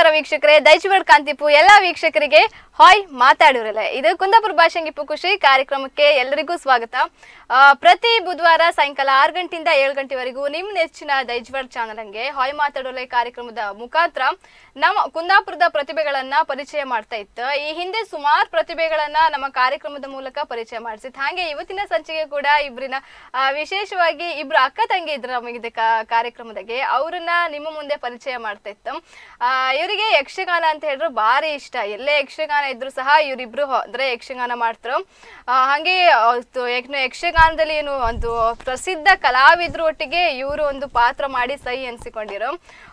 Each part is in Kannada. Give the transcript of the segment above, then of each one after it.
ನಮಸ್ಕಾರ ವೀಕ್ಷಕರೇ ದೈಚುವಡ್ ಕಾಂತಿಪು ಎಲ್ಲಾ ವೀಕ್ಷಕರಿಗೆ ಹಾಯ್ ಮಾತಾಡಿರಲ್ಲ ಇದು ಕುಂದಾಪುರ ಭಾಷೆಂಗಿಪ್ಪು ಖುಷಿ ಕಾರ್ಯಕ್ರಮಕ್ಕೆ ಎಲ್ಲರಿಗೂ ಸ್ವಾಗತ ಆ, ಪ್ರತಿ ಬುಧವಾರ ಸಾಯಂಕಾಲ ಆರು ಗಂಟೆಯಿಂದ ಏಳು ಗಂಟೆವರೆಗೂ ನಿಮ್ಮ ನೆಚ್ಚಿನ ದೈಜ್ವಡ್ ಚಾನಲ್ಗೆ ಹಾಯ್ ಮಾತಾಡೋಲೆ ಕಾರ್ಯಕ್ರಮದ ಮುಖಾಂತರ ನಮ್ಮ ಕುಂದಾಪುರದ ಪ್ರತಿಭೆಗಳನ್ನ ಪರಿಚಯ ಮಾಡ್ತಾ ಇತ್ತು ಈ ಹಿಂದೆ ಸುಮಾರು ಪ್ರತಿಭೆಗಳನ್ನ ನಮ್ಮ ಕಾರ್ಯಕ್ರಮದ ಮೂಲಕ ಪರಿಚಯ ಮಾಡಿಸಿತ್ತು ಹಾಗೆ ಇವತ್ತಿನ ಸಂಚಿಕೆ ಕೂಡ ಇಬ್ರಿನ ಆ, ವಿಶೇಷವಾಗಿ ಇಬ್ರು ಅಕ್ಕ ತಂಗಿ ಇದ್ರು ನಮಗೆ ಕಾರ್ಯಕ್ರಮದಾಗೆ ಅವ್ರನ್ನ ನಿಮ್ಮ ಮುಂದೆ ಪರಿಚಯ ಮಾಡ್ತಾ ಇತ್ತು ಆ, ಇವರಿಗೆ ಯಕ್ಷಗಾನ ಅಂತ ಹೇಳಿದ್ರು ಭಾರಿ ಇಷ್ಟ ಎಲ್ಲೇ ಯಕ್ಷಗಾನ ಇದ್ರು ಸಹ ಇವರಿಬ್ರು ಅಂದ್ರೆ ಯಕ್ಷಗಾನ ಮಾಡ್ತಾರೆ ಆ, ಹಾಗೆ ಅವತ್ತು ಯಕ್- ಯಕ್ಷಗಾನದಲ್ಲಿ ಏನು ಒಂದು ಪ್ರಸಿದ್ಧ ಕಲಾವಿದ್ರು ಒಟ್ಟಿಗೆ ಇವರು ಒಂದು ಪಾತ್ರ ಮಾಡಿ ಸೈ ಅನ್ಸಿಕೊಂಡಿರೋ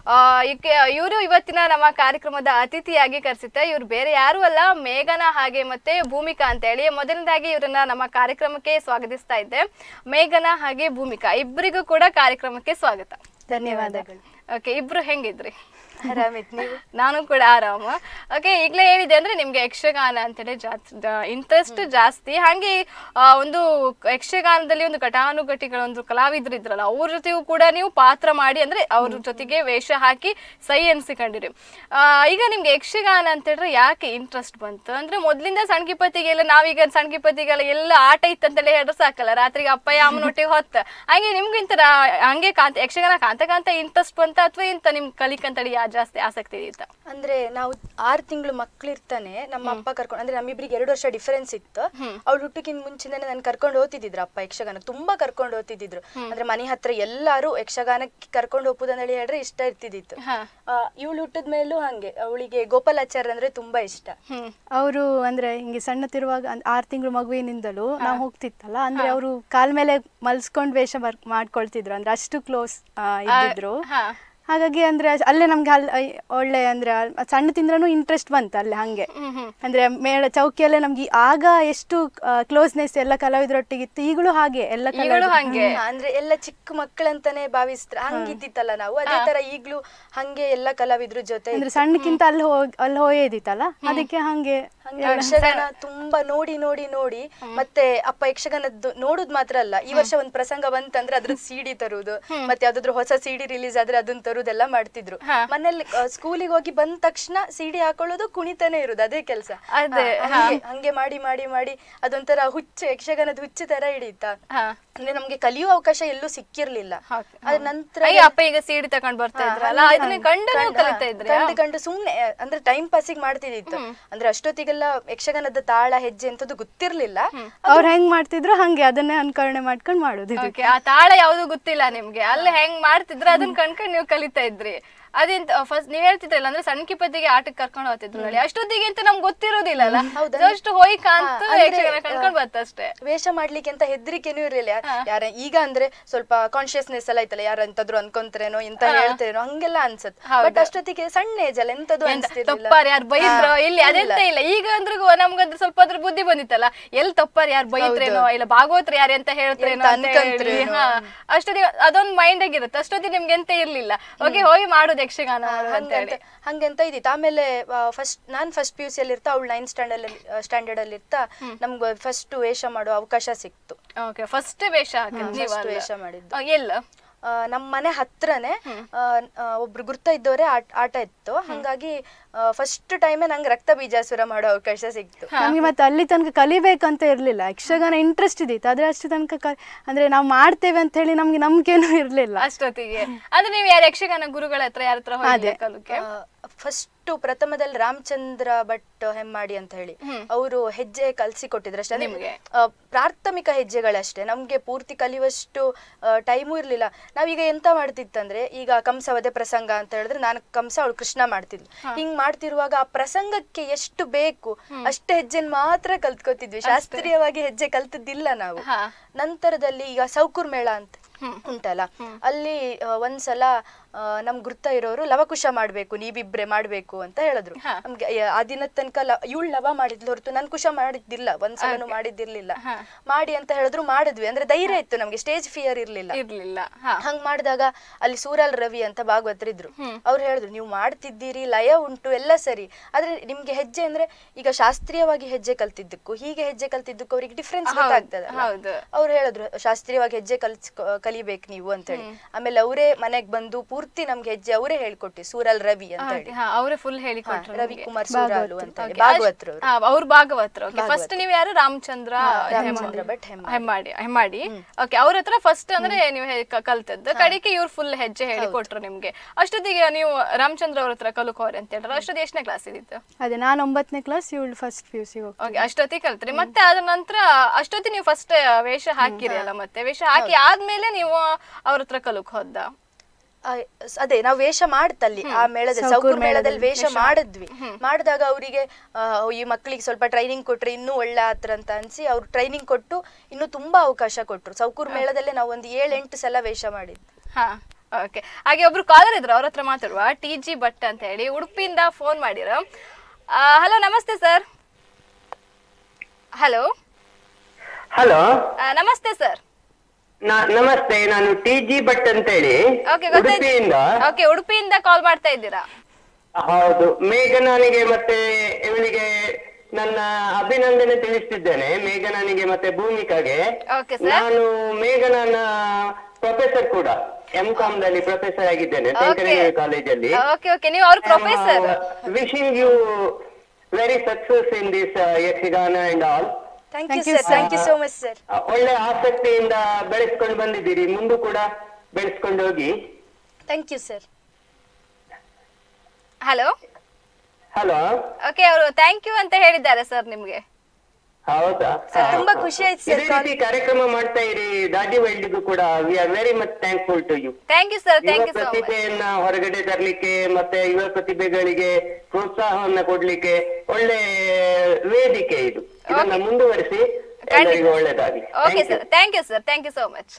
ಇವರು ಇವತ್ತಿನ ನಮ್ಮ ಕಾರ್ಯಕ್ರಮದ ಅತಿಥಿಯಾಗಿ ಕರೆಸಿತ್ತೆ ಇವ್ರು ಬೇರೆ ಯಾರು ಅಲ್ಲ ಮೇಘನ ಹಾಗೆ ಮತ್ತೆ ಭೂಮಿಕಾ ಅಂತ ಹೇಳಿ ಮೊದಲನೇದಾಗಿ ಇವರನ್ನ ನಮ್ಮ ಕಾರ್ಯಕ್ರಮಕ್ಕೆ ಸ್ವಾಗತಿಸ್ತಾ ಇದ್ದೆ ಮೇಘನ ಹಾಗೆ ಭೂಮಿಕಾ ಇಬ್ಬರಿಗೂ ಕೂಡ ಕಾರ್ಯಕ್ರಮಕ್ಕೆ ಸ್ವಾಗತ ಧನ್ಯವಾದಗಳು ಓಕೆ ಇಬ್ರು ಹೆಂಗಿದ್ರಿ ಆರಾಮಿತ್ ನೀವು ನಾನು ಕೂಡ ಆರಾಮ ಓಕೆ ಈಗಲೇ ಹೇಳಿದೆ ಅಂದ್ರೆ ನಿಮ್ಗೆ ಯಕ್ಷಗಾನ ಅಂತೇಳಿ ಜಾಸ್ತಿ ಇಂಟ್ರೆಸ್ಟ್ ಜಾಸ್ತಿ ಹಾಗೆ ಆ, ಒಂದು ಯಕ್ಷಗಾನದಲ್ಲಿ ಒಂದು ಘಟಾನುಘಟಿಗಳ ಒಂದು ಕಲಾವಿದ್ರು ಇದ್ರಲ್ಲ ಅವ್ರ ಜೊತೆಗೂ ಕೂಡ ನೀವು ಪಾತ್ರ ಮಾಡಿ ಅಂದ್ರೆ ಅವ್ರ ಜೊತೆಗೆ ವೇಷ ಹಾಕಿ ಸೈ ಅನ್ಸಿಕೊಂಡಿರಿ ಆ, ಈಗ ನಿಮ್ಗೆ ಯಕ್ಷಗಾನ ಅಂತ ಹೇಳಿದ್ರೆ ಯಾಕೆ ಇಂಟ್ರೆಸ್ಟ್ ಬಂತು ಅಂದ್ರೆ ಮೊದ್ಲಿಂದ ಸಣ್ಕಿಪತಿಗೆಲ್ಲ ನಾವೀಗ ಸಣ್ಕಿಪತಿಗೆಲ್ಲ ಎಲ್ಲ ಆಟ ಇತ್ತಂತೇಳಿ ಹೇಳಿದ್ರೆ ಸಾಕಲ್ಲ ರಾತ್ರಿಗೆ ಅಪ್ಪಯ್ಯ ಅಮ್ಮನೊಟ್ಟಿಗೆ ಹೊತ್ತ ಹಾಗೆ ನಿಮ್ಗೆ ಇಂತ ಹಂಗೆ ಕಾಂತ ಯಕ್ಷಗಾನ ಕಾಂತ ಕಾಂತ ಇಂಟ್ರೆಸ್ಟ್ ಬಂತ ಅಥವಾ ಇಂತ ನಿಮ್ ಕಲಿಕಂತೇಳಿ ಯಾ ಜಾಸ್ತಿ ಆಸಕ್ತಿ ಇತ್ತ ಅಂದ್ರೆ ನಾವು ಆರ್ ತಿಂಗಳು ಮಕ್ಳಿರ್ತಾನೆ ನಮ್ಮ ಅಪ್ಪ ಕರ್ಕೊಂಡು ಅಂದ್ರೆ ನಮ್ಮಿಬ್ರಿಗೆ ಎರಡು ವರ್ಷ ಡಿಫರೆನ್ಸ್ ಇತ್ತು ಅವ್ಳು ಹುಟ್ಟಕ್ಕಿಂತ ಮುಂಚಿಂದಾನೆ ನನ್ ಕರ್ಕೊಂಡು ಹೋಗ್ತಿದ್ರು ಅಪ್ಪ ಯಕ್ಷಗಾನ ತುಂಬಾ ಕರ್ಕೊಂಡು ಹೋಗ್ತಿದ್ರು ಅಂದ್ರೆ ಮನೆ ಹತ್ರ ಎಲ್ಲಾರು ಯಕ್ಷಗಾನಕ್ಕೆ ಕರ್ಕೊಂಡು ಹೋಗ್ಬೋದಂದೇಳಿ ಹೇಳಿದ್ರೆ ಇಷ್ಟ ಇರ್ತಿದ್ದಿತ್ತು ಹಾ. ಇವಳು ಹುಟ್ಟಿದ ಮೇಲೂ ಹಂಗೆ ಅವಳಿಗೆ ಗೋಪಾಲಾಚಾರ್ಯ ಅಂದ್ರೆ ತುಂಬಾ ಇಷ್ಟ ಹ್ಮ್ ಅವರು ಅಂದ್ರೆ ಹಿಂಗೆ ಸಣ್ಣತಿರುವಾಗ ಅಂದ್- ಆರು ತಿಂಗಳು ಮಗುವಿನಿಂದಲೂ ನಾವು ಹೋಗ್ತಿತ್ತಲ್ಲ ಅಂದ್ರೆ ಅವರು ಕಾಲ್ ಮೇಲೆ ಮಲ್ಸ್ಕೊಂಡ್ ವೇಷ ಬರ್ ಮಾಡ್ಕೊಳ್ತಿದ್ರು ಅಂದ್ರೆ ಅಷ್ಟು ಕ್ಲೋಸ್ ಇದ್ದಿದ್ರು ಹಾ ಹಾಗಾಗಿ ಅಂದ್ರೆ ಅದ್- ಅಲ್ಲೇ ನಮ್ಗೆ ಅಲ್ಲಿ ಐ- ಒಳ್ಳೆ ಅಂದ್ರೆ ಅಲ್- ಸಣ್ಣ ತಿಂದ್ರೂ ಇಂಟ್ರೆಸ್ಟ್ ಬಂತು ಅಲ್ಲೇ ಹಂಗೆ ಹ್ಮ್ ಹ್ಮ್ ಅಂದ್ರೆ ಮೇಳ ಚೌಕಿಯಲ್ಲೇ ನಮ್ಗೆ ಈ- ಆಗ ಎಷ್ಟು ಕ್ಲೋಸ್ನೆಸ್ ಎಲ್ಲ ಕಲಾವಿದರೊಟ್ಟಿಗೆ ಇತ್ತು ಈಗಲೂ ಹಾಗೆ ಎಲ್ಲ ಈಗಲೂ ಕಲಾವಿದ್ರು- ಹಂಗೆ ಹ್ಮ್, ಅಂದ್ರೆ ಎಲ್ಲ ಚಿಕ್ಕ ಮಕ್ಕಳಂತಾನೆ ಭಾವಿಸ್ತ್ರ ಹಂಗಿದ್ದಿತ್ತಲ್ಲ ನಾವು ಅದೇ ತರ ಈಗ್ಲೂ ಹಂಗೆ ಎಲ್ಲ ಕಲಾವಿದ್ರ ಜೊತೆ ಅಂದ್ರೆ ಸಣ್ಣಕ್ಕಿಂತ ಅಲ್ಲಿ ಹೋಗಿ ಅಲ್ಲಿ ಹೋಯದಿತ್ತಲ್ಲ ಅದಕ್ಕೆ ಹಂಗೆ ಹಂಗೆ ಯಕ್ಷಗಾನ ತುಂಬಾ ನೋಡಿ ನೋಡಿ ನೋಡಿ ಮತ್ತೆ ಅಪ್ಪ ಯಕ್ಷಗಾನದ್ದು ನೋಡುದ್ ಮಾತ್ರ ಅಲ್ಲ ಈ ವರ್ಷ ಒಂದ್ ಪ್ರಸಂಗ ಬಂತಂದ್ರೆ ಅದ್ರ ಸಿಡಿ ತರುದು ಮತ್ತೆ ಯಾವ್ದಾದ್ರು ಹೊಸ ಸಿಡಿ ರಿಲೀಸ್ ಆದ್ರೆ ಅದನ್ನ ತರುದೆಲ್ಲ ಮಾಡ್ತಿದ್ರು ಮನೇಲಿ ಸ್ಕೂಲಿಗೆ ಹೋಗಿ ಬಂದ ತಕ್ಷಣ ಸಿಡಿ ಹಾಕೊಳ್ಳೋದು ಕುಣಿತಾನೆ ಇರುದು ಅದೇ ಕೆಲಸ ಅದೇ, ಹಂಗೆ ಮಾಡಿ ಮಾಡಿ ಮಾಡಿ ಅದೊಂಥರ ಹುಚ್ಚು ಯಕ್ಷಗಾನದ ಹುಚ್ಚು ತರ ಹಿಡಿತಾ ಹಾ ಅಂದ್ರೆ ನಮ್ಗೆ ಕಲಿಯುವ ಅವಕಾಶ ಎಲ್ಲೂ ಸಿಕ್ಕಿರ್ಲಿಲ್ಲ ಹೌದು. ಅದ್ರ ನಂತರ ಅಯ್ಯ ಅಪ್ಪ ಈಗ ಸೀಡಿ ತಕೊಂಡ್ ಬರ್ತಾ ಇದ್ರಲ್ಲ ಇದನ್ನ ಕಂಡು ನೀವು ಕಲಿತಾ ಇದ್ರಿ ಕಂಡು ಕಂಡು ಸುಮ್ನೆ ಅಂದ್ರೆ ಟೈಮ್ ಪಾಸಿಗೆ ಮಾಡ್ತಿದ್ದಿತ್ತು ಅಂದ್ರೆ ಅಷ್ಟೊತ್ತಿಗೆಲ್ಲ ಯಕ್ಷಗಾನದ ತಾಳ ಹೆಜ್ಜೆ ಎಂತದ್ದು ಗೊತ್ತಿರ್ಲಿಲ್ಲ ಅವ್ರು ಹೆಂಗ್ ಮಾಡ್ತಿದ್ರು ಹಂಗೆ ಅದನ್ನೇ ಅನುಕರಣೆ ಮಾಡ್ಕೊಂಡು ಮಾಡೋದು ಇದು ಓಕೆ ಆ ತಾಳ ಯಾವ್ದು ಗೊತ್ತಿಲ್ಲ ನಿಮ್ಗೆ ಅಲ್ಲಿ ಹೆಂಗ್ ಮಾಡ್ತಿದ್ರು ಅದನ್ನ ಕಣ್ಕೊಂಡ್ ನೀವು ಕಲಿತಾ ಇದ್ರಿ ಅದೇಂತ ಫಸ್ಟ್ ನೀವ್ ಹೇಳ್ತಿದ್ರಲ್ಲ ಅಂದ್ರೆ ಸಣ್ಣ ಕಿಪ್ಪತ್ತಿಗೆ ಆಟಕ್ಕೆ ಕರ್ಕೊಂಡು ಹೋಗ್ತಿದ್ರು ನೋಡಿ ಅಷ್ಟೊತ್ತಿಗೆ ಅಂತ ನಮ್ಗೆ ಗೊತ್ತಿರೋದಿಲ್ಲಲ್ಲ ಜಸ್ಟ್ ಹೋಯ್ ಕಾಂತ ಅಂದ್ರೆ, ಯಕ್ಷಗಾನ ಕಣ್ಕೊಂಡ್ ಬರ್ತಷ್ಟೇ ವೇಷ ಮಾಡ್ಲಿಕ್ಕೆ ಅಂತ ಹೆದರಿಕೆನೂ ಇರ್ಲಿಲ್ಲ ಯಾರ ಈಗ ಅಂದ್ರೆ ಸ್ವಲ್ಪ ಕಾನ್ಶಿಯಸ್ನೆಸ್ ಎಲ್ಲ ಐತಲ್ಲ ಯಾರ ಎಂತಾದ್ರು ಅನ್ಕೊಂತಾರೇನೋ ಎಂತ ಹೇಳ್ತಾರೇನೋ ಹಂಗೆಲ್ಲ ಅನ್ಸತ್ ಬಟ್ ಅಷ್ಟೊತ್ತಿಗೆ ಸಣ್ಣ ಏಜ್ ಅಲ್ಲ ಎಂತದು ಅನ್ಸ್ತಿರ್ಲಿಲ್ಲ ತಪ್ಪಾರ್ ಯಾರು ಬೈದ್ರು ಇಲ್ಲಿ ಅದೆಂತ ಇಲ್ಲ ಈಗ ಅಂದ್ರೂ ನಮ್ಗಂದ್ರೆ ಸ್ವಲ್ಪ ಅದ್ರ ಬುದ್ಧಿ ಬಂದಿತ್ತಲ್ಲ ಎಲ್ಲಿ ತಪ್ಪಾರ್ ಯಾರು ಬೈತ್ರೇನೋ ಇಲ್ಲ ಭಾಗವತ್ರ ಯಾರು ಅಂತ ಹೇಳ್ತ್ರೇನೋ ಎಂತ ಅಂತ ಹೇಳಿ ಅನ್ಕಂತ್ರೇನೋ. ಹಾ ಅಷ್ಟೊತ್ತಿಗೆ ಅದೊಂದ್ ಮೈಂಡ್ ಆಗಿರುತ್ತೆ ಅಷ್ಟೊತ್ತಿಗೆ ನಿಮ್ಗೆ ಎಂತ ಇರ್ಲಿಲ್ಲ ಓಕೆ ಹೋಗಿ ಮಾಡೋದು ಯಕ್ಷಗಾನ ಮಾಡೋದು ಅಂತ ಹೇಳಿ ಹಂಗಂತ ಹಂಗಂತ ಇದ್ದಿತ್ತು ಆಮೇಲೆ ಫಸ್ಟ್ ನಾನ್ ಫಸ್ಟ್ ಪಿ ಯು ಸಿ ಅಲ್ಲಿ ಇರ್ತಾ ಅವಳು ನೈನ್ ಸ್ಟ್ಯಾಂಡರ್ಡ್ ಅಲ್ಲಿ ಸ್ಟ್ಯಾಂಡರ್ಡ್ ಅಲ್ಲಿ ಇರ್ತಾ ನಮ್ಗೆ ಫಸ್ಟ್ ವೇಷ ಮಾಡೋ ಅವಕಾಶ ಸಿಕ್ತು ಓಕೆ ಫಸ್ಟ್ ವೇಷ ಹಾಕಿದ್ ನೀವು first ಅಲ್ಲ? ವೇಷ ಮಾಡಿದ್ದು. ಆ, ಎಲ್ಲ ಆ, ನಮ್ಮ ಮನೆ ಹತ್ರನೇ ಆ, ಆ, ಒಬ್ರು ಗುರ್ತ ಇದ್ದವರೇ ಆಟ ಇತ್ತು ಹಂಗಾಗಿ ಫಸ್ಟ್ ಟೈಮೇ ನಂಗೆ ರಕ್ತ ಬೀಜಾಸುರ ಮಾಡೋ ಅವಕಾಶ ಸಿಕ್ತು ನಮ್ಗೆ ಮತ್ತೆ ಅಲ್ಲಿ ತನಕ ಕಲಿಬೇಕಂತ ಇರ್ಲಿಲ್ಲ ಯಕ್ಷಗಾನ ಇಂಟ್ರೆಸ್ಟ್ ಇದ್ದಿತ್ತು ಆದ್ರೆ ಅಷ್ಟು ತನಕ ಕ- ಅಂದ್ರೆ ನಾವು ಮಾಡ್ತೇವೆ ಅಂತ ಹೇಳಿ ನಮ್ಗೆ ನಂಬಿಕೆನೂ ಇರ್ಲಿಲ್ಲ ಅಷ್ಟೊತ್ತಿಗೆ ಅಂದ್ರೆ ನೀವು ಯಾರು ಯಕ್ಷಗಾನ ಗುರುಗಳ ಹತ್ರ ಯಾರ ಹತ್ರ ಹೋಗಿ ಕಲಿಕೆ ಫಸ್ಟ್ ಪ್ರಥಮದಲ್ಲಿ ರಾಮಚಂದ್ರ ಭಟ್ ಹೆಮ್ಮಾಡಿ ಅಂತ ಹೇಳಿ ಅವರು ಹೆಜ್ಜೆ ಕಲ್ಸಿ ಕೊಟ್ಟಿದ್ರು ಅಷ್ಟೇ ಅಂದ್ರೆ, ಆ, ಪ್ರಾಥಮಿಕ ಹೆಜ್ಜೆಗಳಷ್ಟೇ ನಮ್ಗೆ ಪೂರ್ತಿ ಕಲಿಯುವಷ್ಟು ಟೈಮು ಇರ್ಲಿಲ್ಲ ನಾವೀಗ ಎಂತ ಮಾಡ್ತಿತ್ತಂದ್ರೆ ಈಗ ಕಂಸವದೆ ಪ್ರಸಂಗ ಅಂತ ಹೇಳಿದ್ರೆ ನಾನು ಕಂಸ ಅವಳು ಕೃಷ್ಣ ಮಾಡ್ತಿದ್ಲು ಹಿಂಗ್ ಮಾಡ್ತಿರುವಾಗ ಆ ಪ್ರಸಂಗಕ್ಕೆ ಎಷ್ಟು ಬೇಕು ಅಷ್ಟು ಹೆಜ್ಜೆನ್ ಮಾತ್ರ ಕಲ್ತ್ಕೊತಿದ್ವಿ ಶಾಸ್ತ್ರೀಯವಾಗಿ ಹೆಜ್ಜೆ ಕಲ್ತದ್ದಿಲ್ಲ ನಾವು ನಂತರದಲ್ಲಿ ಈಗ ಸೌಕುರ್ ಮೇಳ ಅಂತ ಉಂಟಲ್ಲ ಅಲ್ಲಿ ಆ, ಒಂದ್ಸಲ ಆ, ನಮ್ ಗುರ್ತ ಇರೋರು ಲವಕುಶ ಮಾಡ್ಬೇಕು ನೀವಿಬ್ರೆ ಮಾಡ್ಬೇಕು ಅಂತ ಹೇಳಿದ್ರು ನಮ್ಗೆ ಯ- ಆ ದಿನದ ತನಕ ಇವಳು ಲವ ಮಾಡಿದ್ಲು ಹೊರತು ನನ್ ಕುಶ ಮಾಡಿದ್ದಿಲ್ಲ ಒಂದ್ಸಲನು ಮಾಡಿದ್ದಿರ್ಲಿಲ್ಲ ಮಾಡಿ ಅಂತ ಹೇಳಿದ್ರು ಮಾಡಿದ್ವಿ ಅಂದ್ರೆ ಧೈರ್ಯ ಇತ್ತು ನಮ್ಗೆ ಸ್ಟೇಜ್ ಫಿಯರ್ ಇರ್ಲಿಲ್ಲ ಇರ್ಲಿಲ್ಲ ಹಾ ಹಂಗ್ ಮಾಡಿದಾಗ ಅಲ್ಲಿ ಸೂರಲ್ ರವಿ ಅಂತ ಭಾಗವತರಿದ್ರು ಅವ್ರು ಹೇಳಿದ್ರು ನೀವು ಮಾಡ್ತಿದ್ದೀರಿ ಲಯ ಉಂಟು ಎಲ್ಲ ಸರಿ ಆದ್ರೆ ನಿಮ್ಗೆ ಹೆಜ್ಜೆ ಅಂದ್ರೆ ಈಗ ಶಾಸ್ತ್ರೀಯವಾಗಿ ಹೆಜ್ಜೆ ಕಲ್ತಿದ್ದಕ್ಕೂ ಹೀಗೆ ಹೆಜ್ಜೆ ಕಲ್ತಿದ್ದಕ್ಕೂ ಅವ್ರಿಗೆ ಡಿಫ್ರೆನ್ಸ್ ಗೊತ್ತಾಗ್ತದೆ ಹೌದು. ಅವ್ರು ಹೇಳಿದ್ರು ಶಾಸ್ತ್ರೀಯವಾಗಿ ಹೆಜ್ಜೆ ಕಲ್ಸ್ ಕಲಿಬೇಕು ನೀವು ಅಂತೇಳಿ ಆಮೇಲೆ ಅವರೇ ಮನೆಗ್ ಬಂದು ಪೂರ್ತಿ ಪೂರ್ತಿ ನಮ್ಗೆ ಹೆಜ್ಜೆ ಅವರೇ ಹೇಳ್ಕೊಟ್ಟಿ ಸೂರಲ್ ರವಿ ಅಂತ ಹೇಳಿ ಹಾ ಅವರೇ ಫುಲ್ ಹೇಳಿ ಕೊಟ್ರು ರವಿ ನಿಮ್ಗೆ. ಕುಮಾರ್ ಸೂರಾಲು ಅಂತ ಹೇಳಿ Okay, ಭಾಗವತ್ರು ಅಷ್ಟ್- ಹಾ, ಅವ್ರು ಭಾಗವತರು ಓಕೆ ಫಸ್ಟ್ ನೀವು ಯಾರು ರಾಮಚಂದ್ರ ರಾಮಚಂದ್ರ ಭಟ್ ಹೆಮ್ಮಾಡಿ. ಹೆಮ್ಮಾಡಿ ಹೆಮ್ಮಾಡಿ ಓಕೆ ಅವ್ರ ಹತ್ರ ಫಸ್ಟ್ ಅಂದ್ರೆ ನೀವು ಹೆ- ಕ- ಕಲ್ತದ್ದು ಕಡೆಗೆ ಇವ್ರು ಫುಲ್ ಹೆಜ್ಜೆ ಹೇಳಿ ಕೊಟ್ರು ನಿಮ್ಗೆ ಅಷ್ಟೊತ್ತಿಗೆ ನೀವು ರಾಮಚಂದ್ರ ಅವ್ರ ಹತ್ರ ಕಲ್ಕೋರಿ ಅಂತ ಹೇಳಿದ್ರೆ ಅಷ್ಟೊತ್ತಿಗೆ ಎಷ್ಟನೇ ಕ್ಲಾಸ್ ಇದ್ದಿತ್ತು ಅದೇ ನಾನು ಒಂಬತ್ತನೇ ಕ್ಲಾಸ್ ಇವಳು ಫಸ್ಟ್ ಪಿ ಯು ಸಿ ಹೋಗ್ತೀನಿ ಓಕೆ ಅಷ್ಟೊತ್ತಿಗೆ ಕಲ್ತ್ರಿ ಮತ್ತೆ ಅದ್ರ ನಂತರ ಅಷ್ಟೊತ್ತಿಗೆ ನೀವು ಫಸ್ಟ್ ವೇಷ ಹಾಕಿರಿ ಅಲ್ಲ ಮತ್ತೆ ವೇಷ ಹಾಕಿ ಆದ್ಮೇಲೆ ನೀವು ಅವ್ರ ಹತ್ರ ಕಲಕ್ ಹೋದ ಆ, ಸ್- ಅದೇ ನಾವು ವೇಷ ಮಾಡ್ತಲ್ಲಿ ಆ ಮೇಳದಲ್ಲಿ ಸೌಕೂರ್ ಮೇಳದಲ್ಲಿ ವೇಷ ಮಾಡಿದ್ವಿ ಮಾಡಿದಾಗ ಅವರಿಗೆ ಈ ಮಕ್ಕಳಿಗೆ ಸ್ವಲ್ಪ ಟ್ರೈನಿಂಗ್ ಕೊಟ್ರೆ ಇನ್ನೂ ಒಳ್ಳೆ ಆತ್ರ ಅಂತ ಅನ್ಸಿ ಅವ್ರು ಟ್ರೈನಿಂಗ್ ಕೊಟ್ಟು ಇನ್ನೂ ತುಂಬಾ ಅವಕಾಶ ಕೊಟ್ರು ಸೌಕೂರ್ ಮೇಳದಲ್ಲೇ ನಾವು ಒಂದು ಏಳೆಂಟು ಸಲ ವೇಷ ಮಾಡಿದ್ವಿ ಹಾ ಓಕೆ ಹಾಗೆ ಒಬ್ರು ಕಾಲರ್ ಇದ್ರು ಅವ್ರ ಹತ್ರ ಮಾತಾಡುವ ಟಿ ಜಿ ಭಟ್ ಅಂತ ಹೇಳಿ ಉಡುಪಿಯಿಂದ ಫೋನ್ ಮಾಡಿರೋ ಹಲೋ ನಮಸ್ತೆ ಸರ್ ಹಲೋ ಹಲೋ ನಮಸ್ತೆ ಸರ್ ನಮಸ್ತೆ ನಾನು ಟಿ ಜಿ ಭಟ್ ಅಂತೇಳಿ ಓಕೆ ಗೊತ್ತಾಯ್ತು ಉಡುಪಿಯಿಂದ ಓಕೆ ಉಡುಪಿಯಿಂದ ಕಾಲ್ ಮಾಡ್ತಾ ಇದ್ದೀರಾ ಹೌದು ಮೇಘನಾನಿಗೆ ಮತ್ತೆ ಇವಳಿಗೆ ನನ್ನ ಅಭಿನಂದನೆ ತಿಳಿಸ್ತಿದ್ದೇನೆ ಮೇಘನಾನಿಗೆ ಮತ್ತೆ ಭೂಮಿಕಾಗೆ ಓಕೆ ಸರ್ ನಾನು ಮೇಘನಾನ ಪ್ರೊಫೆಸರ್ ಕೂಡ ಎಂ ಕಾಮ್ ದಲ್ಲಿ ಪ್ರೊಫೆಸರ್ ಆಗಿದ್ದೇನೆ ಶಂಕರಗಿರಿ ಕಾಲೇಜಲ್ಲಿ ಓಕೆ ಓಕೆ ನೀವು ಅವ್ರ professor wishing you very success in this Yakshagana and all thank you sir thank you so much sir ಒಳ್ಳೆ ಆಸಕ್ತಿಯಿಂದ ಬೆಳೆಸ್ಕೊಂಡು ಬಂದಿದ್ದೀರಿ ಮುಂದೂ ಕೂಡ ಬೆಳೆಸ್ಕೊಂಡು ಹೋಗಿ thank you sir hello hello okay ಅವರು ಥ್ಯಾಂಕ್ ಯು ಅಂತ ಹೇಳಿದ್ದಾರೆ ಸರ್ ನಿಮ್ಗೆ ಹೌದಾ ಸರ್ ತುಂಬಾ ಖುಷಿ ಆಯ್ತು ಇದೇ ಸರ್ ರೀತಿ ಕಾರ್ಯಕ್ರಮ ಮಾಡ್ತಾ ಇರಿ ದಾಜಿ ವೈಲ್ಡ್ಗೂ ಕೂಡ we are very much thankful to you thank you sir ಯುವ ಥ್ಯಾಂಕ್ ಯು ಸೊ ಮಚ್ ಪ್ರತಿಭೆಯನ್ನ ಹೊರಗಡೆ ತರಲಿಕ್ಕೆ ಮತ್ತೆ ಯುವ ಪ್ರತಿಭೆಗಳಿಗೆ ಪ್ರೋತ್ಸಾಹವನ್ನ ಕೊಡ್ಲಿಕ್ಕೆ ಒಳ್ಳೆ ವೇದಿಕೆ ಇದು ಇದನ್ನ ಮುಂದುವರಿಸಿ ಎಲ್ಲರಿಗೂ ಒಳ್ಳೆದಾಗಿ okay sir thank you sir thank you so much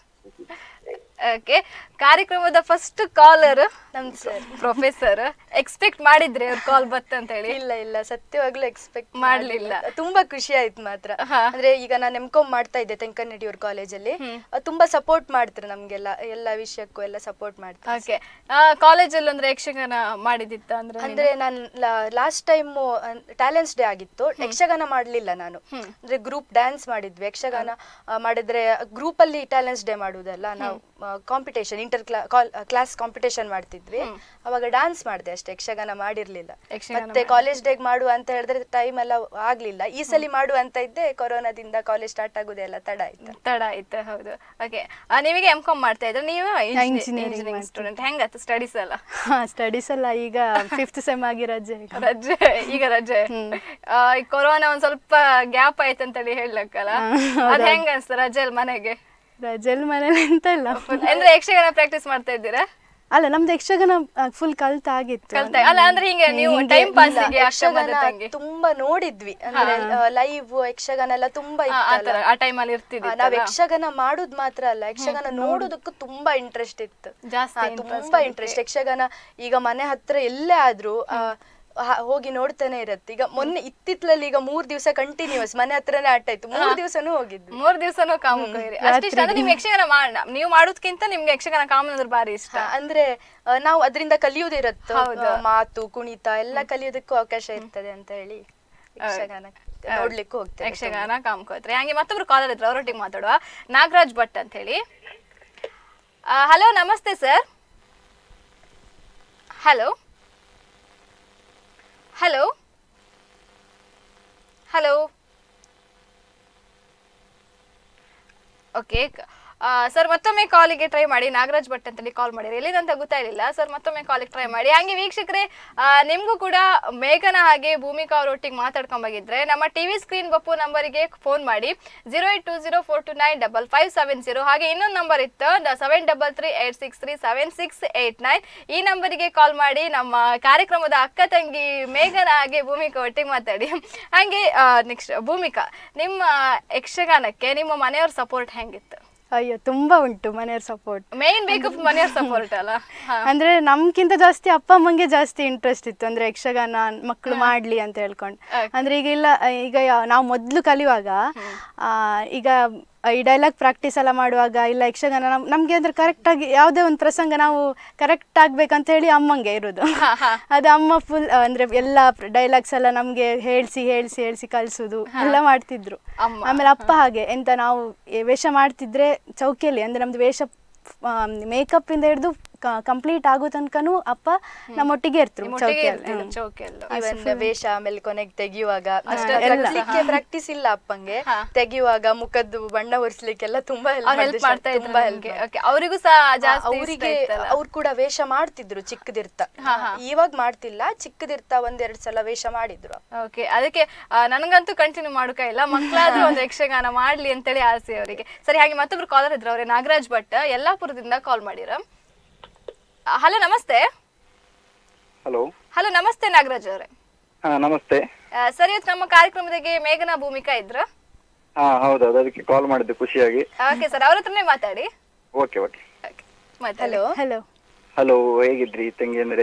okay ಕಾರ್ಯಕ್ರಮದ ಫಸ್ಟ್ ಕಾಲರ್ ನಮ್ ಸರ್ ಪ್ರೊಫೆಸರ್ ಎಕ್ಸ್ಪೆಕ್ಟ್ ಮಾಡಿದ್ರಿ ಅವ್ರ ಕಾಲ್ ಬತ್ತ ಅಂತ ಹೇಳಿ ಇಲ್ಲ ಇಲ್ಲ ಸತ್ಯವಾಗ್ಲೂ ಎಕ್ಸ್ಪೆಕ್ಟ್ ಮಾಡ್ಲಿಲ್ಲ. ತುಂಬಾ ಖುಷಿ ಆಯ್ತು ಮಾತ್ರ ಹಾ. ಅಂದ್ರೆ ಈಗ ನಾನು ಎಂ ಕಾಮ್ ಮಾಡ್ತಾ ಇದ್ದೆ ತೆಂಕನಡಿಯೂರ್ ಕಾಲೇಜಲ್ಲಿ ತುಂಬಾ ಸಪೋರ್ಟ್ ಮಾಡ್ತಾರೆ ನಮ್ಗೆಲ್ಲ ಎಲ್ಲ ವಿಷಯಕ್ಕೂ ಎಲ್ಲ ಸಪೋರ್ಟ್ ಮಾಡ್ತಾರೆ ಓಕೆ ಕಾಲೇಜಲ್ಲಿ ಅಂದ್ರೆ ಯಕ್ಷಗಾನ ಮಾಡಿದಿತ್ತ ಅಂದ್ರೆ ನೀನು? ಅಂದ್ರೆ ನಾನು ಲಾಸ್ಟ್ ಟೈಮ್ ಟ್ಯಾಲೆಂಟ್ಸ್ ಡೇ ಆಗಿತ್ತು ಯಕ್ಷಗಾನ ಮಾಡ್ಲಿಲ್ಲ ನಾನು ಅಂದ್ರೆ ಗ್ರೂಪ್ ಡ್ಯಾನ್ಸ್ ಮಾಡಿದ್ವಿ ಯಕ್ಷಗಾನ ಆ, ಮಾಡಿದ್ರೆ ಗ್ರೂಪ್ ಅಲ್ಲಿ ಟ್ಯಾಲೆಂಟ್ಸ್ ಡೇ ಮಾಡುವುದಲ್ಲ ನಾವು ಕಾಂಪಿಟೇಷನ್ ಇಂಟರ್ ಕ್ಲಾಸ್ ಕಾಂಪಿಟೇಷನ್ ಮಾಡ್ತಿದ್ವಿ ಅವಾಗ ಡ್ಯಾನ್ಸ್ ಮಾಡಿದೆ ಅಷ್ಟೇ ಯಕ್ಷಗಾನ ಮಾಡಿರ್ಲಿಲ್ಲ ಯಕ್ಷಗಾನ ಮತ್ತೆ ಕಾಲೇಜ್ ಡೇಗ್ ಮಾಡುವ ಅಂತ ಹೇಳಿದ್ರೆ ಟೈಮ್ ಎಲ್ಲ ಆಗ್ಲಿಲ್ಲ ಈ ಸಲ ಮಾಡುವ ಅಂತ ಇದ್ದೆ ಕೊರೋನಾದಿಂದ ಕಾಲೇಜ್ ಸ್ಟಾರ್ಟ್ ಆಗುದೆಲ್ಲ ತಡ ಆಯ್ತು ತಡ ಆಯ್ತು ಹೌದು ಓಕೆ ನೀವೀಗ ಎಂ ಕಾಮ್ ಮಾಡ್ತಾ ಇದ್ರೆ ನೀವು engineering ಇಂಜಿನಿಯರಿಂಗ್ ಮಾಡ್ತೀನಿ. ಸ್ಟೂಡೆಂಟ್ ಹೆಂಗತ್ತು ಸ್ಟಡೀಸ್ ಎಲ್ಲ ಸ್ಟಡೀಸ್ ಎಲ್ಲ ಈಗ ಫಿಫ್ತ್ ಸೆಮ್ ಆಗಿ ರಜೆ ಈಗ. ರಜೆ ಈಗ ರಜೆ ಆ, ಈ ಕೊರೋನಾ ಒಂದ್ ಸ್ವಲ್ಪ ಗ್ಯಾಪ್ ಆಯ್ತು ಅಂತೇಳಿ ಹೇಳಕ್ಕಲ್ಲ ಅದ್ ಹೆಂಗ ಅನ್ಸ್ತ ರಜೆಲ್ ಮನೆಗೆ ರಜೆಲ್ ಮನೇಲಿ ಎಂತ ಇಲ್ಲ Full- ಅಂದ್ರೆ ಯಕ್ಷಗಾನ ಪ್ರಾಕ್ಟೀಸ್ ಮಾಡ್ತಾ ಇದ್ದೀರಾ ಅಲ್ಲ ನಮ್ದು ಯಕ್ಷಗಾನ ಫುಲ್ ಕಲ್ತಾಗಿತ್ತು ಕಲ್ತಾ ಅಲ್ಲ ಅಂದ್ರೆ ಹಿಂಗೆ ನೀವು ಟೈಮ್ ಪಾಸಿಗೆ ಯಕ್ಷಗಾನ ತುಂಬಾ ನೋಡಿದ್ವಿ ಅಂದ್ರೆ ಲೈವ್ ಯಕ್ಷಗಾನ ಎಲ್ಲ ತುಂಬಾ ಇತ್ತಲ್ಲ. ಆ ಟೈಮಲ್ಲಿ ಇರ್ತಿದ್ವಿ ಆ, ನಾವ್ ಯಕ್ಷಗಾನ ಮಾಡುದ್ ಮಾತ್ರ ಅಲ್ಲ ಯಕ್ಷಗಾನ ನೋಡೋದಕ್ಕೂ ತುಂಬಾ ಇಂಟ್ರೆಸ್ಟ್ ಇತ್ತು ಜಾಸ್ತಿ ಹಾ, ತುಂಬಾ ಇಂಟ್ರೆಸ್ಟ್ ಯಕ್ಷಗಾನ ಈಗ ಮನೆ ಹತ್ರ ಎಲ್ಲೇ ಆದ್ರೂ ಆ, ಹ- ಹೋಗಿ ನೋಡ್ತಾನೆ ಇರತ್ತೆ ಈಗ ಮೊನ್ನೆ ಇತ್ತಿತ್ಲಲ್ಲಿ ಈಗ ಮೂರ್ ದಿವಸ ಕಂಟಿನ್ಯೂಸ್ ಮನೆ ಹತ್ರನೇ ಆಟ ಇತ್ತು ಮೂರ್ ದಿವಸನೂ ಹೋಗಿದ್ವಿ ಮೂರ್ ದಿವಸನೂ ಕಾಮುಕ ಇರಿ ಅಷ್ಟಿಷ್ಟ ಅಂದ್ರೆ ನಿಮ್ಗೆ ಯಕ್ಷಗಾನ ಮಾಡ ನೀವು ಮಾಡೋದ್ಕಿಂತ ನಿಮ್ಗೆ ಯಕ್ಷಗಾನ ಕಾಮನ್ ಅಂದ್ರೆ ಬಾರಿ ಇಷ್ಟ ಹಾ, ಅಂದ್ರೆ ಆ, ನಾವು ಅದರಿಂದ ಕಲಿಯೋದಿರತ್ತೆ ಆ, ಮಾತು ಕುಣಿತ ಎಲ್ಲ ಕಲಿಯೋದಕ್ಕೂ ಅವಕಾಶ ಇರ್ತದೆ ಅಂತ ಹೇಳಿ ಯಕ್ಷಗಾನ ನೋಡ್ಲಿಕ್ಕೂ ಹೋಗ್ತೇವೆ ಯಕ್ಷಗಾನ ಕಾಮ್ಕೋತ್ರಿ ಹಂಗೆ ಮತ್ತೊಬ್ರು ಕಾಲರ್ ಇದ್ರು ಅವರೊಟ್ಟಿಗೆ ಮಾತಾಡುವ ನಾಗರಾಜ್ ಭಟ್ ಅಂತ ಹೇಳಿ ಹಲೋ ನಮಸ್ತೆ sir hello hello hello okay sir ಮತ್ತೊಮ್ಮೆ ಕಾಲಿಗೆ ಟ್ರೈ ಮಾಡಿ ನಾಗರಾಜ್ ಭಟ್ ಅಂತೇಳಿ ಕಾಲ್ ಮಾಡಿರಿ ಎಲ್ಲಿದಂತ ಗೊತ್ತಾಗಲಿಲ್ಲ ಸರ್ ಮತ್ತೊಮ್ಮೆ ಕಾಲಿಗೆ ಟ್ರೈ ಮಾಡಿ ಹಂಗೆ ವೀಕ್ಷಕರೇ ಆ, ನಿಮ್ಗೂ ಕೂಡ ಮೇಘನ ಹಾಗೆ ಭೂಮಿಕಾ ಅವರೊಟ್ಟಿಗೆ ಮಾತಾಡ್ಕೊಂಬಾಗಿದ್ರೆ ನಮ್ಮ ಟಿವಿ ಸ್ಕ್ರೀನ್ ಬಪ್ಪು ನಂಬರಿಗೆ ಫೋನ್ ಮಾಡಿ zero eight two zero four two nine double five seven zero ಹಾಗೆ ಇನ್ನೊಂದು ನಂಬರ್ ಇತ್ತು seven double three eight six three seven six eight nine ಈ ನಂಬರಿಗೆ ಕಾಲ್ ಮಾಡಿ ನಮ್ಮ ಕಾರ್ಯಕ್ರಮದ ಅಕ್ಕ ತಂಗಿ ಮೇಘನ ಹಾಗೆ ಭೂಮಿಕಾ ಒಟ್ಟಿಗೆ ಮಾತಾಡಿ ಹಾಗೆ ನೆಕ್ಸ್ಟ್ ಭೂಮಿಕಾ ನಿಮ್ಮ ಯಕ್ಷಗಾನಕ್ಕೆ ನಿಮ್ಮ ಮನೆಯವ್ರ ಸಪೋರ್ಟ್ ಹೆಂಗಿತ್ತು ಅಯ್ಯೋ ತುಂಬಾ ಉಂಟು ಮನೆಯವ್ರ ಸಪೋರ್ಟ್ ಮೇನ್ ಬೇಕು ಮನೆಯವ್ರ ಸಪೋರ್ಟ್ ಅಲ್ಲ ಹಾ. ಅಂದ್ರೆ ನಮ್ಗಿಂತ ಜಾಸ್ತಿ ಅಪ್ಪ ಅಮ್ಮಂಗೆ ಜಾಸ್ತಿ ಇಂಟ್ರೆಸ್ಟ್ ಇತ್ತು ಅಂದ್ರೆ ಯಕ್ಷಗಾನ ಮಕ್ಕಳು ಮಾಡ್ಲಿ ಅಂತ ಹೇಳ್ಕೊಂಡು ಅಂದ್ರೆ ಈಗ ಇಲ್ಲ ಈಗ ಯಾ- ನಾವು ಮೊದ್ಲು ಕಲಿಯುವಾಗ ಆ, ಈಗ ಈ ಡೈಲಾಗ್ ಪ್ರಾಕ್ಟೀಸ್ ಎಲ್ಲ ಮಾಡುವಾಗ ಇಲ್ಲ ಯಕ್ಷಗಾನ ನಮ್- ನಮ್ಗೆ ಅಂದ್ರೆ ಕರೆಕ್ಟ್ ಆಗಿ ಯಾವುದೇ ಒಂದು ಪ್ರಸಂಗ ನಾವು ಕರೆಕ್ಟ್ ಆಗ್ಬೇಕಂತ ಹೇಳಿ ಅಮ್ಮಂಗೆ ಇರೋದು ಅದು ಅಮ್ಮ ಫುಲ್ ಅಂದ್ರೆ ಎಲ್ಲ ಡೈಲಾಗ್ಸ್ ಎಲ್ಲ ನಮ್ಗೆ ಹೇಳ್ಸಿ ಹೇಳ್ಸಿ ಹೇಳ್ಸಿ ಕಲ್ಸುದು ಎಲ್ಲ ಮಾಡ್ತಿದ್ರು ಅಮ್ಮ. ಆಮೇಲೆ ಅಪ್ಪ ಹಾಗೆ ಎಂತ ನಾವು ಈ ವೇಷ ಮಾಡ್ತಿದ್ರೆ ಚೌಕಿಯಲ್ಲಿ ಅಂದ್ರೆ ನಮ್ದು ವೇಷ ಮೇಕಪ್ ಇಂದ ಹಿಡಿದು ಕಂಪ್ಲೀಟ್ ಆಗೋ ತನಕನೂ ಅಪ್ಪ ನಮ್ಮೊಟ್ಟಿಗೆ ಇರ್ತರು ನಿಮ್ಮೊಟ್ಟಿಗೆ ಚೌಕಿಯಲ್ಲಿ ಇರ್ತೀರ ಹ್ಮ್. ಚೌಕಿಯಲ್ಲೂ ಇವನ್ ವೇಷ ಆಮೇಲೆ ಕೊನೆಗೆ ತೆಗಿಯುವಾಗ ಎಲ್ಲ. ಪ್ರಾಕ್ಟೀಸ್ ಇಲ್ಲ ಅಪ್ಪಂಗೆ ಹಾ. ತೆಗಿಯುವಾಗ ಮುಖದ್ದು ಬಣ್ಣ ಒರೆಸ್ಲಿಕ್ಕೆಲ್ಲ ತುಂಬಾ help ಅವ್ರು ಹೆಲ್ಪ್ ಮಾಡಿದ್ರು, ಮಾಡ್ತಾ ಇದ್ರು ತುಂಬಾ help ನಿಮ್ಗೆ ಮಾಡಿದ್ರು. ಓಕೆ ಅವರಿಗೂ ಸಹ ಜಾಸ್ತಿ ಅವರಿಗೆ ಇಷ್ಟ ಇತ್ತಲ್ಲ? ಅವ್ರು ಕೂಡ ವೇಷ ಮಾಡ್ತಿದ್ರು ಚಿಕ್ಕದಿರ್ತ ಇವಾಗ ಮಾಡ್ತಿಲ್ಲ ಚಿಕ್ಕದಿರ್ತ ಒಂದೆರಡು ಸಲ ವೇಷ ಮಾಡಿದ್ರು ಓಕೆ ಅದಕ್ಕೆ ಆ, ನನಗಂತೂ ಕಂಟಿನ್ಯೂ ಮಾಡೋಕೆ ಇಲ್ಲ ಮಕ್ಕಳಾದ್ರೂ ಒಂದು ಯಕ್ಷಗಾನ ಮಾಡ್ಲಿ ಅಂತೇಳಿ ಆಸೆ ಅವರಿಗೆ ಸರಿ ಹಾಗೆ ಮತ್ತೊಬ್ರು ಕಾಲರ್ ಇದ್ರು ಅವ್ರೆ ನಾಗರಾಜ್ ಭಟ್ ಯಲ್ಲಾಪುರದಿಂದ ಕಾಲ್ ಮಾಡಿರ ಹಲೋ ನಮಸ್ತೆ ಹಲೋ ಹಲೋ ನಮಸ್ತೆ ನಾಗರಾಜ್ ಅವರೇ ಹಾ ನಮಸ್ತೆ ಸರಿ ಇವತ್ತು ನಮ್ಮ ಕಾರ್ಯಕ್ರಮದಾಗೆ ಮೇಘನಾ ಭೂಮಿಕಾ ಇದ್ರ ಹಾ ಹೌದೌದು ಅದಕ್ಕೆ ಕಾಲ್ ಮಾಡಿದ್ದೆ ಖುಷಿಯಾಗಿ ಓಕೆ ಸರ್ ಅವ್ರ ಹತ್ರನೇ ಮಾತಾಡಿ ಓಕೆ ಓಕೆ Okay, ಮಾತಾಡಿ ಹಲೋ ಹಲೋ ಹಲೋ ಹೇಗಿದ್ರಿ ತಂಗಿ ಅಂದ್ರೆ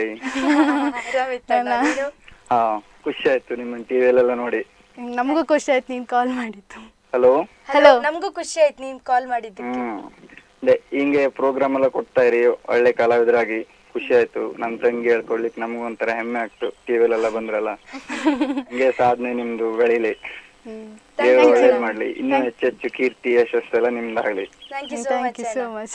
ನೀನು ಹಾ ಖುಷಿ ಆಯ್ತು ನಿಮ್ಮ ಟಿವಿಯಲ್ಲೆಲ್ಲ ನೋಡಿ ನಮಗೂ ಖುಷಿ ಆಯ್ತು ನೀನು ಕಾಲ್ ಮಾಡಿದ್ದು ಹಲೋ ಹಲೋ ನಮಗೂ ಖುಷಿ ಆಯ್ತು ನೀನ್ ಕಾಲ್ ಮಾಡಿದ್ದು ಹ್ಮ್ ಅದೇ ಹಿಂಗೆ ಪ್ರೋಗ್ರಾಮ್ ಎಲ್ಲ ಕೊಡ್ತಾ ಇರಿ ಒಳ್ಳೆ ಕಲಾವಿದರಾಗಿ ಖುಷಿ ಆಯ್ತು ನಮ್ ತಂಗಿ ಹೇಳ್ಕೊಳ್ಲಿಕ್ಕೆ ನಮಗೂ ಒಂಥರ ಹೆಮ್ಮೆ ಆಗ್ತು ಟಿವಿಲೆಲ್ಲ ಬಂದ್ರಲ್ಲ ಹಿಂಗೆ ಸಾಧನೆ ನಿಮ್ದು ಬೆಳಿಲಿ ದೇವರು ಒಳ್ಳೇದ್ ಮಾಡ್ಲಿ ಇನ್ನೂ ಹೆಚ್ಚು ಹೆಚ್ಚು ಕೀರ್ತಿ ಯಶಸ್ಸು ಎಲ್ಲ ನಿಮ್ದಾಗ್ಲಿ thank you so thank much you so much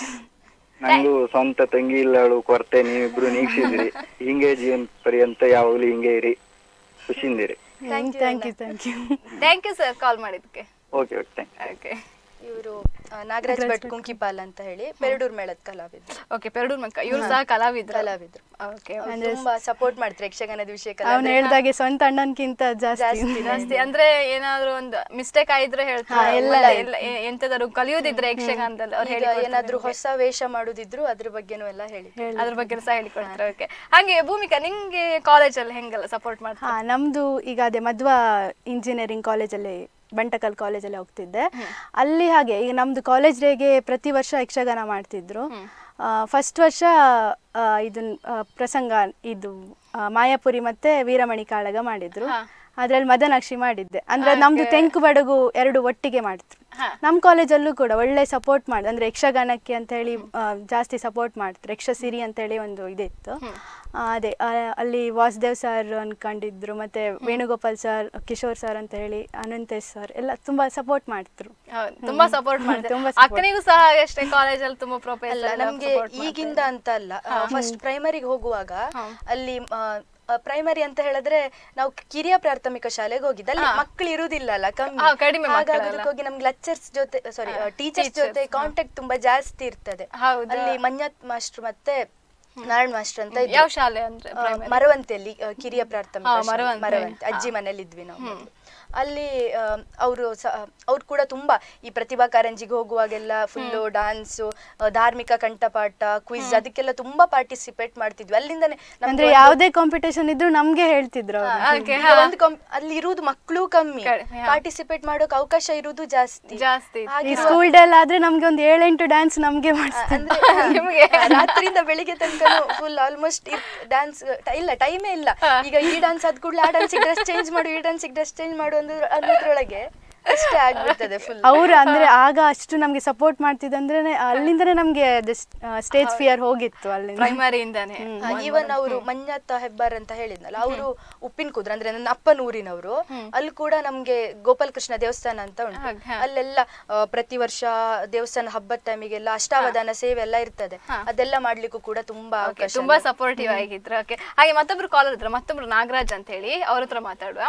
ನಂಗೂ ಸ್ವಂತ ತಂಗಿ ಇಲ್ಲಳು ಕೊರತೆ ನೀವಿಬ್ರು ನೀಗಿಸಿದ್ರಿ ಹಿಂಗೆ ಜೀವನ ಪರ್ಯಂತ ಯಾವಾಗ್ಲೂ ಹಿಂಗೆ ಇರಿ ಖುಷಿಯಿಂದಿರಿ thank you thank you thank you thank you sir call ಮಾಡಿದ್ದಕ್ಕೆ ಓಕೆ ಓಕೆ ಥ್ಯಾಂಕ್ ಓಕೆ ಇವರು ನಾಗರಾಜ್ ಭಟ್ ಕುಂಕಿಪಾಲ್ ಅಂತ ಹೇಳಿ ಪೆರಡೂರ್ ಮೇಳದ ಕಲಾವಿದ್ರು ಓಕೆ ಪೆರಡೂರ್ ಮಕ್ಕ ಇವ್ರು ಸಹ ಕಲಾವಿದ್ರು ಕಲಾವಿದ್ರು ಓಕೆ ಅವ್ರು ತುಂಬಾ ಸಪೋರ್ಟ್ ಮಾಡ್ತಾರೆ ಯಕ್ಷಗಾನದ ವಿಷಯಕ್ಕೆ ಅವ್ನು ಹೇಳ್ದಾಗೆ ಸ್ವಂತ ಅಣ್ಣನ್ಕಿಂತ ಜಾಸ್ತಿ ಜಾಸ್ತಿ ಅಂದ್ರೆ ಏನಾದ್ರು ಒಂದು ಮಿಸ್ಟೇಕ್ ಆಯಿದ್ರೆ ಹೇಳ್ತಾರೆ ಎಲ್ಲ ಎಲ್ಲ ಎ- ಎಂತದಾದ್ರು ಕಲಿಯೋದಿದ್ರೆ ಯಕ್ಷಗಾನದಲ್ಲಿ ಅವ್ರು ಹೇಳಿ ಈಗ ಏನಾದ್ರೂ ಹೊಸ ವೇಷ ಮಾಡುದಿದ್ರು ಅದ್ರ ಬಗ್ಗೆನೂ ಎಲ್ಲ ಹೇಳಿ ಅದ್ರ ಬಗ್ಗೆ ಸಹ ಹೇಳಿಕೊಡ್ತಾರೆ ಓಕೆ ಹಾಗೆ ಭೂಮಿಕಾ ನಿಂಗೆ ಕಾಲೇಜಲ್ಲಿ ಹೆಂಗೆಲ್ಲ ಸಪೋರ್ಟ್ ಮಾಡ್ತಾರೆ ಹಾ ನಮ್ದು ಈಗ ಅದೇ ಮಧ್ವಾ ಇಂಜಿನಿಯರಿಂಗ್ ಕಾಲೇಜಲ್ಲಿ ಬಂಟಕಲ್ ಕಾಲೇಜಲ್ಲಿ ಹೋಗ್ತಿದ್ದೆ ಅಲ್ಲಿ ಹಾಗೆ ಈಗ ನಮ್ದು ಕಾಲೇಜ್ ಡೇಗೆ ಪ್ರತಿ ವರ್ಷ ಯಕ್ಷಗಾನ ಮಾಡ್ತಿದ್ರು ಫಸ್ಟ್ ವರ್ಷ ಆ, ಇದನ್ ಆ, ಪ್ರಸಂಗ ಇದು ಆ, ಮಾಯಾಪುರಿ ಮತ್ತೆ ವೀರಮಣಿ ಕಾಳಗ ಮಾಡಿದ್ರು ಅದ್ರಲ್ಲಿ ಮದನಾಕ್ಷಿ ಮಾಡಿದ್ದೆ ಅಂದ್ರೆ ಅದ್ ನಮ್ದು ತೆಂಕು ಬಡಗು ಎರಡು ಒಟ್ಟಿಗೆ ಮಾಡಿದ್ರು ನಮ್ಮ ಕಾಲೇಜಲ್ಲೂ ಕೂಡ ಒಳ್ಳೆ ಸಪೋರ್ಟ್ ಮಾಡಿ ಅಂದ್ರೆ ಯಕ್ಷಗಾನಕ್ಕೆ ಅಂತ ಹೇಳಿ ಆ, ಜಾಸ್ತಿ ಸಪೋರ್ಟ್ ಮಾಡ್ತಾರೆ ಯಕ್ಷಸಿರಿ ಅಂತ ಹೇಳಿ ಒಂದು ಇದಿತ್ತು ಆ, ಅದೇ ಆ, ಅಲ್ಲಿ ವಾಸುದೇವ್ ಸರ್ ಅನ್ಕೊಂಡಿದ್ರು ಮತ್ತೆ ವೇಣುಗೋಪಾಲ್ ಸರ್ ಕಿಶೋರ್ ಸರ್ ಅಂತ ಹೇಳಿ ಅನಂತೇಶ್ ಸರ್ ಎಲ್ಲ ತುಂಬಾ ಸಪೋರ್ಟ್ ಮಾಡ್ತಿದ್ರು ಹೌದು, ತುಂಬಾ ಸಪೋರ್ಟ್ ಮಾಡ್ತಾರೆ ತುಂಬಾ support. ಅಕ್ಕನಿಗೂ ಸಹ ಅಷ್ಟೇ ಕಾಲೇಜಲ್ಲಿ ತುಂಬಾ ಅಲ್ಲ ಪ್ರೊಫೆಸರ್ ನಮ್ಗೆ ಈಗಿಂದ ಅಂತ ಅಲ್ಲ ಫಸ್ಟ್ ಪ್ರೈಮರಿಗೆ ಹೋಗುವಾಗ ಅಲ್ಲಿ ಪ್ರೈಮರಿ ಅಂತ ಹೇಳಿದ್ರೆ ನಾವು ಕಿರಿಯ ಪ್ರಾಥಮಿಕ ಶಾಲೆಗೆ ಹೋಗಿದ್ದು ಅಲ್ಲಿ ಮಕ್ಕಳು ಇರುವುದಿಲ್ಲ ಅಲ್ಲ ಹಾ, ಕಡಿಮೆ ಕಮ್ಮಿ ಮಕ್ಕಳಲ್ಲ. ಹಾಗಾಗೋದಕ್ಕೆ ಹೋಗಿ ನಮ್ಗೆ ಲೆಕ್ಚರ್ಸ್ ಜೊತೆ ಸಾರಿ ಟೀಚರ್ಸ್ ಜೊತೆ ಕಾಂಟ್ಯಾಕ್ಟ್ ತುಂಬಾ ಜಾಸ್ತಿ ಇರ್ತದೆ ಹೌದು. ಅಲ್ಲಿ ಮಂಜಾತ್ ಮಾಸ್ಟರ್ ಮತ್ತೆ ನಾರಾಯಣ್ ಮಾಸ್ಟರ್ ಅಂತ ಇದ್ರು. ಯಾವ ಶಾಲೆ ಅಂದ್ರೆ ಆ, ಮರವಂತೆಯಲ್ಲಿ ಆ, ಕಿರಿಯ ಪ್ರಾಥಮಿಕ ಹಾ, ಶಾಲೆ, ಮರವಂತೆ. ಮರವಂತೆ ಅಜ್ಜಿ ಮನೇಲಿ ಇದ್ವಿ ನಾವು ಮೊದ್ಲು. ಅಲ್ಲಿ ಅವರು ಅವ್ರು ಕೂಡ ತುಂಬಾ ಈ ಪ್ರತಿಭಾ ಕಾರಂಜಿಗೆ ಹೋಗುವಾಗೆಲ್ಲ ಫುಲ್ಲು ಡಾನ್ಸು ಧಾರ್ಮಿಕ ಕಂಠಪಾಠ ಕ್ವಿಜ್ ಅದಕ್ಕೆಲ್ಲ ತುಂಬಾ ಪಾರ್ಟಿಸಿಪೇಟ್ ಮಾಡ್ತಿದ್ವಿ ಅಲ್ಲಿಂದಾನೆ ನಮ್ಗೆ ಅಂದ್ರೆ ಒಂದು- ಯಾವುದೇ ಕಾಂಪಿಟೇಷನ್ ಇದ್ರು ನಮ್ಗೆ ಹೇಳ್ತಿದ್ರು ಅವ್ರು. ಓಕೆ ಈಗ ಒಂದು ಕಂ- ಅಲ್ಲಿ ಇರುವುದು ಮಕ್ಕಳು ಕಮ್ಮಿ ಕಡಿಮೆ, ಹಾ. ಪಾರ್ಟಿಸಿಪೇಟ್ ಮಾಡೋಕೆ ಅವಕಾಶ ಇರುವುದು ಜಾಸ್ತಿ ಜಾಸ್ತಿ ಈ ಹಾಗಿರುವಾಗ- ಸ್ಕೂಲ್ ಡೇ ಆದ್ರೆ ನಮ್ಗೆ ಒಂದು ಏಳೆಂಟು ಡ್ಯಾನ್ಸ್ ನಮ್ಗೆ ಮಾಡಿಸ್ತಾರೆ ಅಂದ್ರೆ ನಿಮ್ಗೆ? ರಾತ್ರಿಯಿಂದ ಬೆಳಿಗ್ಗೆ ತನಕ ಫುಲ್ ಆಲ್ಮೋಸ್ಟ್ ಡ್ಯಾನ್ಸ್ ಇಲ್ಲ ಟೈಮೇ ಇಲ್ಲ ಈಗ ಈ ಡ್ಯಾನ್ಸ್ ಆದ ಕೂಡಲೇ ಆ ಡ್ಯಾನ್ಸಿಗೆ ಡ್ರೆಸ್ ಚೇಂಜ್ ಮಾಡು ಈ ಡ್ಯಾನ್ಸಿಗೆ ಡ್ರೆಸ್ ಚೇಂಜ್ ಮಾಡು ಅಂದ್ ಅನ್ನೋದ್ರೊಳಗೆ ಅಷ್ಟೇ ಆಗ್ಬಿಡ್ತದೆ ಫುಲ್ ಅವ್ರು ಅಂದ್ರೆ ಆಗ ಅಷ್ಟು ನಮ್ಗೆ ಸಪೋರ್ಟ್ ಮಾಡ್ತಿದ್ದಂದ್ರೆ ಅಲ್ಲಿಂದನೇ ನಮ್ಗೆ ಸ್ಟೇಜ್ ಫಿಯರ್ ಹೋಗಿತ್ತು ಅಲ್ಲಿಂದ ಪ್ರೈಮರಿಯಿಂದಾನೆ ಈವನ್ ಅವರು ಮಂಜಾತ ಹೆಬ್ಬಾರ್ ಅಂತ ಹೇಳಿದ್ನಲ್ಲ ಅವರು ಉಪ್ಪಿನ ಕುದ್ರ ಅಂದ್ರೆ ನನ್ನ ಅಪ್ಪನ ಊರಿನವರು ಅಲ್ಲಿ ಕೂಡ ನಮ್ಗೆ ಗೋಪಾಲ್ ಕೃಷ್ಣ ದೇವಸ್ಥಾನ ಅಂತ ಉಂಟು ಹಾಗೆ, ಹಾ. ಅಲ್ಲೆಲ್ಲ ಆ, ಪ್ರತಿ ವರ್ಷ ದೇವಸ್ಥಾನ ಹಬ್ಬದ ಟೈಮಿಗೆಲ್ಲ ಅಷ್ಟಾವಧಾನ ಸೇವೆ ಎಲ್ಲ ಇರ್ತದೆ ಅದೆಲ್ಲ ಮಾಡ್ಲಿಕ್ಕೂ ಕೂಡ ತುಂಬಾ Okay, ಅವಕಾಶ ತುಂಬಾ ಸಪೋರ್ಟಿವ್ ಆಗಿದ್ರು ಓಕೆ ಹಾಗೆ ಮತ್ತೊಬ್ರು ಕಾಲರ್ ಇದ್ರು ಮತ್ತೊಬ್ರು ನಾಗರಾಜ್ ಅಂತ ಹೇಳಿ ಅವ್ರ ಹತ್ರ ಮಾತಾಡುವ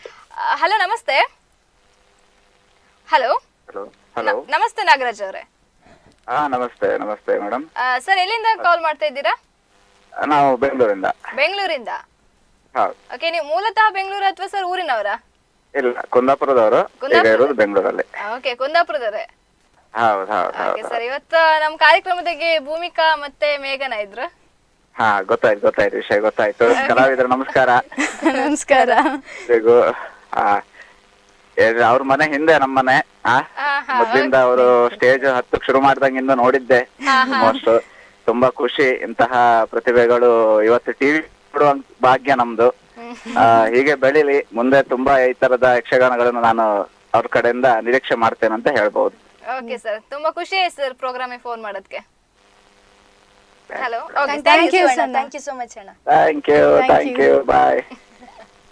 ಹಲೋ ನಮಸ್ತೆ ಹಲೋ ಹಲೋ ಹಲೋ ನಮಸ್ತೆ ನಾಗರಾಜ್ ಅವರೇ ಹಾ ನಮಸ್ತೆ ನಮಸ್ತೆ ಮೇಡಮ್ ಸರ್ ಎಲ್ಲಿಂದ ಕಾಲ್ ಮಾಡ್ತಾ ಇದ್ದೀರಾ ನಾವು ಬೆಂಗಳೂರಿಂದ ಬೆಂಗಳೂರಿಂದ ಹೌದು ಓಕೆ ನೀವು ಮೂಲತಃ ಬೆಂಗಳೂರು ಅಥವಾ ಸರ್ ಊರಿನವರ ಇಲ್ಲ ಕುಂದಾಪುರದವರು ಈಗ ಕುಂದಾಪುರ? ಇರೋದು ಬೆಂಗಳೂರಲ್ಲಿ ಓಕೆ ಕುಂದಾಪುರದವರೇ ಹೌದು ಹೌದು ಓಕೆ ಹೌದು ಸರ್ ಇವತ್ತು ನಮ್ಮ ಕಾರ್ಯಕ್ರಮದಾಗೆ ಭೂಮಿಕಾ ಮತ್ತೆ ಮೇಘನ ಇದ್ರು ಹಾ ಗೊತ್ತಾಯ್ತು ಗೊತ್ತಾಯ್ತು ವಿಷಯ ಗೊತ್ತಾಯ್ತು ಕಲಾವಿದರು ನಮಸ್ಕಾರ ನಮಸ್ಕಾರ ಎಲ್ರಿಗೂ ಆ ಏ- ಅವ್ರ ಮನೆ ಹಿಂದೆ ನಮ್ಮ ಮನೆ ಆ ಮೊದ್ಲಿಂದ ಅವರು ಸ್ಟೇಜ್ ಹತ್ತಕ್ ಶುರು ಮಾಡ್ದಂಗಿಂದ ನೋಡಿದ್ದೆ ಮೋಸ್ಟ್ ತುಂಬಾ ಖುಷಿ ಇಂತಹ ಪ್ರತಿಭೆಗಳು ಇವತ್ತು ಟಿವಿ ನೋಡುವ ಭಾಗ್ಯ ನಮ್ದು ಆ, ಹೀಗೆ ಬೆಳಿಲಿ ಮುಂದೆ ತುಂಬಾ ಈ ತರದ ಯಕ್ಷಗಾನಗಳನ್ನು ನಾನು ಅವ್ರ ಕಡೆಯಿಂದ ನಿರೀಕ್ಷೆ ಮಾಡ್ತೇನೆ ಅಂತ ಹೇಳ್ಬಹುದು ಓಕೆ ಸರ್ ತುಂಬಾ ಖುಷಿ ಆಯ್ತು ಸರ್ ಪ್ರೋಗ್ರಾಮಿಗೆ ಫೋನ್ ಮಾಡೋದಕ್ಕೆ hello okay thank you thank you so much ಅಣ್ಣ thank you thank you bye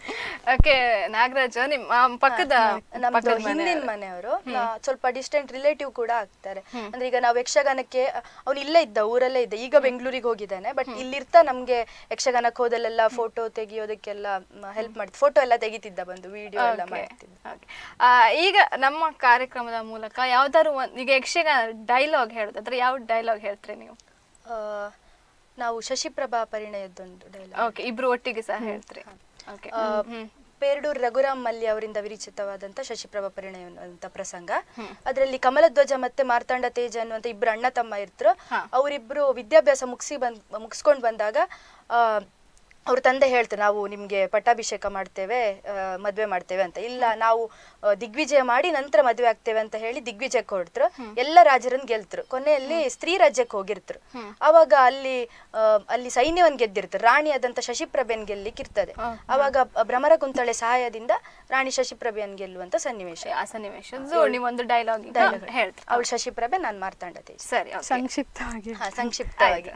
okay Nagaraj ನಿಮ್ಮ ಆ, ಪಕ್ಕದ ನಮ್ದು ಪಕ್ಕದ ಹಿಂದಿನ ಮನೆಯವರು. ಮನೆಯವರು ಸ್ವಲ್ಪ ಡಿಸ್ಟೆಂಟ್ ರಿಲೇಟಿವ್ ಕೂಡ ಆಗ್ತಾರೆ ಅಂದ್ರೆ ಈಗ ನಾವು ಯಕ್ಷಗಾನಕ್ಕೆ ಅವ್ನು ಇಲ್ಲೇ ಇದ್ದ ಊರಲ್ಲೇ ಇದ್ದ ಈಗ ಬೆಂಗಳೂರಿಗೆ ಹೋಗಿದ್ದಾನೆ ಬಟ್ ಇಲ್ಲಿರ್ತಾ ನಮ್ಗೆ ಯಕ್ಷಗಾನಕ್ಕೆ ಹೋದಲ್ಲೆಲ್ಲ ಫೋಟೋ ತೆಗಿಯೋದಕ್ಕೆಲ್ಲ ಹೆಲ್ಪ್ ಮಾಡ್ತಿದ್ದ ಫೋಟೋ ಎಲ್ಲ ತೆಗಿತಿದ್ದ ಬಂದು ವಿಡಿಯೋ ಎಲ್ಲ Okay, ಮಾಡ್ತಿದ್ದ okay. ಆ, ಈಗ ನಮ್ಮ ಕಾರ್ಯಕ್ರಮದ ಮೂಲಕ ಯಾವ್ದಾದ್ರು ಒಂದ್ ಈಗ ಯಕ್ಷಗಾನ ಡೈಲಾಗ್ ಹೇಳೋದಾದ್ರೆ ಯಾವ ಡೈಲಾಗ್ ಹೇಳ್ತೀರಿ ನೀವು ಆ, ನಾವು ಶಶಿಪ್ರಭಾ ಪರಿಣಯದ್ದೊಂದು ಡೈಲಾಗ್ ಓಕೆ ಇಬ್ರು ಒಟ್ಟಿಗೆ ಸಹ ಹೇಳ್ತೀರಿ ಓಕೆ ಹ್ಮ್ ಪೇರ್ಡೂರ್ ರಘುರಾಮ್ ಮಲ್ಲಿ ಅವರಿಂದ ವಿರಚಿತವಾದಂತ ಶಶಿಪ್ರಭಾ ಪರಿಣಯ ಅಂತ ಪ್ರಸಂಗ ಅದರಲ್ಲಿ ಕಮಲಧ್ವಜ ಮತ್ತೆ ಮಾರ್ತಾಂಡ ತೇಜ ಅನ್ನುವಂತ ಇಬ್ರು ಅಣ್ಣ ತಮ್ಮ ಇರ್ತರು ಅವರಿಬ್ರು ವಿದ್ಯಾಭ್ಯಾಸ ಮುಗಿಸಿ ಬಂದ್ ಮುಗಿಸ್ಕೊಂಡು ಬಂದಾಗ ಆ ಅವ್ರ ತಂದೆ ಹೇಳ್ತಾರೆ ನಾವು ನಿಮ್ಗೆ ಪಟ್ಟಾಭಿಷೇಕ ಮಾಡ್ತೇವೆ ಆ, ಮದ್ವೆ ಮಾಡ್ತೇವೆ ಅಂತ ಇಲ್ಲ ನಾವು ಆ, ದಿಗ್ವಿಜಯ ಮಾಡಿ ನಂತರ ಮದ್ವೆ ಆಗ್ತೇವೆ ಅಂತ ಹೇಳಿ ದಿಗ್ವಿಜಯಕ್ಕೆ ಹೊರಡ್ರು ಎಲ್ಲ ರಾಜರನ್ನ ಗೆಲ್ತರು ಕೊನೆಯಲ್ಲಿ ಸ್ತ್ರೀ ರಾಜ್ಯಕ್ಕೆ ಹೋಗಿರ್ತರು ಅವಾಗ ಅಲ್ಲಿ ಆ, ಅಲ್ಲಿ ಸೈನ್ಯವನ್ ಗೆದ್ದಿರ್ತಾರೆ ರಾಣಿ ಆದಂತ ಶಶಿಪ್ರಭೆನ್ ಗೆಲ್ಲಿಕ್ ಇರ್ತದೆ ಅವಾಗ ಭ್ರಮರ ಕುಂತಳೆ ಸಹಾಯದಿಂದ ರಾಣಿ ಶಶಿಪ್ರಭೆಯನ್ ಗೆಲ್ಲುವಂತ ಸನ್ನಿವೇಶ ಆ ಸನ್ನಿವೇಶ ನೀವೊಂದು ಡೈಲಾಗ್ ಹೇಳ್ತೀರಿ ಅವಳು ಶಶಿಪ್ರಭೆ ನಾನ್ ಮಾರ್ತಾಂಡ ತೇಜ ಸರಿ okay. ಸಂಕ್ಷಿಪ್ತವಾಗಿ ಹಾ ಸಂಕ್ಷಿಪ್ತವಾಗಿ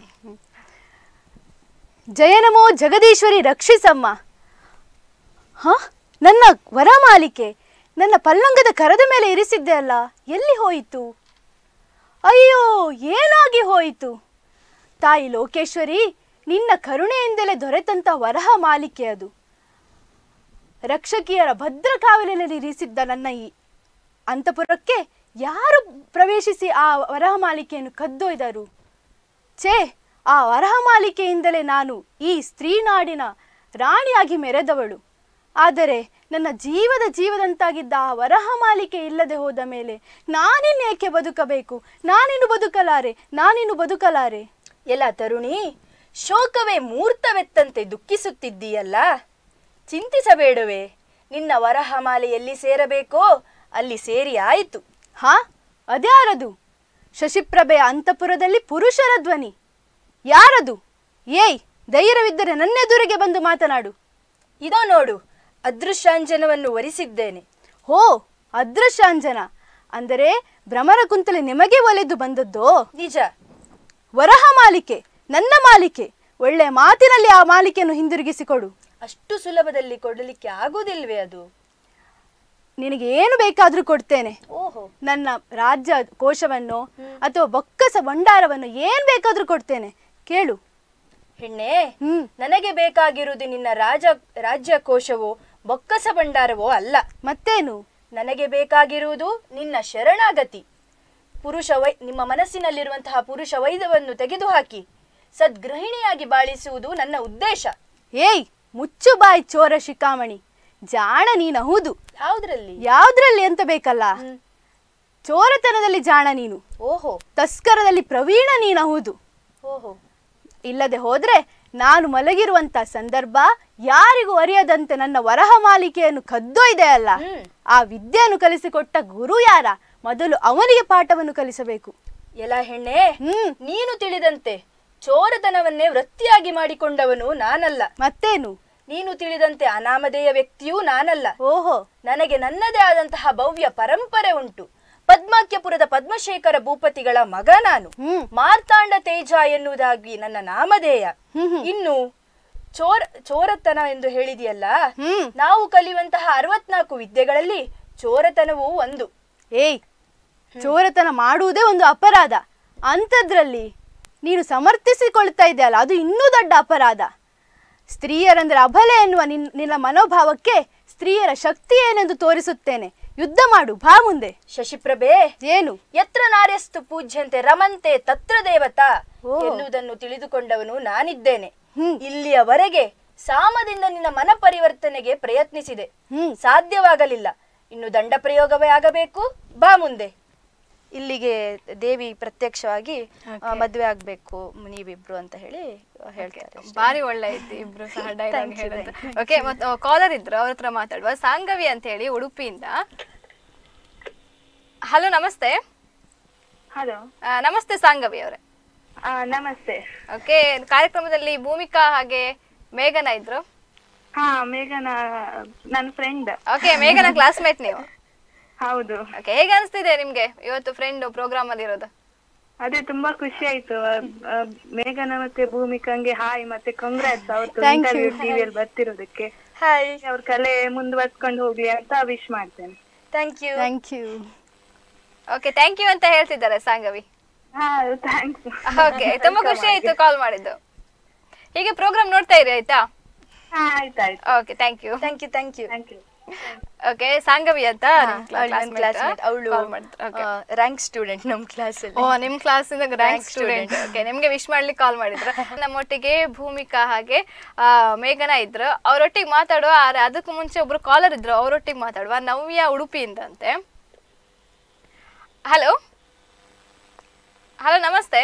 ಜಯ ನಮೋ ಜಗದೀಶ್ವರಿ ರಕ್ಷಿಸಮ್ಮ ಹ ನನ್ನ ವರಮಾಲಿಕೆ ನನ್ನ ಪಲ್ಲಂಗದ ಕರದ ಮೇಲೆ ಇರಿಸಿದ್ದೆ ಅಲ್ಲ ಎಲ್ಲಿ ಹೋಯಿತು ಅಯ್ಯೋ ಏನಾಗಿ ಹೋಯಿತು ತಾಯಿ ಲೋಕೇಶ್ವರಿ ನಿನ್ನ ಕರುಣೆಯಿಂದಲೇ ದೊರೆತಂತ ವರಹ ಮಾಲಿಕೆ ಅದು ರಕ್ಷಕಿಯರ ಭದ್ರ ಕಾವಲಿನಲ್ಲಿ ಇರಿಸಿದ್ದ ನನ್ನ ಈ ಅಂತಪುರಕ್ಕೆ ಯಾರು ಪ್ರವೇಶಿಸಿ ಆ ವರಹ ಮಾಲಿಕೆಯನ್ನು ಕದ್ದೊಯ್ದರು ಛೇ ಆ ವರಹಮಾಲಿಕೆಯಿಂದಲೇ ನಾನು ಈ ಸ್ತ್ರೀನಾಡಿನ ರಾಣಿಯಾಗಿ ಮೆರೆದವಳು ಆದರೆ ನನ್ನ ಜೀವದ ಜೀವದಂತಾಗಿದ್ದ ಆ ವರಹಮಾಲಿಕೆ ಇಲ್ಲದೆ ಹೋದ ಮೇಲೆ ನಾನಿನ್ನೇಕೆ ಬದುಕಬೇಕು ನಾನಿನ್ನು ಬದುಕಲಾರೆ ನಾನಿನ್ನು ಬದುಕಲಾರೆ ಎಲ್ಲ ತರುಣಿ ಶೋಕವೇ ಮೂರ್ತವೆತ್ತಂತೆ ದುಃಖಿಸುತ್ತಿದ್ದೀಯಲ್ಲ ಚಿಂತಿಸಬೇಡವೆ ನಿನ್ನ ವರಹಮಾಲೆ ಎಲ್ಲಿ ಸೇರಬೇಕೋ ಅಲ್ಲಿ ಸೇರಿ ಆಯಿತು ಹಾ ಅದ್ಯಾರದು ಶಶಿಪ್ರಭೆಯ ಅಂತಪುರದಲ್ಲಿ ಪುರುಷರ ಧ್ವನಿ ಯಾರದು ಏಯ್ ಧೈರ್ಯವಿದ್ದರೆ ನನ್ನೆದುರಿಗೆ ಬಂದು ಮಾತನಾಡು ಇದೋ ನೋಡು ಅದೃಶ್ಯಾಂಜನವನ್ನು ವರಿಸಿದ್ದೇನೆ ಹೋ ಅದೃಶ್ಯಾಂಜನ ಅಂದರೆ ಭ್ರಮರ ಕುಂತಲೆ ನಿಮಗೆ ಒಲೆದು ಬಂದದ್ದೋ ನಿಜ ವರಹ ಮಾಲಿಕೆ ನನ್ನ ಮಾಲಿಕೆ ಒಳ್ಳೆ ಮಾತಿನಲ್ಲಿ ಆ ಮಾಲಿಕೆಯನ್ನು ಹಿಂದಿರುಗಿಸಿಕೊಡು ಅಷ್ಟು ಸುಲಭದಲ್ಲಿ ಕೊಡಲಿಕ್ಕೆ ಆಗುವುದಿಲ್ವೇ ಅದು ನಿನಗೆ ಏನು ಬೇಕಾದ್ರೂ ಕೊಡ್ತೇನೆ ಓಹೋ ನನ್ನ ರಾಜ್ಯ ಕೋಶವನ್ನು ಅಥವಾ ಬೊಕ್ಕಸ ಭಂಡಾರವನ್ನು ಏನ್ ಬೇಕಾದ್ರೂ ಕೊಡ್ತೇನೆ ಕೇಳು ಹೆಣ್ಣೆ ಹ್ಮ್ ನನಗೆ ಬೇಕಾಗಿರುವುದು ನಿನ್ನ ರಾಜ ರಾಜ್ಯ ಕೋಶವೋ ಬೊಕ್ಕಸ ಭಂಡಾರವೋ ಅಲ್ಲ ಮತ್ತೇನು ನನಗೆ ಬೇಕಾಗಿರುವುದು ನಿನ್ನ ಶರಣಾಗತಿ ಪುರುಷ ವೈ ನಿಮ್ಮ ಮನಸ್ಸಿನಲ್ಲಿರುವಂತಹ ಪುರುಷ ವೈದ್ಯವನ್ನು ತೆಗೆದುಹಾಕಿ ಸದ್ಗೃಹಿಣಿಯಾಗಿ ಬಾಳಿಸುವುದು ನನ್ನ ಉದ್ದೇಶ ಏಯ್ ಮುಚ್ಚು ಬಾಯ್ ಚೋರ ಶಿಖಾಮಣಿ ಜಾಣ ನೀನು ಹೌದು ಯಾವ್ದ್ರಲ್ಲಿ ಯಾವ್ದ್ರಲ್ಲಿ ಅಂತ ಬೇಕಲ್ಲ ಚೋರತನದಲ್ಲಿ ಜಾಣ ನೀನು ಓಹೋ ತಸ್ಕರದಲ್ಲಿ ಪ್ರವೀಣ ನೀನು ಹೌದು ಓಹೋ ಇಲ್ಲದೆ ಹೋದ್ರೆ ನಾನು ಮಲಗಿರುವಂತ ಸಂದರ್ಭ ಯಾರಿಗೂ ಅರಿಯದಂತೆ ನನ್ನ ವರಹ ಮಾಲಿಕೆಯನ್ನು ಕದ್ದೊಯ್ದೆ ಅಲ್ಲ ಹ್ಮ್. ಆ ವಿದ್ಯೆಯನ್ನು ಕಲಿಸಿಕೊಟ್ಟ ಗುರು ಯಾರ ಮೊದಲು ಅವನಿಗೆ ಪಾಠವನ್ನು ಕಲಿಸಬೇಕು ಎಲ ಹೆಣ್ಣೆ ಹ್ಮ್ ನೀನು ತಿಳಿದಂತೆ ಚೋರತನವನ್ನೇ ವೃತ್ತಿಯಾಗಿ ಮಾಡಿಕೊಂಡವನು ನಾನಲ್ಲ ಮತ್ತೇನು ನೀನು ತಿಳಿದಂತೆ ಅನಾಮಧೇಯ ವ್ಯಕ್ತಿಯೂ ನಾನಲ್ಲ ಓಹೋ ನನಗೆ ನನ್ನದೇ ಆದಂತಹ ಭವ್ಯ ಪರಂಪರೆ ಉಂಟು ಪದ್ಮಾಕ್ಯಪುರದ ಪದ್ಮಶೇಖರ ಭೂಪತಿಗಳ ಮಗ ನಾನು ಹ್ಮ್ ಮಾರ್ತಾಂಡ ತೇಜ ಎನ್ನುವುದಾಗಿ ನನ್ನ ನಾಮಧೇಯ ಹ್ಮ್ ಹ್ಮ್. ಇನ್ನು ಚೋರ ಚೋರತನ ಎಂದು ಹೇಳಿದೆಯಲ್ಲ ಹ್ಮ್ ನಾವು ಕಲಿಯುವಂತಹ ಅರವತ್ನಾಲ್ಕು ವಿದ್ಯೆಗಳಲ್ಲಿ ಚೋರತನವೂ ಒಂದು ಏಯ್ ಚೋರತನ ಮಾಡುವುದೇ ಒಂದು ಅಪರಾಧ ಅಂಥದ್ರಲ್ಲಿ ನೀನು ಸಮರ್ಥಿಸಿಕೊಳ್ತಾ ಇದೆಯಲ್ಲ ಅದು ಇನ್ನೂ ದೊಡ್ಡ ಅಪರಾಧ ಸ್ತ್ರೀಯರಂದ್ರೆ ಅಬಲೆ ಎನ್ನುವ ನಿನ್ ನಿನ್ನ ಮನೋಭಾವಕ್ಕೆ ಸ್ತ್ರೀಯರ ಶಕ್ತಿ ಏನೆಂದು ತೋರಿಸುತ್ತೇನೆ ಯುದ್ಧ ಮಾಡು ಬಾ ಮುಂದೆ ಶಶಿಪ್ರಭೆ ಏನು ಯತ್ರ ನಾರ್ಯಸ್ತು ಪೂಜ್ಯಂತೆ ರಮಂತೆ ತತ್ರ ದೇವತಾ ಓ. ಎನ್ನುವುದನ್ನು ತಿಳಿದುಕೊಂಡವನು ನಾನಿದ್ದೇನೆ ಹ್ಮ್. ಇಲ್ಲಿಯವರೆಗೆ ಸಾಮದಿಂದ ನಿನ್ನ ಮನ ಪರಿವರ್ತನೆಗೆ ಪ್ರಯತ್ನಿಸಿದೆ ಹ್ಮ್ ಸಾಧ್ಯವಾಗಲಿಲ್ಲ ಇನ್ನು ದಂಡ ಪ್ರಯೋಗವೇ ಆಗಬೇಕು ಬಾ ಮುಂದೆ ಇಲ್ಲಿಗೆ ದೇವಿ ಪ್ರತ್ಯಕ್ಷವಾಗಿ ಆ, ಮದ್ವೆ ಆಗ್ಬೇಕು ನೀವಿಬ್ರು ಅಂತ ಹೇಳಿ ಆ, ಹೇಳ್ತಾರೆ ಅಷ್ಟೇ. ಬಾರಿ ಒಳ್ಳೆ ಐತಿ ಇಬ್ರು ಸಹ ಡೈಲಾಗ್ ಹೇಳಿದ್ದು ಓಕೆ ಮತ್ತೆ ಕಾಲರ್ ಇದ್ರು ಅವ್ರ ಹತ್ರ ಮಾತಾಡುವ ಸಾಂಗವಿ ಅಂತ ಹೇಳಿ ಉಡುಪಿಯಿಂದ ಹಲೋ ನಮಸ್ತೆ ಹಲೋ ಆ, ನಮಸ್ತೆ ಸಾಂಗವಿ ಅವರೇ ನಮಸ್ತೆ ಓಕೆ ಕಾರ್ಯಕ್ರಮದಲ್ಲಿ ಭೂಮಿಕಾ ಹಾಗೆ ಮೇಘನ ಇದ್ರು ಹಾ ಮೇಘನ ನನ್ನ ಫ್ರೆಂಡ್ ಓಕೆ ಮೇಘನ ಕ್ಲಾಸ್ಮೇಟ್ ನೀವು ಹೌದು ಓಕೆ ಹೇಗೆ ಅನಿಸ್ತಿದೆ ನಿಮ್ಗೆ ಇವತ್ತು ಫ್ರೆಂಡ್ ಪ್ರೋಗ್ರಾಮ್ ಅಲ್ಲಿ ಇರೋದು ಅದೇ ತುಂಬಾ ಖುಷಿ ಆಯ್ತು ಆ, ಆ, ಮೇಘನ ಮತ್ತೆ ಭೂಮಿಕಂಗೆ ಹಾಯ್ ಮತ್ತೆ ಕಾಂಗ್ರಾಟ್ಸ್ ಅವತ್ತು Thank ಇಂಟರ್ವ್ಯೂ you. ಟಿವಿಯಲ್ಲಿ ಬರ್ತಿರೋದಕ್ಕೆ ಹಾಯ್ ಅವ್ರ ಕಲೆ ಮುಂದುವರ್ಸ್ಕೊಂಡು ಹೋಗ್ಲಿ ಅಂತ ವಿಶ್ ಮಾಡ್ತೇನೆ thank you thank you okay thank you ಅಂತ ಹೇಳ್ತಿದ್ದಾರೆ ಸಾಂಗವಿ ಹಾ ಥ್ಯಾಂಕ್ಸ್ ಓಕೆ ತುಂಬಾ ಖುಷಿ ಆಯ್ತು ಕಾಲ್ ಮಾಡಿದ್ದು ಹೀಗೆ ಪ್ರೋಗ್ರಾಮ್ ನೋಡ್ತಾ ಇರಿ ಆಯ್ತಾ ಹಾ ಆಯ್ತಾಯ್ತು okay thank you thank you thank you thank you okay Sangavi ಅಂತ ನನ್ನ ಕ್ಲಾಸ್ಮೇಟ್ ಅವಳು ಓಕೆ ರ್ಯಾಂಕ್ ಸ್ಟೂಡೆಂಟ್ ನಮ್ಮ ಕ್ಲಾಸಲ್ಲಿ ಓ ನಿಮ್ ಕ್ಲಾಸ್ ಇಂದ rank Rank student student. Okay ನಿಮ್ಗೆ ವಿಶ್ ಮಾಡ್ಲಿಕ್ಕೆ ಕಾಲ್ ಮಾಡಿದ್ರ ನಮ್ಮೊಟ್ಟಿಗೆ ಭೂಮಿಕಾ ಹಾಗೆ ಆ, ಮೇಘನ ಇದ್ರು ಅವರೊಟ್ಟಿಗೆ ಮಾತಾಡುವ ಆದ್ರೆ ಅದಕ್ಕೂ ಮುಂಚೆ ಒಬ್ರು ಕಾಲರ್ ಇದ್ರು ಅವರೊಟ್ಟಿಗೆ ಮಾತಾಡುವ ನವ್ಯ ಉಡುಪಿಯಿಂದ ಅಂತೆ ಹಲೋ ಹಲೋ ನಮಸ್ತೆ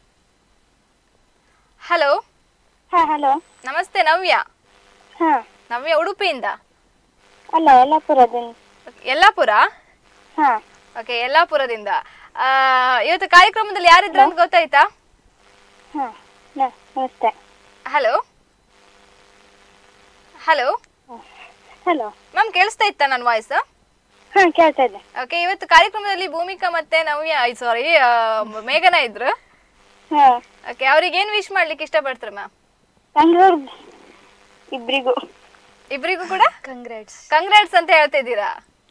ಹಲೋ ಹಾ ಹಲೋ ನಮಸ್ತೆ ನವ್ಯ ಹಾ ನವ್ಯ ಉಡುಪಿಯಿಂದ ಅಲ್ಲ ಯಲ್ಲಾಪುರದಿಂದ ಯಲ್ಲಾಪುರ ಹಾ ಓಕೆ ಯಲ್ಲಾಪುರದಿಂದ ಆ, ಇವತ್ತು ಕಾರ್ಯಕ್ರಮದಲ್ಲಿ ಯಾರಿದ್ರು ಅಂತ ಗೊತ್ತಾಯ್ತಾ ಹಾ ನಮಸ್ತೆ ಹಲೋ ಹಲೋ ಹಲೋ ಮ್ಯಾಮ್ ಕೇಳಿಸ್ತಾ ಇತ್ತಾ ನನ್ನ ವಾಯ್ಸ್ ಹಾ ಕೇಳ್ತಾ ಇದ್ದೆ ಓಕೆ ಇವತ್ತು ಕಾರ್ಯಕ್ರಮದಲ್ಲಿ ಭೂಮಿಕಾ ಮತ್ತೆ ನವ್ಯ ಸಾರಿ ಮೇಘನ ಇದ್ರು ಹಾ ಓಕೆ ಅವ್ರಿಗೆ ಏನ್ ವಿಶ್ ಮಾಡ್ಲಿಕ್ಕೆ ಇಷ್ಟಪಡ್ತಾರೆ ಮ್ಯಾಮ್ ಮಂಗಳೂರು ಇಬ್ರಿಗೂ ಇಬ್ರಿಗೂ ಕೂಡ ಕಂಗ್ರಾಟ್ಸ್ ಕಂಗ್ರಾಟ್ಸ್ ಅಂತ ಹೇಳ್ತಾ ಇದ್ದೀರಾ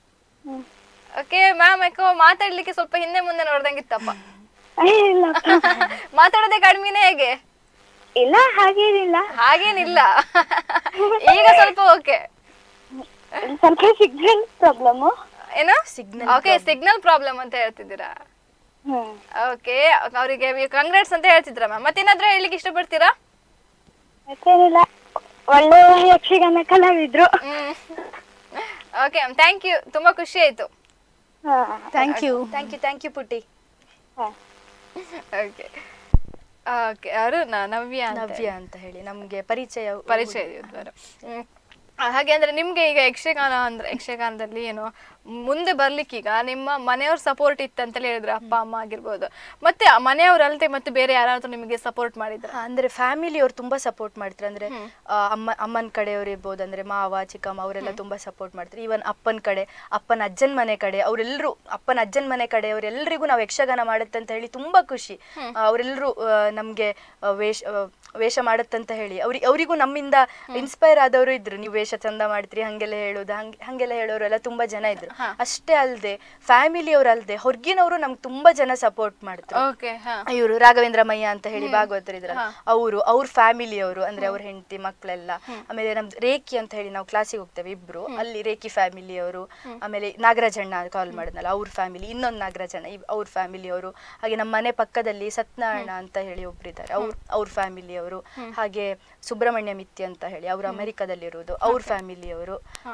ಓಕೆ ಮ್ಯಾಮ್ ಯಾಕೋ ಮಾತಾಡ್ಲಿಕ್ಕೆ ಸ್ವಲ್ಪ ಹಿಂದೆ ಮುಂದೆ ನೋಡ್ದಂಗಿತ್ತಪ್ಪ ಇಲ್ಲ ಮಾತಾಡೋದೇ ಕಡಿಮೆನೇ ಹೇಗೆ ಇಲ್ಲ ಹಾಗೇನಿಲ್ಲ ಹಾಗೇನಿಲ್ಲ ಈಗ ಸ್ವಲ್ಪ ಓಕೆ ಸ್ವಲ್ಪ ಸಿಗ್ನಲ್ ಪ್ರಾಬ್ಲಮ್ ಏನು Signal ಓಕೆ ಸಿಗ್ನಲ್ ಪ್ರಾಬ್ಲಮ್ ಅಂತ ಹೇಳ್ತಿದ್ದೀರಾ ಹ್ಮ್ ಓಕೆ ಅವರಿಗೆ ಕಂಗ್ರಾಟ್ಸ್ ಅಂತ ಹೇಳ್ತಿದ್ರ ಮ್ಯಾಮ್ ಮತ್ತೇನಾದ್ರೂ ಹೇಳಲಿಕ್ಕೆ ಇಷ್ಟಪಡ್ತೀರಾ ಮತ್ತೇನಿಲ್ಲ ಒಳ್ಳೆ ಯಕ್ಷಗಾನ ಕಲಾವಿದ್ರು ಹ್ಮ್ ಓಕೆ ಮ್ಯಾಮ್ ಥ್ಯಾಂಕ್ ಯು ತುಂಬಾ ಖುಷಿ ಆಯ್ತು ಹಾ thank you thank you thank you ಪುಟ್ಟಿ ಹಾ ಓಕೆ ಓಕೆ ಅವರು ನವ್ಯ ಅಂತ ನವ್ಯ ಅಂತ ಹೇಳಿ ನಮ್ಗೆ ಪರಿಚಯ ಪರಿಚಯ ಇದ್ದವರು ಹ್ಮ್. ಆ, ಹಾಗೆ ಅಂದ್ರೆ ನಿಮ್ಗೆ ಈಗ ಯಕ್ಷಗಾನ ಅಂದ್ರೆ ಯಕ್ಷಗಾನದಲ್ಲಿ ಏನು ಮುಂದೆ ಬರ್ಲಿಕ್ಕೀಗ ನಿಮ್ಮ ಮನೆಯವ್ರ ಸಪೋರ್ಟ್ ಇತ್ತಂತಲೇ ಹೇಳಿದ್ರೆ ಅಪ್ಪ ಅಮ್ಮ ಆಗಿರ್ಬೋದು ಮತ್ತೆ ಆ ಮನೆಯವ್ರಲ್ದೆ ಮತ್ತೆ ಬೇರೆ ಯಾರಾದ್ರೂ ನಿಮಗೆ ಸಪೋರ್ಟ್ ಮಾಡಿದ್ರ ಹಾ, ಅಂದ್ರೆ ಫ್ಯಾಮಿಲಿ ಅವ್ರು ತುಂಬಾ ಸಪೋರ್ಟ್ ಮಾಡ್ತಾರೆ ಅಂದ್ರೆ ಆ, ಅಮ್ಮ ಅಮ್ಮನ ಕಡೆಯವ್ರು ಇರ್ಬೋದು ಅಂದ್ರೆ ಮಾವ ಚಿಕ್ಕಮ್ಮ ಅವರೆಲ್ಲ ತುಂಬಾ ಸಪೋರ್ಟ್ ಮಾಡ್ತಾರೆ ಈವನ್ ಅಪ್ಪನ ಕಡೆ ಅಪ್ಪನ ಅಜ್ಜನ ಮನೆ ಕಡೆ ಅವರೆಲ್ಲರೂ ಅಪ್ಪನ ಅಜ್ಜನ ಮನೆ ಕಡೆ ಅವರೆಲ್ಲರಿಗೂ ನಾವು ಯಕ್ಷಗಾನ ಮಾಡುತ್ತೆ ಅಂತ ಹೇಳಿ ತುಂಬಾ ಖುಷಿ ಅವರೆಲ್ಲರೂ ನಮ್ಗೆ ಆ, ವೇಷ ಆ, ವೇಷ ಮಾಡುತ್ತಂತ ಹೇಳಿ ಅವ್ರಿಗೆ ಅವರಿಗೂ ನಮ್ಮಿಂದ ಇನ್ಸ್ಪೈರ್ ಆದವರು ಇದ್ರು ನೀವು ವೇಷ ಚಂದ ಮಾಡ್ತೀರಿ ಹಂಗೆಲ್ಲ ಹೇಳೋದು ಹಂಗೆ ಹಂಗೆಲ್ಲ ಹೇಳೋರೆಲ್ಲ ತುಂಬಾ ಜನ ಇದ್ರು ಅಷ್ಟೇ ಅಲ್ಲದೆ ಫ್ಯಾಮಿಲಿಯವ್ರು ಅಲ್ಲದೆ ಹೊರಗಿನವರು ನಮ್ಗೆ ತುಂಬಾ ಜನ ಸಪೋರ್ಟ್ ಮಾಡ್ತಾರೆ ಓಕೆ ಹಾ ಇವರು ರಾಘವೇಂದ್ರ ಮಯ್ಯ ಅಂತ ಹೇಳಿ ಭಾಗವತರಿದ್ರ ಅವರು ಅವ್ರ ಫ್ಯಾಮಿಲಿಯವರು ಅಂದ್ರೆ ಅವ್ರ ಹೆಂಡತಿ ಮಕ್ಕಳೆಲ್ಲ ಆಮೇಲೆ ನಮ್ದು ರೇಖಿ ಅಂತ ಹೇಳಿ ನಾವು ಕ್ಲಾಸಿಗೆ ಹೋಗ್ತೇವೆ ಇಬ್ರು ಅಲ್ಲಿ ರೇಖಿ ಫ್ಯಾಮಿಲಿಯವರು ಆಮೇಲೆ ನಾಗರಾಜಣ್ಣ ಕಾಲ್ ಮಾಡಿದ್ನಲ್ಲ ಅವ್ರ ಫ್ಯಾಮಿಲಿ ಇನ್ನೊಂದು ನಾಗರಾಜಣ್ಣ ಇವ್- ಅವ್ರ ಫ್ಯಾಮಿಲಿಯವರು ಹಾಗೆ ನಮ್ಮ ಮನೆ ಪಕ್ಕದಲ್ಲಿ ಸತ್ಯನಾರಾಯಣ ಅಂತ ಹೇಳಿ ಒಬ್ರಿದ್ದಾರೆ ಅವ್ರ ಅವ್ರ ಫ್ಯಾಮಿಲಿಯವರು ಹಾಗೆ ಸುಬ್ರಹ್ಮಣ್ಯ ಮಿತ್ತಿ ಅಂತ ಹೇಳಿ ಅವರು ಅಮೆರಿಕದಲ್ಲಿರೋದು ಅವ್ರ ಫ್ಯಾಮಿಲಿಯವರು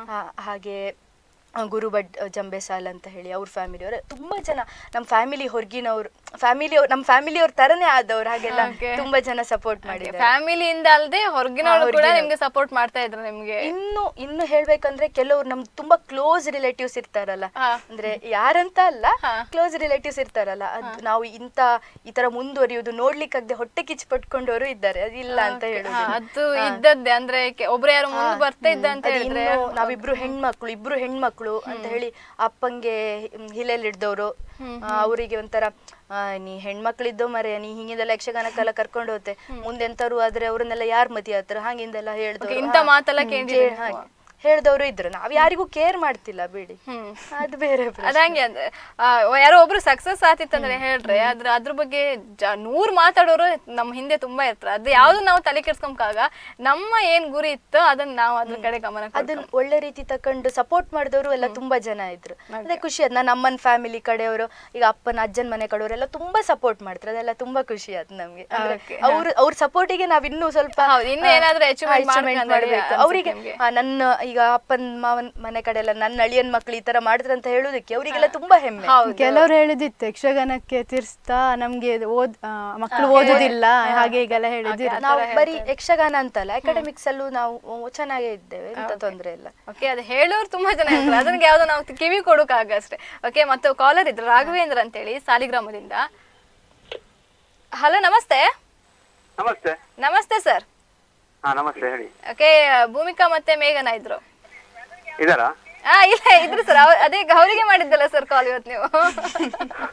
ಹಾಗೆ ಆ, ಗುರು ಬಡ್ ಜಂಬೆಸಾಲ್ ಅಂತ ಹೇಳಿ ಅವ್ರ ಫ್ಯಾಮಿಲಿಯವರು ತುಂಬಾ ಜನ ನಮ್ಮ ಫ್ಯಾಮಿಲಿ ಹೊರಗಿನವ್ರು ಫ್ಯಾಮಿಲಿ ನಮ್ಮ ಫ್ಯಾಮಿಲಿಯವ್ರ ತರನೇ ಆದವ್ರು ಹಾಗೆಲ್ಲ Okay. ತುಂಬಾ ಜನ ಸಪೋರ್ಟ್ ಮಾಡಿದ್ದಾರೆ ಫ್ಯಾಮಿಲಿಯಿಂದ ಅಲ್ಲದೆ ಹೊರಗಿನವರು ಕೂಡ ಹೊರ್ಗಿನವ್ರು. ನಿಮ್ಗೆ ಸಪೋರ್ಟ್ ಮಾಡ್ತಾ ಇದ್ರು ನಿಮ್ಗೆ ಇನ್ನು ಇನ್ನು ಹೇಳ್ಬೇಕಂದ್ರೆ ಕೆಲವ್ರು ನಮ್ ತುಂಬಾ ಕ್ಲೋಸ್ ರಿಲೇಟಿವ್ಸ್ ಇರ್ತಾರಲ್ಲ ಹಾ. ಅಂದ್ರೆ ಯಾರಂತ ಅಲ್ಲ ಹಾ. ಕ್ಲೋಸ್ ರಿಲೇಟಿವ್ಸ್ ಇರ್ತಾರಲ್ಲ ಅದು ನಾವು ಇಂತ ಈ ತರ ಮುಂದುವರಿಯುವುದು ನೋಡ್ಲಿಕ್ಕಾಗದೆ ಹೊಟ್ಟೆ ಕಿಚ್ಚು ಪಟ್ಕೊಂಡವರು ಇದ್ದಾರೆ ಅದಿಲ್ಲ ಅಂತ ಹಾ, ಹೇಳುದು ಅದು ಇದ್ದದ್ದೇ ಅಂದ್ರೆ ಕೆ- ಒಬ್ರು ಯಾರು ಮುಂದೆ ಬರ್ತಾ ಇದ್ದ ಅಂತ ಅದು ಹೇಳಿದ್ರೆ ಇನ್ನು ನಾವಿಬ್ರು ಹೆಣ್ಮಕ್ಳು ಇಬ್ರು ಹೆಣ್ಮಕ್ಳು ಅಂತ ಹೇಳಿ ಅಪ್ಪಂಗೆ ಹಿಲೇಲಿ ಹಿಡ್ದವ್ರು ಅವರಿಗೆ ಒಂಥರ ಆ, ನೀ ಹೆಣ್ಮಕ್ಳಿದ್ದೋ ಮರೆ ನೀ ಹಿಂಗಿಂದೆಲ್ಲ ಯಕ್ಷಗಾನಕ್ಕೆಲ್ಲ ಕರ್ಕೊಂಡು ಹೋತೆ ಮುಂದೆಂತರು ಆದ್ರೆ ಅವ್ರನ್ನೆಲ್ಲ ಯಾರ್ ಮತಿ ಹತ್ರ ಹಂಗಿಂದೆಲ್ಲ ಹೇಳಿದವ್ರು ಇಂಥ ಮಾತೆಲ್ಲ ಕೇಳಿದ್ದೀರಿ ನೀವು? ಹೇಳ್ದವ್ರು ಇದ್ರು ನಾವ್ ಯಾರಿಗೂ ಕೇರ್ ಮಾಡ್ತಿಲ್ಲ ಬಿಡಿ ಹ್ಮ್. ಅದು ಬೇರೆ ಪ್ರಶ್ನೆ. ಅದಂಗೆ ಅಂದ್ರೆ ಆ, ಯಾರೋ ಒಬ್ರು ಸಕ್ಸಸ್ ಆತಿತ್ತಂದ್ರೆ ಹೇಳ್ರೆ ಅದ್ರ ಅದ್ರ ಬಗ್ಗೆ ಜ- ನೂರ್ ಮಾತಾಡೋರು ನಮ್ ಹಿಂದೆ ತುಂಬಾ ಇರ್ತಾರೆ ಅದು ಯಾವ್ದು ನಾವು ತಲೆ ಕೆಡ್ಸ್ಕೊಂಬಾಗ ನಮ್ಮ ಏನ್ ಗುರಿ ಇತ್ತು ಅದನ್ನ ನಾವು ಅದ್ರ ಕಡೆ ಗಮನ ಕೊಡ್ಬೇಕು. ಅದನ್ನ ಒಳ್ಳೆ ರೀತಿ ತಕೊಂಡು ಸಪೋರ್ಟ್ ಮಾಡಿದವರು ಎಲ್ಲ ತುಂಬಾ ಜನ ಇದ್ರು ಅದೇ ಖುಷಿ ಆದ್ ನನ್ನ ಅಮ್ಮನ ಫ್ಯಾಮಿಲಿ ಕಡೆಯವರು ಈಗ ಅಪ್ಪನ ಅಜ್ಜನ ಮನೆ ಕಡೆಯವರೆಲ್ಲ ತುಂಬಾ ಸಪೋರ್ಟ್ ಮಾಡ್ತಾರೆ ಅದೆಲ್ಲ ತುಂಬಾ ಖುಷಿ ಆಯ್ತು ನಮ್ಗೆ Okay, ಅವ್ರ ಅವ್ರ ಸಪೋರ್ಟಿಗೆ ನಾವ್ ಇನ್ನೂ ಸ್ವಲ್ಪ ಹೌದು, ಇನ್ನೂ ಆ, ಏನಾದ್ರೂ achievement ಆ, achievement ಮಾಡ್ಕೊಂಡ್ರೆ ಮಾಡ್ಬೇಕು ಅನ್ಸುತ್ತೆ ಅವರಿಗೆ ನಿಮ್ಗೆ. ನನ್ನ ಈಗ ಅಪ್ಪನ ಮಾವನ್ ಮನೆ ಕಡೆ ಎಲ್ಲ ನನ್ನ ಅಳಿಯನ್ ಮಕ್ಳು ಈ ತರ ಮಾಡಿದ್ರು ಅಂತ ಹೇಳುದಕ್ಕೆ ಅವರಿಗೆಲ್ಲ ತುಂಬಾ ಹೆಮ್ಮೆ ಹೌದು ಕೆಲವ್ರು ಹೇಳಿದಿತ್ತು ಯಕ್ಷಗಾನಕ್ಕೆ ತಿರ್ಸ್ತಾ ನಮ್ಗೆ ಇದು ಓದ್ ಆ, ಮಕ್ಳು ಓದುದಿಲ್ಲ ಹಾಗೆ ಈಗೆಲ್ಲ ಹೇಳಿದಿರು ನಾವು ಬರೀ ಯಕ್ಷಗಾನ ಅಂತಲ್ಲ ಅಕಾಡೆಮಿಕ್ಸ್ ಅಲ್ಲೂ ನಾವು ಚೆನ್ನಾಗೇ ಇದ್ದೇವೆ ಎಂತ ತೊಂದ್ರೆ ಇಲ್ಲ ಓಕೆ ಅದು ಹೇಳೋರು ತುಂಬಾ ಜನ ಇರ್ತಾರೆ ಅದನ್ನ ಯಾವ್ದೋ ನಾವು ಕಿವಿ ಕೊಡೋಕಾಗ ಅಷ್ಟೇ ಓಕೆ ಮತ್ತು ಕಾಲರ್ ಇದ್ರು ರಾಘವೇಂದ್ರ ಅಂತೇಳಿ ಸಾಲಿಗ್ರಾಮದಿಂದ ಹಲೋ ನಮಸ್ತೆ ನಮಸ್ತೆ ನಮಸ್ತೆ ಸರ್ ಹಾ ನಮಸ್ತೆ ಹೇಳಿ ಓಕೆ ಭೂಮಿಕಾ ಮತ್ತೆ ಮೇಘನ ಇದ್ರು ಇದಾರಾ ಆ ಇಲ್ಲ ಇದ್ರು ಸರ್ ಅದೇ ಅವರಿಗೆ ಮಾಡಿದ್ದಲ್ಲ ಸರ್ ಕಾಲ್ ಇವತ್ತು ನೀವು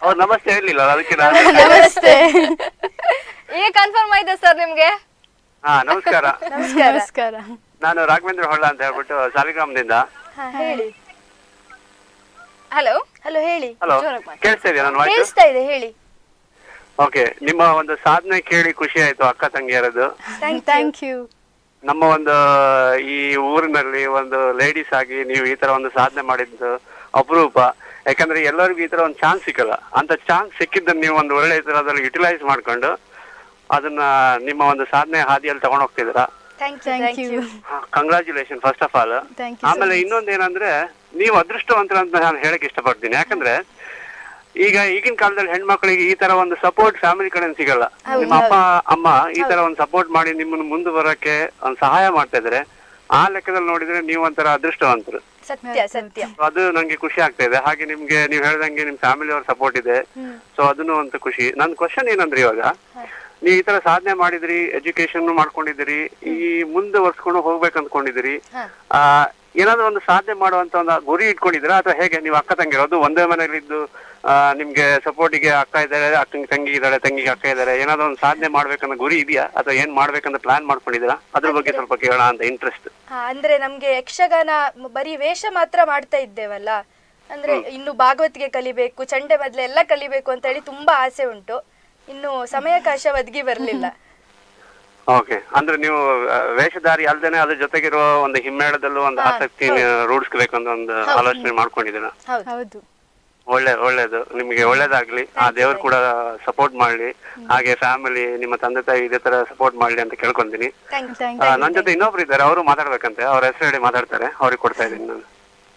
ಅವ್ರು ನಮಸ್ತೆ ಹೇಳಲಿಲ್ಲ ಅದಕ್ಕೆ ನಾನು ನಮಸ್ತೆ ಈಗ ಕನ್ಫರ್ಮ್ ಆಯ್ತಾ ಸರ್ ನಿಮ್ಗೆ ಹಾ ನಮಸ್ಕಾರ ನಮಸ್ಕಾರ ನಾನು ರಾಘವೇಂದ್ರ ಹೊಳ್ಳ ಅಂತ ಹೇಳ್ಬಿಟ್ಟು ಸಾಲಿಗ್ರಾಮದಿಂದ ಹಾ, ಹೇಳಿ ಹಲೋ ಹಲೋ ಹೇಳಿ ಹಲೋ ಕೇಳಿಸ್ತಾ ಇದೆಯಾ ನನ್ನ ವಾಯ್ಸ್ ಕೇಳಿಸ್ತಾ ಇದೆ ಹೇಳಿ ಓಕೆ ನಿಮ್ಮ ಒಂದು ಸಾಧನೆ ಕೇಳಿ ಖುಷಿ ಆಯ್ತು ಅಕ್ಕ ತಂಗಿಯರದು ಥ್ಯಾಂಕ್ ಯು ನಮ್ಮ ಒಂದು ಈ ಊರಿನಲ್ಲಿ ಒಂದು ಲೇಡೀಸ್ ಆಗಿ ನೀವು ಈ ತರ ಒಂದು ಸಾಧನೆ ಮಾಡಿದ್ದು ಅಪರೂಪ ಯಾಕಂದ್ರೆ ಎಲ್ಲರಿಗೂ ಈ ತರ ಒಂದು ಚಾನ್ಸ್ ಸಿಕ್ಕಲ್ಲ ಅಂತ ಚಾನ್ಸ್ ಸಿಕ್ಕಿದ್ದನ್ನ ನೀವು ಒಂದು ಒಳ್ಳೆ ತರದಲ್ಲಿ ಯುಟಿಲೈಸ್ ಮಾಡ್ಕೊಂಡು ಅದನ್ನ ನಿಮ್ಮ ಒಂದು ಸಾಧನೆ ಹಾದಿಯಲ್ಲಿ ತಗೊಂಡ್ ಹೋಗ್ತಿದ್ದೀರಾ thank you thank you congratulation first of all Thank you so ಆಮೇಲೆ ಇನ್ನೊಂದ್ ಏನಂದ್ರೆ ನೀವು ಅದೃಷ್ಟವಂತರ ಅಂತ ನಾನು ಹೇಳಕ್ ಇಷ್ಟಪಡ್ತೀನಿ ಯಾಕಂದ್ರೆ ಈಗ ಈಗಿನ ಕಾಲದಲ್ಲಿ ಹೆಣ್ಮಕ್ಳಿಗೆ ಈ ತರ ಒಂದು ಸಪೋರ್ಟ್ ಫ್ಯಾಮಿಲಿ ಕಡೆ ಸಿಗಲ್ಲ ನಿಮ್ಮ ಅಪ್ಪ ಅಮ್ಮ ಈ ತರ ಒಂದು ಸಪೋರ್ಟ್ ಮಾಡಿ ನಿಮ್ಮನ್ನ ಮುಂದೆ ಬರಕ್ಕೆ ಒಂದು ಸಹಾಯ ಮಾಡ್ತಾ ಇದ್ರೆ ಆ ಲೆಕ್ಕದಲ್ಲಿ ನೋಡಿದ್ರೆ ನೀವು ಒಂಥರ ಅದೃಷ್ಟವಂತರು ಸತ್ಯ ಸತ್ಯ ಅದು ನಂಗೆ ಖುಷಿ ಆಗ್ತಾ ಇದೆ ಹಾಗೆ ನಿಮ್ಗೆ ನೀವ್ ಹೇಳ್ದಂಗೆ ನಿಮ್ ಫ್ಯಾಮಿಲಿ ಅವ್ರ ಸಪೋರ್ಟ್ ಇದೆ ಸೊ ಅದನ್ನು ಒಂದು ಖುಷಿ ನನ್ ಕ್ವಶನ್ ಏನಂದ್ರೆ ಇವಾಗ ನೀವ್ ಈ ತರ ಸಾಧನೆ ಮಾಡಿದ್ರಿ ಎಜುಕೇಶನ್ ಮಾಡ್ಕೊಂಡಿದ್ದೀರಿ ಈ ಮುಂದೆ ವರ್ಸ್ಕೊಂಡು ಹೋಗ್ಬೇಕು ಅಂದ್ಕೊಂಡಿದ್ದೀರಿ ಆ ಏನಾದ್ರು ಒಂದು ಸಾಧನೆ ಮಾಡುವಂತ ಒಂದು ಗುರಿ ಇಟ್ಕೊಂಡಿದ್ದೀರಾ ಅಥವಾ ಹೇಗೆ ನೀವು ಅಕ್ಕ ತಂಗಿರೋದು ಒಂದೇ ಮನೇಲಿದ್ದು ಆ, ನಿಮ್ಗೆ ಸಪೋರ್ಟಿಗೆ ಅಕ್ಕ ಇದ್ದಾರೆ ಅಕ್ಕಂಗೆ ತಂಗಿ ಇದ್ದಾಳೆ ತಂಗಿಗೆ ಅಕ್ಕ ಇದ್ದಾರೆ ಏನಾದ್ರು ಒಂದು ಸಾಧನೆ ಮಾಡ್ಬೇಕನ್ನೋ ಗುರಿ ಇದೆಯಾ ಅಥವಾ ಏನ್ ಮಾಡ್ಬೇಕಂತ ಪ್ಲಾನ್ ಮಾಡ್ಕೊಂಡಿದ್ದೀರಾ ಅದ್ರ ಬಗ್ಗೆ ಸ್ವಲ್ಪ ಕೇಳೋಣ ಅಂತ ಇಂಟ್ರೆಸ್ಟ್ ಹಾ, ಅಂದ್ರೆ ನಮ್ಗೆ ಯಕ್ಷಗಾನ ಮ- ಬರೀ ವೇಷ ಮಾತ್ರ ಮಾಡ್ತಾ ಇದ್ದೇವಲ್ಲ ಅಂದ್ರೆ ಇನ್ನು ಭಾಗವತಿಗೆ ಕಲಿಬೇಕು ಚಂಡೆ ಬದಲೆ ಎಲ್ಲ ಕಲಿಬೇಕು ಅಂತ ಹೇಳಿ ತುಂಬಾ ಆಸೆ ಉಂಟು ಇನ್ನು ಸಮಯಾವಕಾಶ ಒದಗಿ ಬರ್ಲಿಲ್ಲ ಓಕೆ ಅಂದ್ರೆ ನೀವು ಆ, ವೇಷಧಾರಿ ಅಲ್ದೇನೆ ಅದ್ರ ಜೊತೆಗಿರುವ ಒಂದು ಹಿಮ್ಮೇಳದಲ್ಲೂ ಒಂದು ಆಸಕ್ತಿ ರೂಢಿಸ್ಬೇಕು ಅಂತ ಒಂದು ಆಲೋಚನೆ ಮಾಡ್ಕೊಂಡಿದ್ದೀರಾ ಹೌದು ಹೌದು ಒಳ್ಳೆ ಒಳ್ಳೇದು ನಿಮ್ಗೆ ಒಳ್ಳೇದಾಗ್ಲಿ ಆ ದೇವ್ರು ಕೂಡ ಸಪೋರ್ಟ್ ಮಾಡ್ಲಿ ಹಾಗೆ ಫ್ಯಾಮಿಲಿ ನಿಮ್ಮ ತಂದೆ ತಾಯಿ ಇದೇ ತರ ಸಪೋರ್ಟ್ ಮಾಡ್ಲಿ ಅಂತ ಕೇಳ್ಕೊಂತೀನಿ ಥ್ಯಾಂಕ್ ಯು ಥ್ಯಾಂಕ್ ಆ, ನನ್ ಜೊತೆ ಇನ್ನೊಬ್ರು ಇದ್ದಾರೆ ಅವರು ಮಾತಾಡ್ಬೇಕಂತೆ ಅವ್ರ ಹೆಸರು ಹೇಳಿ ಮಾತಾಡ್ತಾರೆ ಅವ್ರಿಗೆ ಕೊಡ್ತಾ ಇದ್ದೀನಿ ನಾನು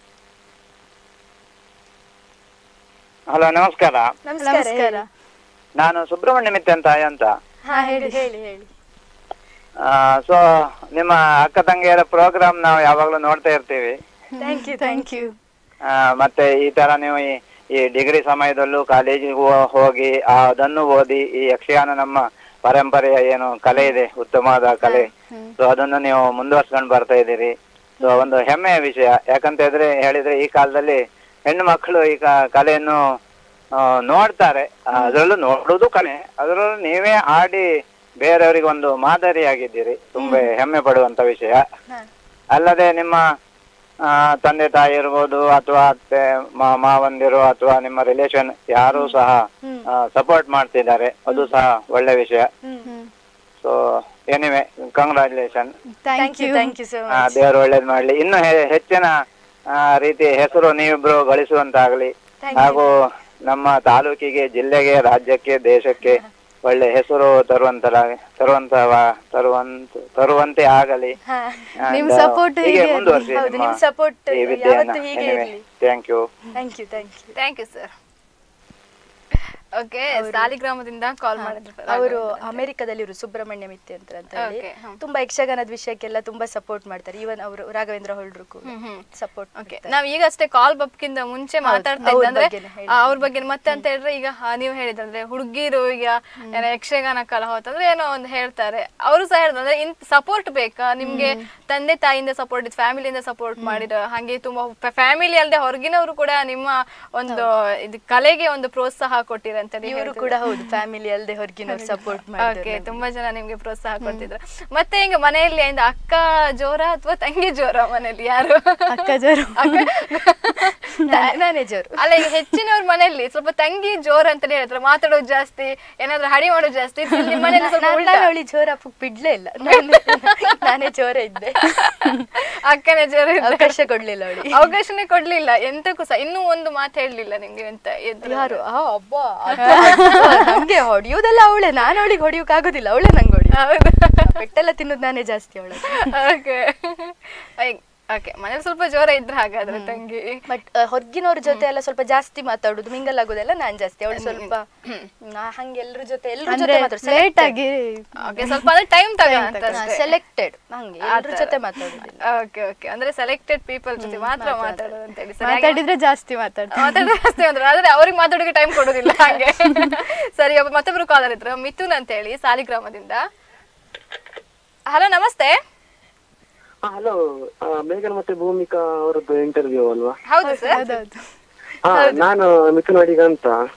ಹಲೋ ನಮಸ್ಕಾರ ನಮಸ್ಕಾರ ನಮಸ್ಕಾರ ಹೇಳಿ. ನಾನು ಸುಬ್ರಹ್ಮಣ್ಯ ಮಿತ್ತೆ ಅಂತ ಅಂತ ಹಾ ಹೇಳಿ ಹೇಳಿ ಹೇಳಿ ಸೊ ನಿಮ್ಮ ಅಕ್ಕ ತಂಗಿಯರ ಪ್ರೋಗ್ರಾಮ್ ನಾವು ಯಾವಾಗ್ಲೂ ನೋಡ್ತಾ ಇರ್ತೀವಿ ಥ್ಯಾಂಕ್ ಯು ಥ್ಯಾಂಕ್ ಯು ಆ, ಮತ್ತೆ ಈ ತರ ನೀವು ಈ- ಈ ಡಿಗ್ರಿ ಸಮಯದಲ್ಲೂ ಕಾಲೇಜಿಗೆ ಹೋಗಿ ಆ, ಅದನ್ನು ಓದಿ ಈ ಯಕ್ಷಗಾನ ನಮ್ಮ ಪರಂಪರೆಯ ಏನು ಕಲೆ ಇದೆ ಉತ್ತಮವಾದ ಕಲೆ ಸೊ ಅದನ್ನು ನೀವು ಮುಂದುವರ್ಸ್ಕೊಂಡು ಬರ್ತಾ ಇದ್ದೀರಿ ಸೊ ಒಂದು ಹೆಮ್ಮೆಯ ವಿಷಯ ಯಾಕಂತ ಹೇಳಿದ್ರೆ ಹೇಳಿದ್ರೆ ಈ ಕಾಲದಲ್ಲಿ ಹೆಣ್ಣು ಮಕ್ಕಳು ಈ ಕ- ಕಲೆಯನ್ನು ಆ, ನೋಡ್ತಾರೆ ಅದರಲ್ಲೂ ನೋಡುವುದು ಕಲೆ ಅದರಲ್ಲೂ ನೀವೇ ಆಡಿ ಬೇರೆಯವರಿಗೆ ಒಂದು ಮಾದರಿಯಾಗಿದ್ದೀರಿ ತುಂಬಾ ಹೆಮ್ಮೆ ಪಡುವಂತ ವಿಷಯ ಅಲ್ಲದೆ ನಿಮ್ಮ ಆ, ತಂದೆ ತಾಯಿ ಇರ್ಬೋದು ಅಥವಾ ಅತ್ತೆ ಮಾ- ಮಾವಂದಿರು ಅಥವಾ ನಿಮ್ಮ ರಿಲೇಷನ್ ಯಾರು ಸಹ ಸಪೋರ್ಟ್ ಮಾಡ್ತಿದ್ದಾರೆ ಅದು ಸಹ ಒಳ್ಳೆ ವಿಷಯ so anyway congratulation thank you thank you so much ದೇವರು ಒಳ್ಳೇದ್ ಮಾಡ್ಲಿ ಇನ್ನು ಹೆ- ಹೆಚ್ಚಿನ ಆ, ರೀತಿ ಹೆಸರು ನೀವಿಬ್ರು ಗಳಿಸುವಂತಾಗ್ಲಿ ಹಾಗೂ ನಮ್ಮ ತಾಲೂಕಿಗೆ ಜಿಲ್ಲೆಗೆ ರಾಜ್ಯಕ್ಕೆ ದೇಶಕ್ಕೆ ಒಳ್ಳೆ ಹೆಸರು ತರುವಂತರ ತರುವಂತ ತರುವಂತ ತರುವಂತೆ ಆಗಲಿ ನಿಮ್ support ಹೀಗೆ ಹೀಗೆ ಮುಂದುವರಿಸಿ ಹೌದು, ನಿಮ್ support ಯಾವತ್ತೂ ಹೀಗೆ ಇರ್ಲಿ. Thank you thank you thank you thank you sir okay ಸಾಲಿಗ್ರಾಮದಿಂದ ಕಾಲ್ ಮಾಡಿದ್ರು ಅವರು ಅಮೆರಿಕದಲ್ಲಿರು ಸುಬ್ರಹ್ಮಣ್ಯ ಮಿತ್ತೆ ಅಂತ ಅಂತ ಹೇಳಿ Okay, ಹ್ಮ್. ತುಂಬಾ ಯಕ್ಷಗಾನದ ವಿಷಯಕ್ಕೆಲ್ಲ ತುಂಬಾ ಸಪೋರ್ಟ್ ಮಾಡ್ತಾರೆ ಈವನ್ ಅವರು ರಾಘವೇಂದ್ರ ಹೊಳ್ರು ಸಪೋರ್ಟ್ ಓಕೆ ನಾವ್ ಈಗ ಅಷ್ಟೇ ಕಾಲ್ ಬಪ್ಕಿಂತ ಮುಂಚೆ ಮಾತಾಡ್ತಾ ಅವ್ರ ಇದ್ದಂದ್ರೆ ಬಗ್ಗೆನೇ ಹೇಳಿ. ಆ, ಅವ್ರ ಬಗ್ಗೆ ಮತ್ತೆ ಅಂತ ಹೇಳಿದ್ರೆ ಈಗ ಆ, ನೀವು ಹೇಳಿದಂದ್ರೆ ಹುಡುಗಿರು ಈಗ ಏನೋ ಯಕ್ಷಗಾನ ಕಲಾ ಹೊತ್ತಂದ್ರೆ ಏನೋ ಒಂದು ಹೇಳ್ತಾರೆ ಅವರು ಸಹ ಹೇಳಿದ್ರೆ ಇನ್ ಸಪೋರ್ಟ್ ಬೇಕಾ ನಿಮ್ಗೆ ತಂದೆ ತಾಯಿಯಿಂದ ಸಪೋರ್ಟ್ ಫ್ಯಾಮಿಲಿಯಿಂದ ಸಪೋರ್ಟ್ ಮಾಡಿದ ಹಾಗೆ ತುಂಬಾ ಫ್ಯಾಮಿಲಿ ಅಲ್ಲದೆ ಹೊರಗಿನವರು ಕೂಡ ನಿಮ್ಮ ಒಂದು ಇದು ಕಲೆಗೆ ಒಂದು ಪ್ರೋತ್ಸಾಹ ಕೊಟ್ಟಿರಂತ ಇವರು ಕೂಡ ಹೌದು ಫ್ಯಾಮಿಲಿ ಅಲ್ಲದೆ ಹೊರಗಿನವ್ರು ಸಪೋರ್ಟ್ ಓಕೆ ಮಾಡ್ತಾರೆ ತುಂಬಾ ಜನ ನಿಮ್ಗೆ ಪ್ರೋತ್ಸಾಹ ಕೊಡ್ತಿದ್ರು ಮತ್ತೆ ಈಗ ಮನೆಯಲ್ಲಿ ಇಂದ ಅಕ್ಕ ಜೋರ ಅಥವಾ ತಂಗಿ ಜೋರ ಮನೆಯಲ್ಲಿ ಯಾರು ಅಕ್ಕ ಜೋರು ನಾನೇ- ನಾನೇ ಜೋರು ಅಲ್ಲ ಈಗ ಹೆಚ್ಚಿನವ್ರ ಮನೆಯಲ್ಲಿ ಸ್ವಲ್ಪ ತಂಗಿ ಜೋರ್ ಅಂತಾನೆ ಹೇಳ್ತಾರೆ ಮಾತಾಡೋದು ಜಾಸ್ತಿ ಏನಾದ್ರು ಹಡಿ ಮಾಡೋದು ಜಾಸ್ತಿ ನಿಮ್ಮ ಮನೆಯಲ್ಲಿ ಸ್ವಲ್ಪ ಉಲ್ಟಾ. ಅವಳಿ ಜೋರ ಬಿಡ್ಲೇ ಇಲ್ಲ ನಾನೇ- ನಾನೇ ಜೋರ ಇದ್ದೆ ಅಕ್ಕನೇ ಜೋರ ಇದ್ದ. ಅವಕಾಶ ಕೊಡ್ಲಿಲ್ಲ ಅವಳಿ ಅವಕಾಶನೇ ಕೊಡ್ಲಿಲ್ಲ ಎಂತಕ್ಕೂ ಸಹ ಇನ್ನೂ ಒಂದು ಮಾತು ಹೇಳಲಿಲ್ಲ ನಿಮ್ಗೆ ಎಂತ ಎದ್ರು ಯಾರು ಆ ಅಬ್ಬ ನಮ್ಗೆ ಹೊಡಿಯೋದೆಲ್ಲ ಅವಳೆ ನಾನು ಅವಳಿಗೆ ಹೊಡಿಯೋಕ್ ಆಗೋದಿಲ್ಲ ಅವಳೆ ನಂಗೆ ಹೊಡಿ ಪೆಟ್ಟೆಲ್ಲ ತಿನ್ನೋದು ನಾನೇ ಜಾಸ್ತಿ ಅವಳು ಓಕೆ ಓಕೆ ಮನೇಲಿ ಸ್ವಲ್ಪ ಜೋರ ಇದ್ರೆ ಹಾಗಾದ್ರೆ ತಂಗಿ ಬಟ್ ಹೊರಗಿನವ್ರ ಜೊತೆ ಎಲ್ಲ ಸ್ವಲ್ಪ ಜಾಸ್ತಿ ಮಾತಾಡುದು ಮಿಂಗಲ್ ಆಗೋದೆಲ್ಲ ನಾನ್ ಜಾಸ್ತಿ ಅವಳು ಸ್ವಲ್ಪ ನಾ ಹಂಗೆ ಎಲ್ರ ಜೊತೆ ಎಲ್ರ ಅಂದ್ರೆ ಜೊತೆ ಲೇಟ್ ಆಗಿ ಓಕೆ ಸ್ವಲ್ಪ ಅಂದ್ರೆ ಟೈಮ್ ತಗೊಂತ ಸೆಲೆಕ್ಟೆಡ್ ಹಂಗೆ ಎಲ್ರ ಜೊತೆ ಮಾತಾಡುದಿಲ್ಲ ಓಕೆ ಓಕೆ ಅಂದ್ರೆ ಸೆಲೆಕ್ಟೆಡ್ ಪೀಪಲ್ ಜೊತೆ ಮಾತ್ರ ಮಾತಾಡೋದು ಅಂತ ಹೇಳಿ ಸರಿ ಮಾತಾಡಿದ್ರೆ ಜಾಸ್ತಿ ಮಾತಾಡ್ತಾರೆ ಮಾತಾಡಿದ್ರೆ ಜಾಸ್ತಿ ಅಂದ್ರೆ ಆದ್ರೆ ಅವ್ರಿಗೆ ಮಾತಾಡೋಕೆ ಟೈಮ್ ಕೊಡೋದಿಲ್ಲ ಹಾಗೆ ಸರಿ ಒಬ್ಬ ಮತ್ತೊಬ್ರು ಕಾಲರ್ ಇದ್ರು ಮಿಥುನ್ ಅಂತ ಹೇಳಿ ಸಾಲಿಗ್ರಾಮದಿಂದ ಹಲೋ ನಮಸ್ತೆ ಹಲೋ ಮೇಘನ್ ಮತ್ತೆ ಭೂಮಿಕಾ ಅವರದ್ದು ಇಂಟರ್ವ್ಯೂ ಅಲ್ವಾ ಹೌದು ಸರ್ ಹೌದೌದು ಹಾ ನಾನು ಮಿಥುನ್ ಅಡಿಗ ಅಂತ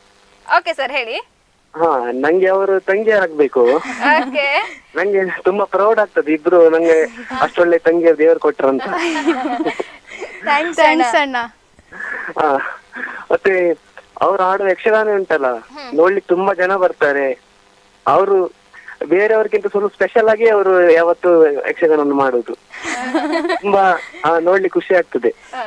ಓಕೆ ಸರ್ ಹೇಳಿ ಹಾ ನಂಗೆ ಅವರು ತಂಗಿ ಆಗ್ಬೇಕು ಓಕೆ ನಂಗೆ ತುಂಬಾ ಪ್ರೌಡ್ ಆಗ್ತದೆ ಇಬ್ರು ನಂಗೆ ಅಷ್ಟೊಳ್ಳೆ ತಂಗಿಯ ದೇವರು ಕೊಟ್ರಂತ ಥ್ಯಾಂಕ್ಸ್ ಥ್ಯಾಂಕ್ಸ್ ಅಣ್ಣ ಹಾ ಮತ್ತೆ ಅವ್ರು ಆಡುವ ಯಕ್ಷಗಾನ ಉಂಟಲ್ಲ ನೋಡ್ಲಿಕ್ಕೆ ತುಂಬಾ ಜನ ಬರ್ತಾರೆ ಅವರು ಬೇರೆಯವ್ರಿಗಿಂತ ಸ್ವಲ್ಪ ಸ್ಪೆಷಲ್ ಆಗಿ ಅವರು ಯಾವತ್ತು ಯಕ್ಷಗಾನವನ್ನು ಮಾಡುದು ತುಂಬಾ ಆ, ನೋಡ್ಲಿಕ್ಕೆ ಖುಷಿ ಆಗ್ತದೆ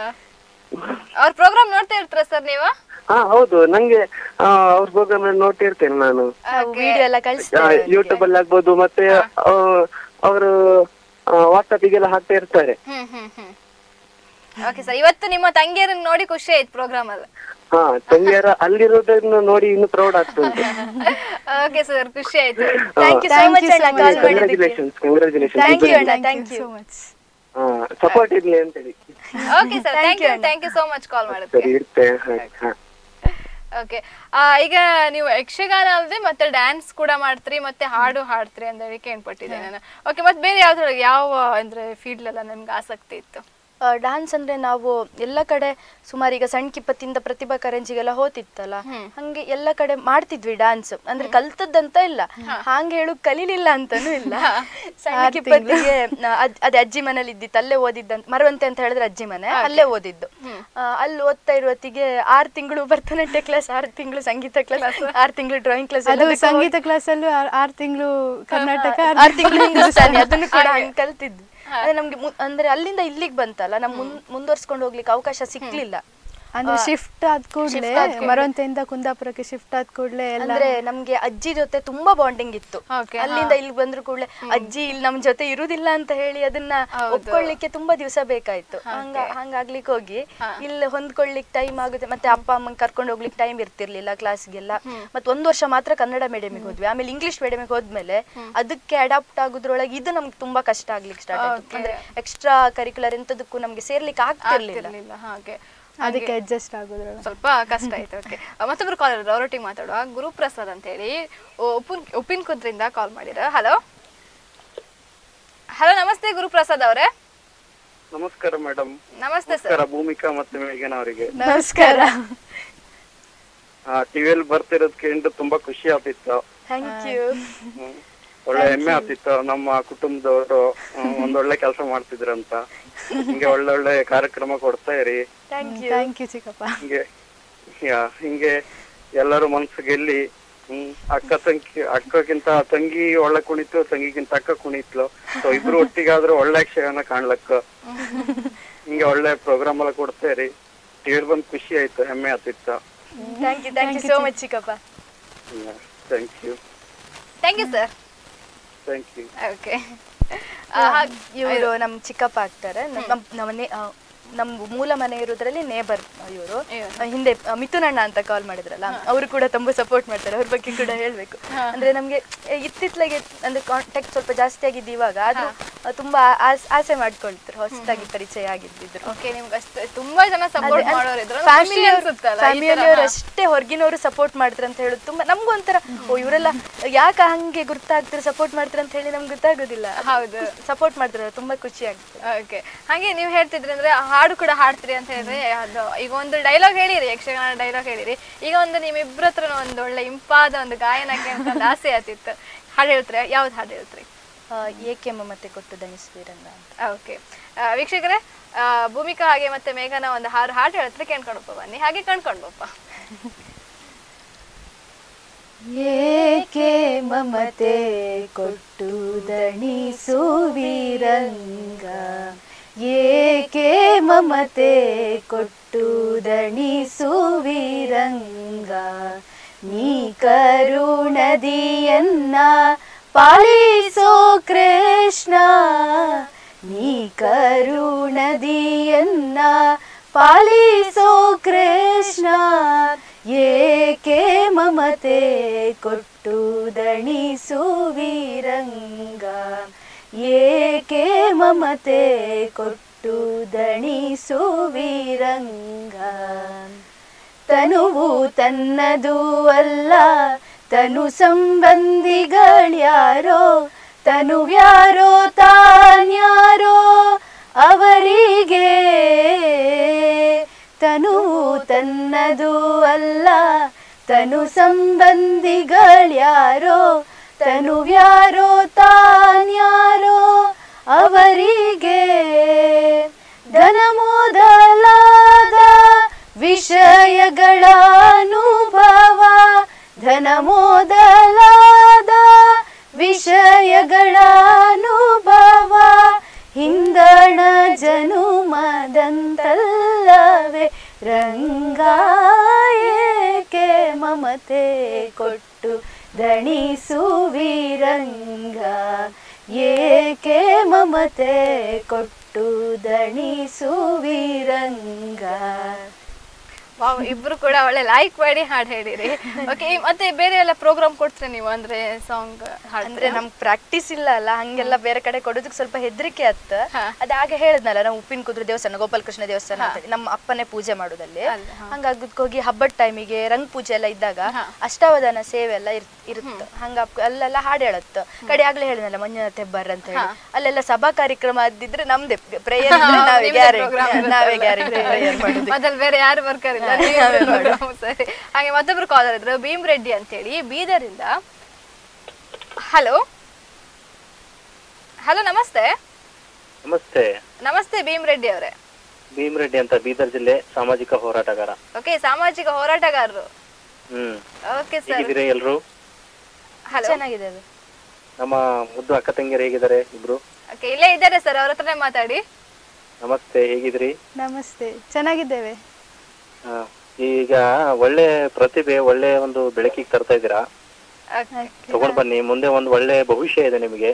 ಅವ್ರ ಪ್ರೋಗ್ರಾಮ್ ನೋಡ್ತಾ ಇರ್ತೀರಾ ಸರ್ ನೀವು ಹಾ ಹೌದು ನಂಗೆ ಆ, ಅವ್ರ ಪ್ರೋಗ್ರಾಮ್ ನೋಡ್ತಿರ್ತೇನೆ ನಾನು ವಿಡಿಯೋ ಎಲ್ಲ ಕಳಿಸ್ತಾರೆ ಯೂಟ್ಯೂಬ್ ಅಲ್ಲಿ ಆಗ್ಬೋದು ಮತ್ತೆ ಅವರು ವಾಟ್ಸಪ್ಗೆಲ್ಲ ಹಾಕ್ತಾ ಇರ್ತಾರೆ ಹ್ಮ್ ಹ್ಮ್ ಹ್ಮ್ ಓಕೆ ಸರ್ ಇವತ್ತು ನಿಮ್ಮ ತಂಗಿಯರನ್ನ ನೋಡಿ ಖುಷಿ ಆಯ್ತು ಪ್ರೋಗ್ರಾಮ್ ಅಲ್ಲಿ ಹಾ ತಂಗಿಯರ ಅಲ್ಲಿರೋದನ್ನು ನೋಡಿ ಇನ್ನು ಪ್ರೌಡ್ ಆಗ್ತುಂಟು ಓಕೆ ಸರ್ ಖುಷಿ ಆಯ್ತು ಥ್ಯಾಂಕ್ ಯು ಸೋ ಮಚ್ ಅಣ್ಣ ಕಾಲ್ ಮಾಡಿದ್ದಕ್ಕೆ ಕಂಗ್ರಾಚುಲೇಷನ್ಸ್ ಕಂಗ್ರಾಚುಲೇಷನ್ಸ್ ಥ್ಯಾಂಕ್ ಯು ಅಣ್ಣ thank you so much support ಇರ್ಲಿ ಅಂತೇಳಿ okay sir thank you thank you so much call ಮಾಡೋದಕ್ಕೆ ಸರಿ ಇರ್ತೇನೆ ಹಾ, ಹಾ ಓಕೆ ಈಗ ನೀವು ಯಕ್ಷಗಾನ ಅಲ್ಲದೆ ಮತ್ತೆ ಡ್ಯಾನ್ಸ್ ಕೂಡ ಮಾಡ್ತೀರಿ ಮತ್ತೆ ಹಾಡು ಹಾಡ್ತೀರಿ ಅಂತ ಹೇಳಿ ಕೇಳ್ಪಟ್ಟಿದ್ದೆ ನಾನು ಓಕೆ ಮತ್ತೆ ಬೇರೆ ಯಾವ್ದ್ರೊಳಗೆ ಯಾವ ಅಂದ್ರೆ ಫೀಲ್ಡ್ ಎಲ್ಲ ನಿಮ್ಗೆ ಆಸಕ್ತಿ ಇತ್ತು ಡಾನ್ಸ್ ಅಂದ್ರೆ ನಾವು ಎಲ್ಲ ಕಡೆ ಸುಮಾರು ಈಗ ಸಣ್ಣ ಕಿಪ್ಪತ್ತಿಂದ ಪ್ರತಿಭಾ ಕಾರಂಜಿಗೆಲ್ಲ ಹೋತಿತ್ತಲ್ಲ ಹಂಗೆ ಎಲ್ಲ ಕಡೆ ಮಾಡ್ತಿದ್ವಿ ಡಾನ್ಸ್ ಅಂದ್ರೆ ಕಲ್ತದ್ದಂತ ಇಲ್ಲ ಹಂಗೆ ಹೇಳು ಕಲೀಲಿಲ್ಲ ಅಂತಾನೂ ಇಲ್ಲ ಸಣ್ಣ ಕಿಪ್ಪತ್ತಿಗೆ ನ- ಅದ್- ಅದೇ ಅಜ್ಜಿ ಮನೇಲಿ ಇದ್ದಿತ್ತು ಅಲ್ಲೇ ಓದಿದ್ದಂತ ಮರವಂತೆ ಅಂತ ಹೇಳಿದ್ರೆ ಅಜ್ಜಿ ಮನೆ ಅಲ್ಲೇ ಓದಿದ್ದು ಆ, ಅಲ್ಲಿ ಓದ್ತಾ ಇರುವತ್ತಿಗೆ ಆರ್ ತಿಂಗಳು ಭರತನಾಟ್ಯ ಕ್ಲಾಸ್ ಆರ್ ತಿಂಗಳು ಸಂಗೀತ ಕ್ಲಾಸ್ ಆರ್ ತಿಂಗಳು ಡ್ರಾಯಿಂಗ್ ಕ್ಲಾಸ್ ಅದು ಸಂಗೀತ ಕ್ಲಾಸಲ್ಲೂ ಆರು ತಿಂಗಳು ಕರ್ನಾಟಕ ಆರ್ ತಿಂಗಳು ಹಿಂದೂಸ್ತಾನಿ ಅದನ್ನು ಕೂಡ ಹಂಗ್ ಕಲ್ತಿದ್ವಿ ಅಂದ್ರೆ ನಮ್ಗೆ ಮು- ಅಂದ್ರೆ ಅಲ್ಲಿಂದ ಇಲ್ಲಿಗೆ ಬಂತಲ್ಲ ನಮ್ ಮುನ್ ಮುಂದುವರ್ಸ್ಕೊಂಡು ಹೋಗ್ಲಿಕ್ಕೆ ಅವಕಾಶ ಸಿಕ್ಲಿಲ್ಲ ಅಂದ್ರೆ ಶಿಫ್ಟ್ ಆದ ಕೂಡಲೇ ಮರವಂತೆಯಿಂದ ಕುಂದಾಪುರಕ್ಕೆ ಶಿಫ್ಟ್ ಆದ ಕೂಡಲೇ ಎಲ್ಲ ಅಂದ್ರೆ ನಮ್ಗೆ ಅಜ್ಜಿ ಜೊತೆ ತುಂಬಾ ಬಾಂಡಿಂಗ್ ಇತ್ತು Okay, ಅಲ್ಲಿಂದ ಇಲ್ಲಿ ಬಂದ್ರು ಕೂಡಲೇ ಅಜ್ಜಿ ಇಲ್ಲಿ ನಮ್ ಜೊತೆ ಇರುದಿಲ್ಲ ಅಂತ ಹೇಳಿ ಅದನ್ನ ಒಪ್ಕೊಳ್ಳಿಕ್ಕೆ ತುಂಬಾ ದಿವಸ ಬೇಕಾಯ್ತು ಹಂಗ ಹಂಗಾಗ್ಲಿಕ್ಕೆ ಹೋಗಿ ಇಲ್ಲಿ ಹೊಂದ್ಕೊಳ್ಳಿಕ್ ಟೈಮ್ ಆಗುತ್ತೆ ಮತ್ತೆ ಅಪ್ಪ ಅಮ್ಮಂಗ್ ಕರ್ಕೊಂಡು ಹೋಗ್ಲಿಕ್ಕೆ ಟೈಮ್ ಇರ್ತಿರ್ಲಿಲ್ಲ ಕ್ಲಾಸ್ಗೆಲ್ಲ ಮತ್ತೆ ಒಂದ್ ವರ್ಷ ಮಾತ್ರ ಕನ್ನಡ ಮೀಡಿಯಂಗೆ ಹೋದ್ವಿ ಆಮೇಲೆ ಇಂಗ್ಲಿಷ್ ಮೀಡಿಯಂಗೆ ಹೋದ್ಮೇಲೆ ಅದಕ್ಕೆ ಅಡಾಪ್ಟ್ ಆಗೋದ್ರೊಳಗೆ ಇದು ನಮ್ಗೆ ತುಂಬಾ ಕಷ್ಟ ಆಗ್ಲಿಕ್ಕೆ ಸ್ಟಾರ್ಟ್ ಆಯ್ತು ಅಂದ್ರೆ ಎಕ್ಸ್ಟ್ರಾ ಕರಿಕ್ಯುಲರ್ ಎಂತದಕ್ಕೂ ನಮ್ಗೆ ಸೇರ್ಲಿಕ್ಕೆ ಆಗ್ತಿರ್ಲಿಲ್ಲ ಇರ್ಲಿಲ್ಲ ಹಾಗೆ ಅದಕ್ಕೆ ಅಡ್ಜಸ್ಟ್ ಆಗೋದ್ರೊಳಗೆ ಸ್ವಲ್ಪ ಕಷ್ಟ ಆಯ್ತು ಓಕೆ ಮತ್ತೊಬ್ರು ಕಾಲ್ ಇರೋದು ಅವರೊಟ್ಟಿಗೆ ಮಾತಾಡುವ ಗುರುಪ್ರಸಾದ್ ಅಂತ ಹೇಳಿ ಉಪ್ಪಿನ ಉಪ್ಪಿನ ಕುದ್ರಿಂದ ಕಾಲ್ ಮಾಡಿರ ಹಲೋ ಹಲೋ ನಮಸ್ತೆ ಗುರುಪ್ರಸಾದ್ ಅವರೇ ನಮಸ್ಕಾರ ಮೇಡಮ್ ನಮಸ್ತೆ ಸರ್ ನಮಸ್ಕಾರ ಭೂಮಿಕಾ ಮತ್ತೆ ಮೇಘನ ಅವರಿಗೆ ನಮಸ್ಕಾರ ಟಿವಿಯಲ್ಲಿ ಬರ್ತಿರೋದ್ ಕೇಂದ್ರ ತುಂಬಾ ಖುಷಿ ಆಗ್ತಿತ್ತು ಥ್ಯಾಂಕ್ ಯು ಹ್ಮ್. ಒಳ್ಳೆ ಹೆಮ್ಮೆ ಆಗ್ತಿತ್ತು ನಮ್ಮ ಕುಟುಂಬದವರು ಹ್ಮ್, ಒಂದೊಳ್ಳೆ ಕೆಲಸ ಮಾಡ್ತಿದ್ರಂತ ಹಿಂಗೆ ಒಳ್ಳೊಳ್ಳೆ ಕಾರ್ಯಕ್ರಮ ಕೊಡ್ತಾ ಇರಿ ಥ್ಯಾಂಕ್ ಯು ಥ್ಯಾಂಕ್ ಯು ಚಿಕ್ಕಪ್ಪ ಹಿಂಗೆ ಯಾ, ಹಿಂಗೆ ಎಲ್ಲರೂ ಮನ್ಸು ಗೆಲ್ಲಿ ಹ್ಮ್ ಅಕ್ಕ ತಂಗಿ ಅಕ್ಕಕ್ಕಿಂತ ತಂಗಿ ಒಳ್ಳೆ ಕುಣಿತು ತಂಗಿಗಿಂತ ಅಕ್ಕ ಕುಣಿತ್ಲು ಸೊ ಇಬ್ರು ಒಟ್ಟಿಗಾದ್ರೂ ಒಳ್ಳೆ ಯಕ್ಷಗಾನ ಕಾಣ್ಲಕ್ಕ ಹಿಂಗೆ ಒಳ್ಳೆ ಪ್ರೋಗ್ರಾಮ್ ಎಲ್ಲ ಕೊಡ್ತಾ ಇರಿ ಟಿವಿಯಲ್ಲಿ ಬಂದ್ ಖುಷಿ ಆಯ್ತು ಹೆಮ್ಮೆ ಆಗ್ತಿತ್ತು thank you thank you so much ಚಿಕ್ಕಪ್ಪ thank you thank you sir thank you okay ಇವರು ನಮ್ ಚಿಕ್ಕಪ್ಪ ಆಗ್ತಾರೆ ನಮ್ ನಮ್- ನಮ್ಮ ನೆ- ಆ, ನಮ್ ಮೂಲ ಮನೆ ಇರೋದ್ರಲ್ಲಿ ನೇಬರ್ ಇವರು ಹಿಂದೆ ಆ, ಮಿಥುನ್ ಅಣ್ಣ ಅಂತ ಕಾಲ್ ಮಾಡಿದ್ರಲ್ಲ ಅವರು ಕೂಡ ತುಂಬಾ ಸಪೋರ್ಟ್ ಮಾಡ್ತಾರೆ ಅವ್ರ ಬಗ್ಗೆ ಕೂಡ ಹೇಳ್ಬೇಕು ಅಂದ್ರೆ ನಮ್ಗೆ ಎ, ಇತ್ತಿತ್ಲಾಗೆ ಅಂದ್ರೆ ಕಾಂಟ್ಯಾಕ್ಟ್ ಸ್ವಲ್ಪ ಜಾಸ್ತಿ ಆಗಿದ್ದು ಇವಾಗ ಅದು ಆ, ತುಂಬಾ ಆಸ್- ಆಸೆ ಮಾಡ್ಕೊಳ್ತಾರೆ ಹೊಸದಾಗಿ ಪರಿಚಯ ಆಗಿದ್ದಿದ್ರು ಓಕೆ ನಿಮ್ಗೆ ಅಷ್ಟೇ ತುಂಬಾ ಜನ ಸಪೋರ್ಟ್ ಮಾಡೋರು ಇದ್ರು ಫ್ಯಾಮಿಲಿ ಅನ್ಸುತ್ತಲ್ಲ ಈ ಫ್ಯಾಮಿಲಿ ತರ. ಅವರು ಅಷ್ಟೇ ಹೊರಗಿನವರು ಸಪೋರ್ಟ್ ಮಾಡ್ತಾರೆ ಅಂತ ಹೇಳೋದು ತುಂಬಾ ನಮ್ಗೂ ಒಂಥರ ಓ ಇವರೆಲ್ಲ ಯಾಕ ಹಂಗೆ ಗುರ್ತಾಗ್ತಾರೆ ಸಪೋರ್ಟ್ ಮಾಡ್ತಾರೆ ಅಂತ ಹೇಳಿ ನಮ್ಗೆ ಗೊತ್ತಾಗೋದಿಲ್ಲ ಹೌದು. ಸಪೋರ್ಟ್ ಮಾಡ್ತಾರೆ ತುಂಬಾ ಖುಷಿ ಆಗುತ್ತೆ ಓಕೆ ಹಾಗೆ ನೀವು ಹೇಳ್ತಿದ್ರಿ ಅಂದ್ರೆ ಹಾಡು ಕೂಡ ಹಾಡ್ತೀರಿ ಅಂತ ಹೇಳಿದ್ರೆ ಅದು ಈಗ ಒಂದು ಡೈಲಾಗ್ ಹೇಳಿರಿ ಯಕ್ಷಗಾನ ಡೈಲಾಗ್ ಹೇಳಿರಿ ಈಗ ಒಂದು ನಿಮ್ಮಿಬ್ರ ಹತ್ರ ಒಂದು ಒಳ್ಳೆ ಇಂಪಾದ ಒಂದು ಗಾಯನಕ್ಕೆ ಅಂತ ಒಂದು ಆಸೆ ಆತಿತ್ತು ಹಾಡು ಹೇಳ್ತೀರಾ ಯಾವ್ದು ಹಾಡು ಹೇಳ್ತೀರಿ ಆ, ಏಕೆ ಮಮತೆ ಕೊಟ್ಟು ದಣಿಸ್ತೀರಲ್ಲ ಅಂತ ಓಕೆ ವೀಕ್ಷಕರೇ ಆ, ಭೂಮಿಕಾ ಹಾಗೆ ಮತ್ತೆ ಮೇಘನ ಒಂದು ಹಾಡು ಹಾಡು ಹೇಳ್ತಾರೆ ಕೇಳ್ಕೊಂಡಪ್ಪ ಬನ್ನಿ ಹಾಗೆ ಕಣ್ಕೊಂಡ್ಬಪ್ಪ ಏಕೆ ಮಮತೆ ಕೊಟ್ಟು ದಣಿಸುವಿರಂಗ ಏಕೆ ಮಮತೆ ಕೊಟ್ಟು ದಣಿಸುವಿರಂಗ ನೀ ಕರುಣದಿಯನ್ನ ಪಾಲಿಸೋ ಕೃಷ್ಣ ನೀ ಕರುಣದಿಯನ್ನ ಪಾಲಿಸೋ ಕೃಷ್ಣ ಏಕೆ ಮಮತೆ ಕೊಟ್ಟು ದಣಿಸುವಿರಂಗ ಏಕೆ ಮಮತೆ ಕೊಟ್ಟು ದಣಿಸುವಿರಂಗ ತನುವು ತನ್ನದು ಅಲ್ಲ ತನು ಸಂಬಂಧಿಗಳ್ಯಾರೋ ತನುವ್ಯಾರೋ ತಾನ್ಯಾರೋ ಅವರಿಗೆ ತನುವು ತನ್ನದು ಅಲ್ಲ ತನು ಸಂಬಂಧಿಗಳ್ಯಾರೋ ತನುವ್ಯಾರೋ ತಾನ್ಯಾರೋ ಅವರಿಗೆ ಘನ ಮೊದಲಾದ ವಿಷಯಗಳ ಅನುಭವ ಧನ ಮೊದಲಾದ ವಿಷಯಗಳ ಅನುಭವ ಹಿಂದಣ ಜನುಮದಂತಲ್ಲವೇ ರಂಗಾಯೇಕೆ ಮಮತೆ ಕೊಟ್ಟು ದಣಿಸುವಿರಂಗ ಏಕೆ ಮಮತೆ ಕೊಟ್ಟು ದಣಿಸುವಿರಂಗ ವಾವ್ ಇಬ್ರು ಕೂಡ ಒಳ್ಳೆ ಲೈಕ್ ಮಾಡಿ ಹಾಡು ಹೇಳಿರಿ ಓಕೆ ಮತ್ತೆ ಬೇರೆ ಎಲ್ಲ ಪ್ರೋಗ್ರಾಮ್ ಕೊಡ್ತೀರಾ ನೀವು ಅಂದ್ರೆ ಸಾಂಗ್ ಅಂದ್ರೆ ನಮ್ ಪ್ರಾಕ್ಟೀಸ್ ಇಲ್ಲ ಅಲ್ಲ ಹಂಗೆಲ್ಲ ಬೇರೆ ಕಡೆ ಕೊಡೋದಕ್ಕೆ ಸ್ವಲ್ಪ ಹೆದರಿಕೆ ಅತ್ತ ಅದಾಗ ಹೇಳದ್ನಲ್ಲ ನಾವು ಉಪ್ಪಿನ ಕುದುರೆ ದೇವಸ್ಥಾನ ಗೋಪಾಲಕೃಷ್ಣ ದೇವಸ್ಥಾನ ಅಂತ ಹೇಳಿ ನಮ್ಮ ಅಪ್ಪನೇ ಪೂಜೆ ಮಾಡುದಲ್ಲಿ ಹಂಗಾಗಿ ಹೋಗಿ ಹಬ್ಬದ ಟೈಮಿಗೆ ರಂಗ್ ಪೂಜೆ ಎಲ್ಲ ಇದ್ದಾಗ ಅಷ್ಟಾವಧಾನ ಸೇವೆ ಎಲ್ಲ ಇರ್ ಇರುತ್ತ ಹಂಗ ಅಪ್- ಅಲ್ಲೆಲ್ಲ ಹಾಡು ಹೇಳತ್ತ ಕಡೆ ಆಗ್ಲೇ ಹೇಳಿದ್ನಲ್ಲ ಮಂಜುನಾಥ್ ಹೆಬ್ಬಾರ್ ಅಂತ ಹೇಳಿ ಅಲ್ಲೆಲ್ಲ ಸಭಾ ಕಾರ್ಯಕ್ರಮ ಅದಿದ್ರೆ ನಮ್ದೇ ಪ್ರೇಯರ್ ನಾವೇ ಗ್ಯಾರಂಟಿ ನಾವೇ ಗ್ಯಾರಂಟಿ ಪ್ರೇಯರ್ ಮಾಡೋದು ಮೊದಲು ಬೇರೆ ಯಾರು ಬರ್ಕಾರಿಲ್ಲ ನೀವೇ program. ಸರಿ ಹಾಗೆ ಮತ್ತೊಬ್ರು ಕಾಲರ್ ಇದ್ರು ಭೀಮ್ ರೆಡ್ಡಿ ಅಂತೇಳಿ ಬೀದರಿಂದ ಹಲೋ ಹಲೋ ನಮಸ್ತೆ ನಮಸ್ತೆ ನಮಸ್ತೆ ಭೀಮ್ ರೆಡ್ಡಿ ಅವರೇ ಭೀಮ್ ರೆಡ್ಡಿ ಅಂತ ಬೀದರ್ ಜಿಲ್ಲೆ ಸಾಮಾಜಿಕ ಹೋರಾಟಗಾರ ಓಕೆ ಸಾಮಾಜಿಕ ಹೋರಾಟಗಾರರು ಹ್ಮ್ ಓಕೆ ಸರ್ ಹೇಗಿದ್ದೀರಿ ಎಲ್ರು ಹಲೋ ಚೆನ್ನಾಗಿದೆ ಅದು ನಮ್ಮ ಮುದ್ದು ಅಕ್ಕ ತಂಗಿಯರು ಹೇಗಿದ್ದಾರೆ ಇಬ್ರು ಓಕೆ ಇಲ್ಲೇ ಇದ್ದಾರೆ ಸರ್ ಅವ್ರ ಹತ್ರನೇ ಮಾತಾಡಿ ನಮಸ್ತೆ ಹೇಗಿದ್ರಿ ನಮಸ್ತೆ ಚೆನ್ನಾಗಿದ್ದೇವೆ ಆ, ಈಗ ಒಳ್ಳೆ ಪ್ರತಿಭೆ ಒಳ್ಳೆ ಒಂದು ಬೆಳಕಿಗೆ ತರ್ತಾ ಇದ್ದೀರಾ Okay. ತಗೊಂಡ್ ಬನ್ನಿ ಮುಂದೆ ಒಂದು ಒಳ್ಳೆ ಭವಿಷ್ಯ ಇದೆ ನಿಮಗೆ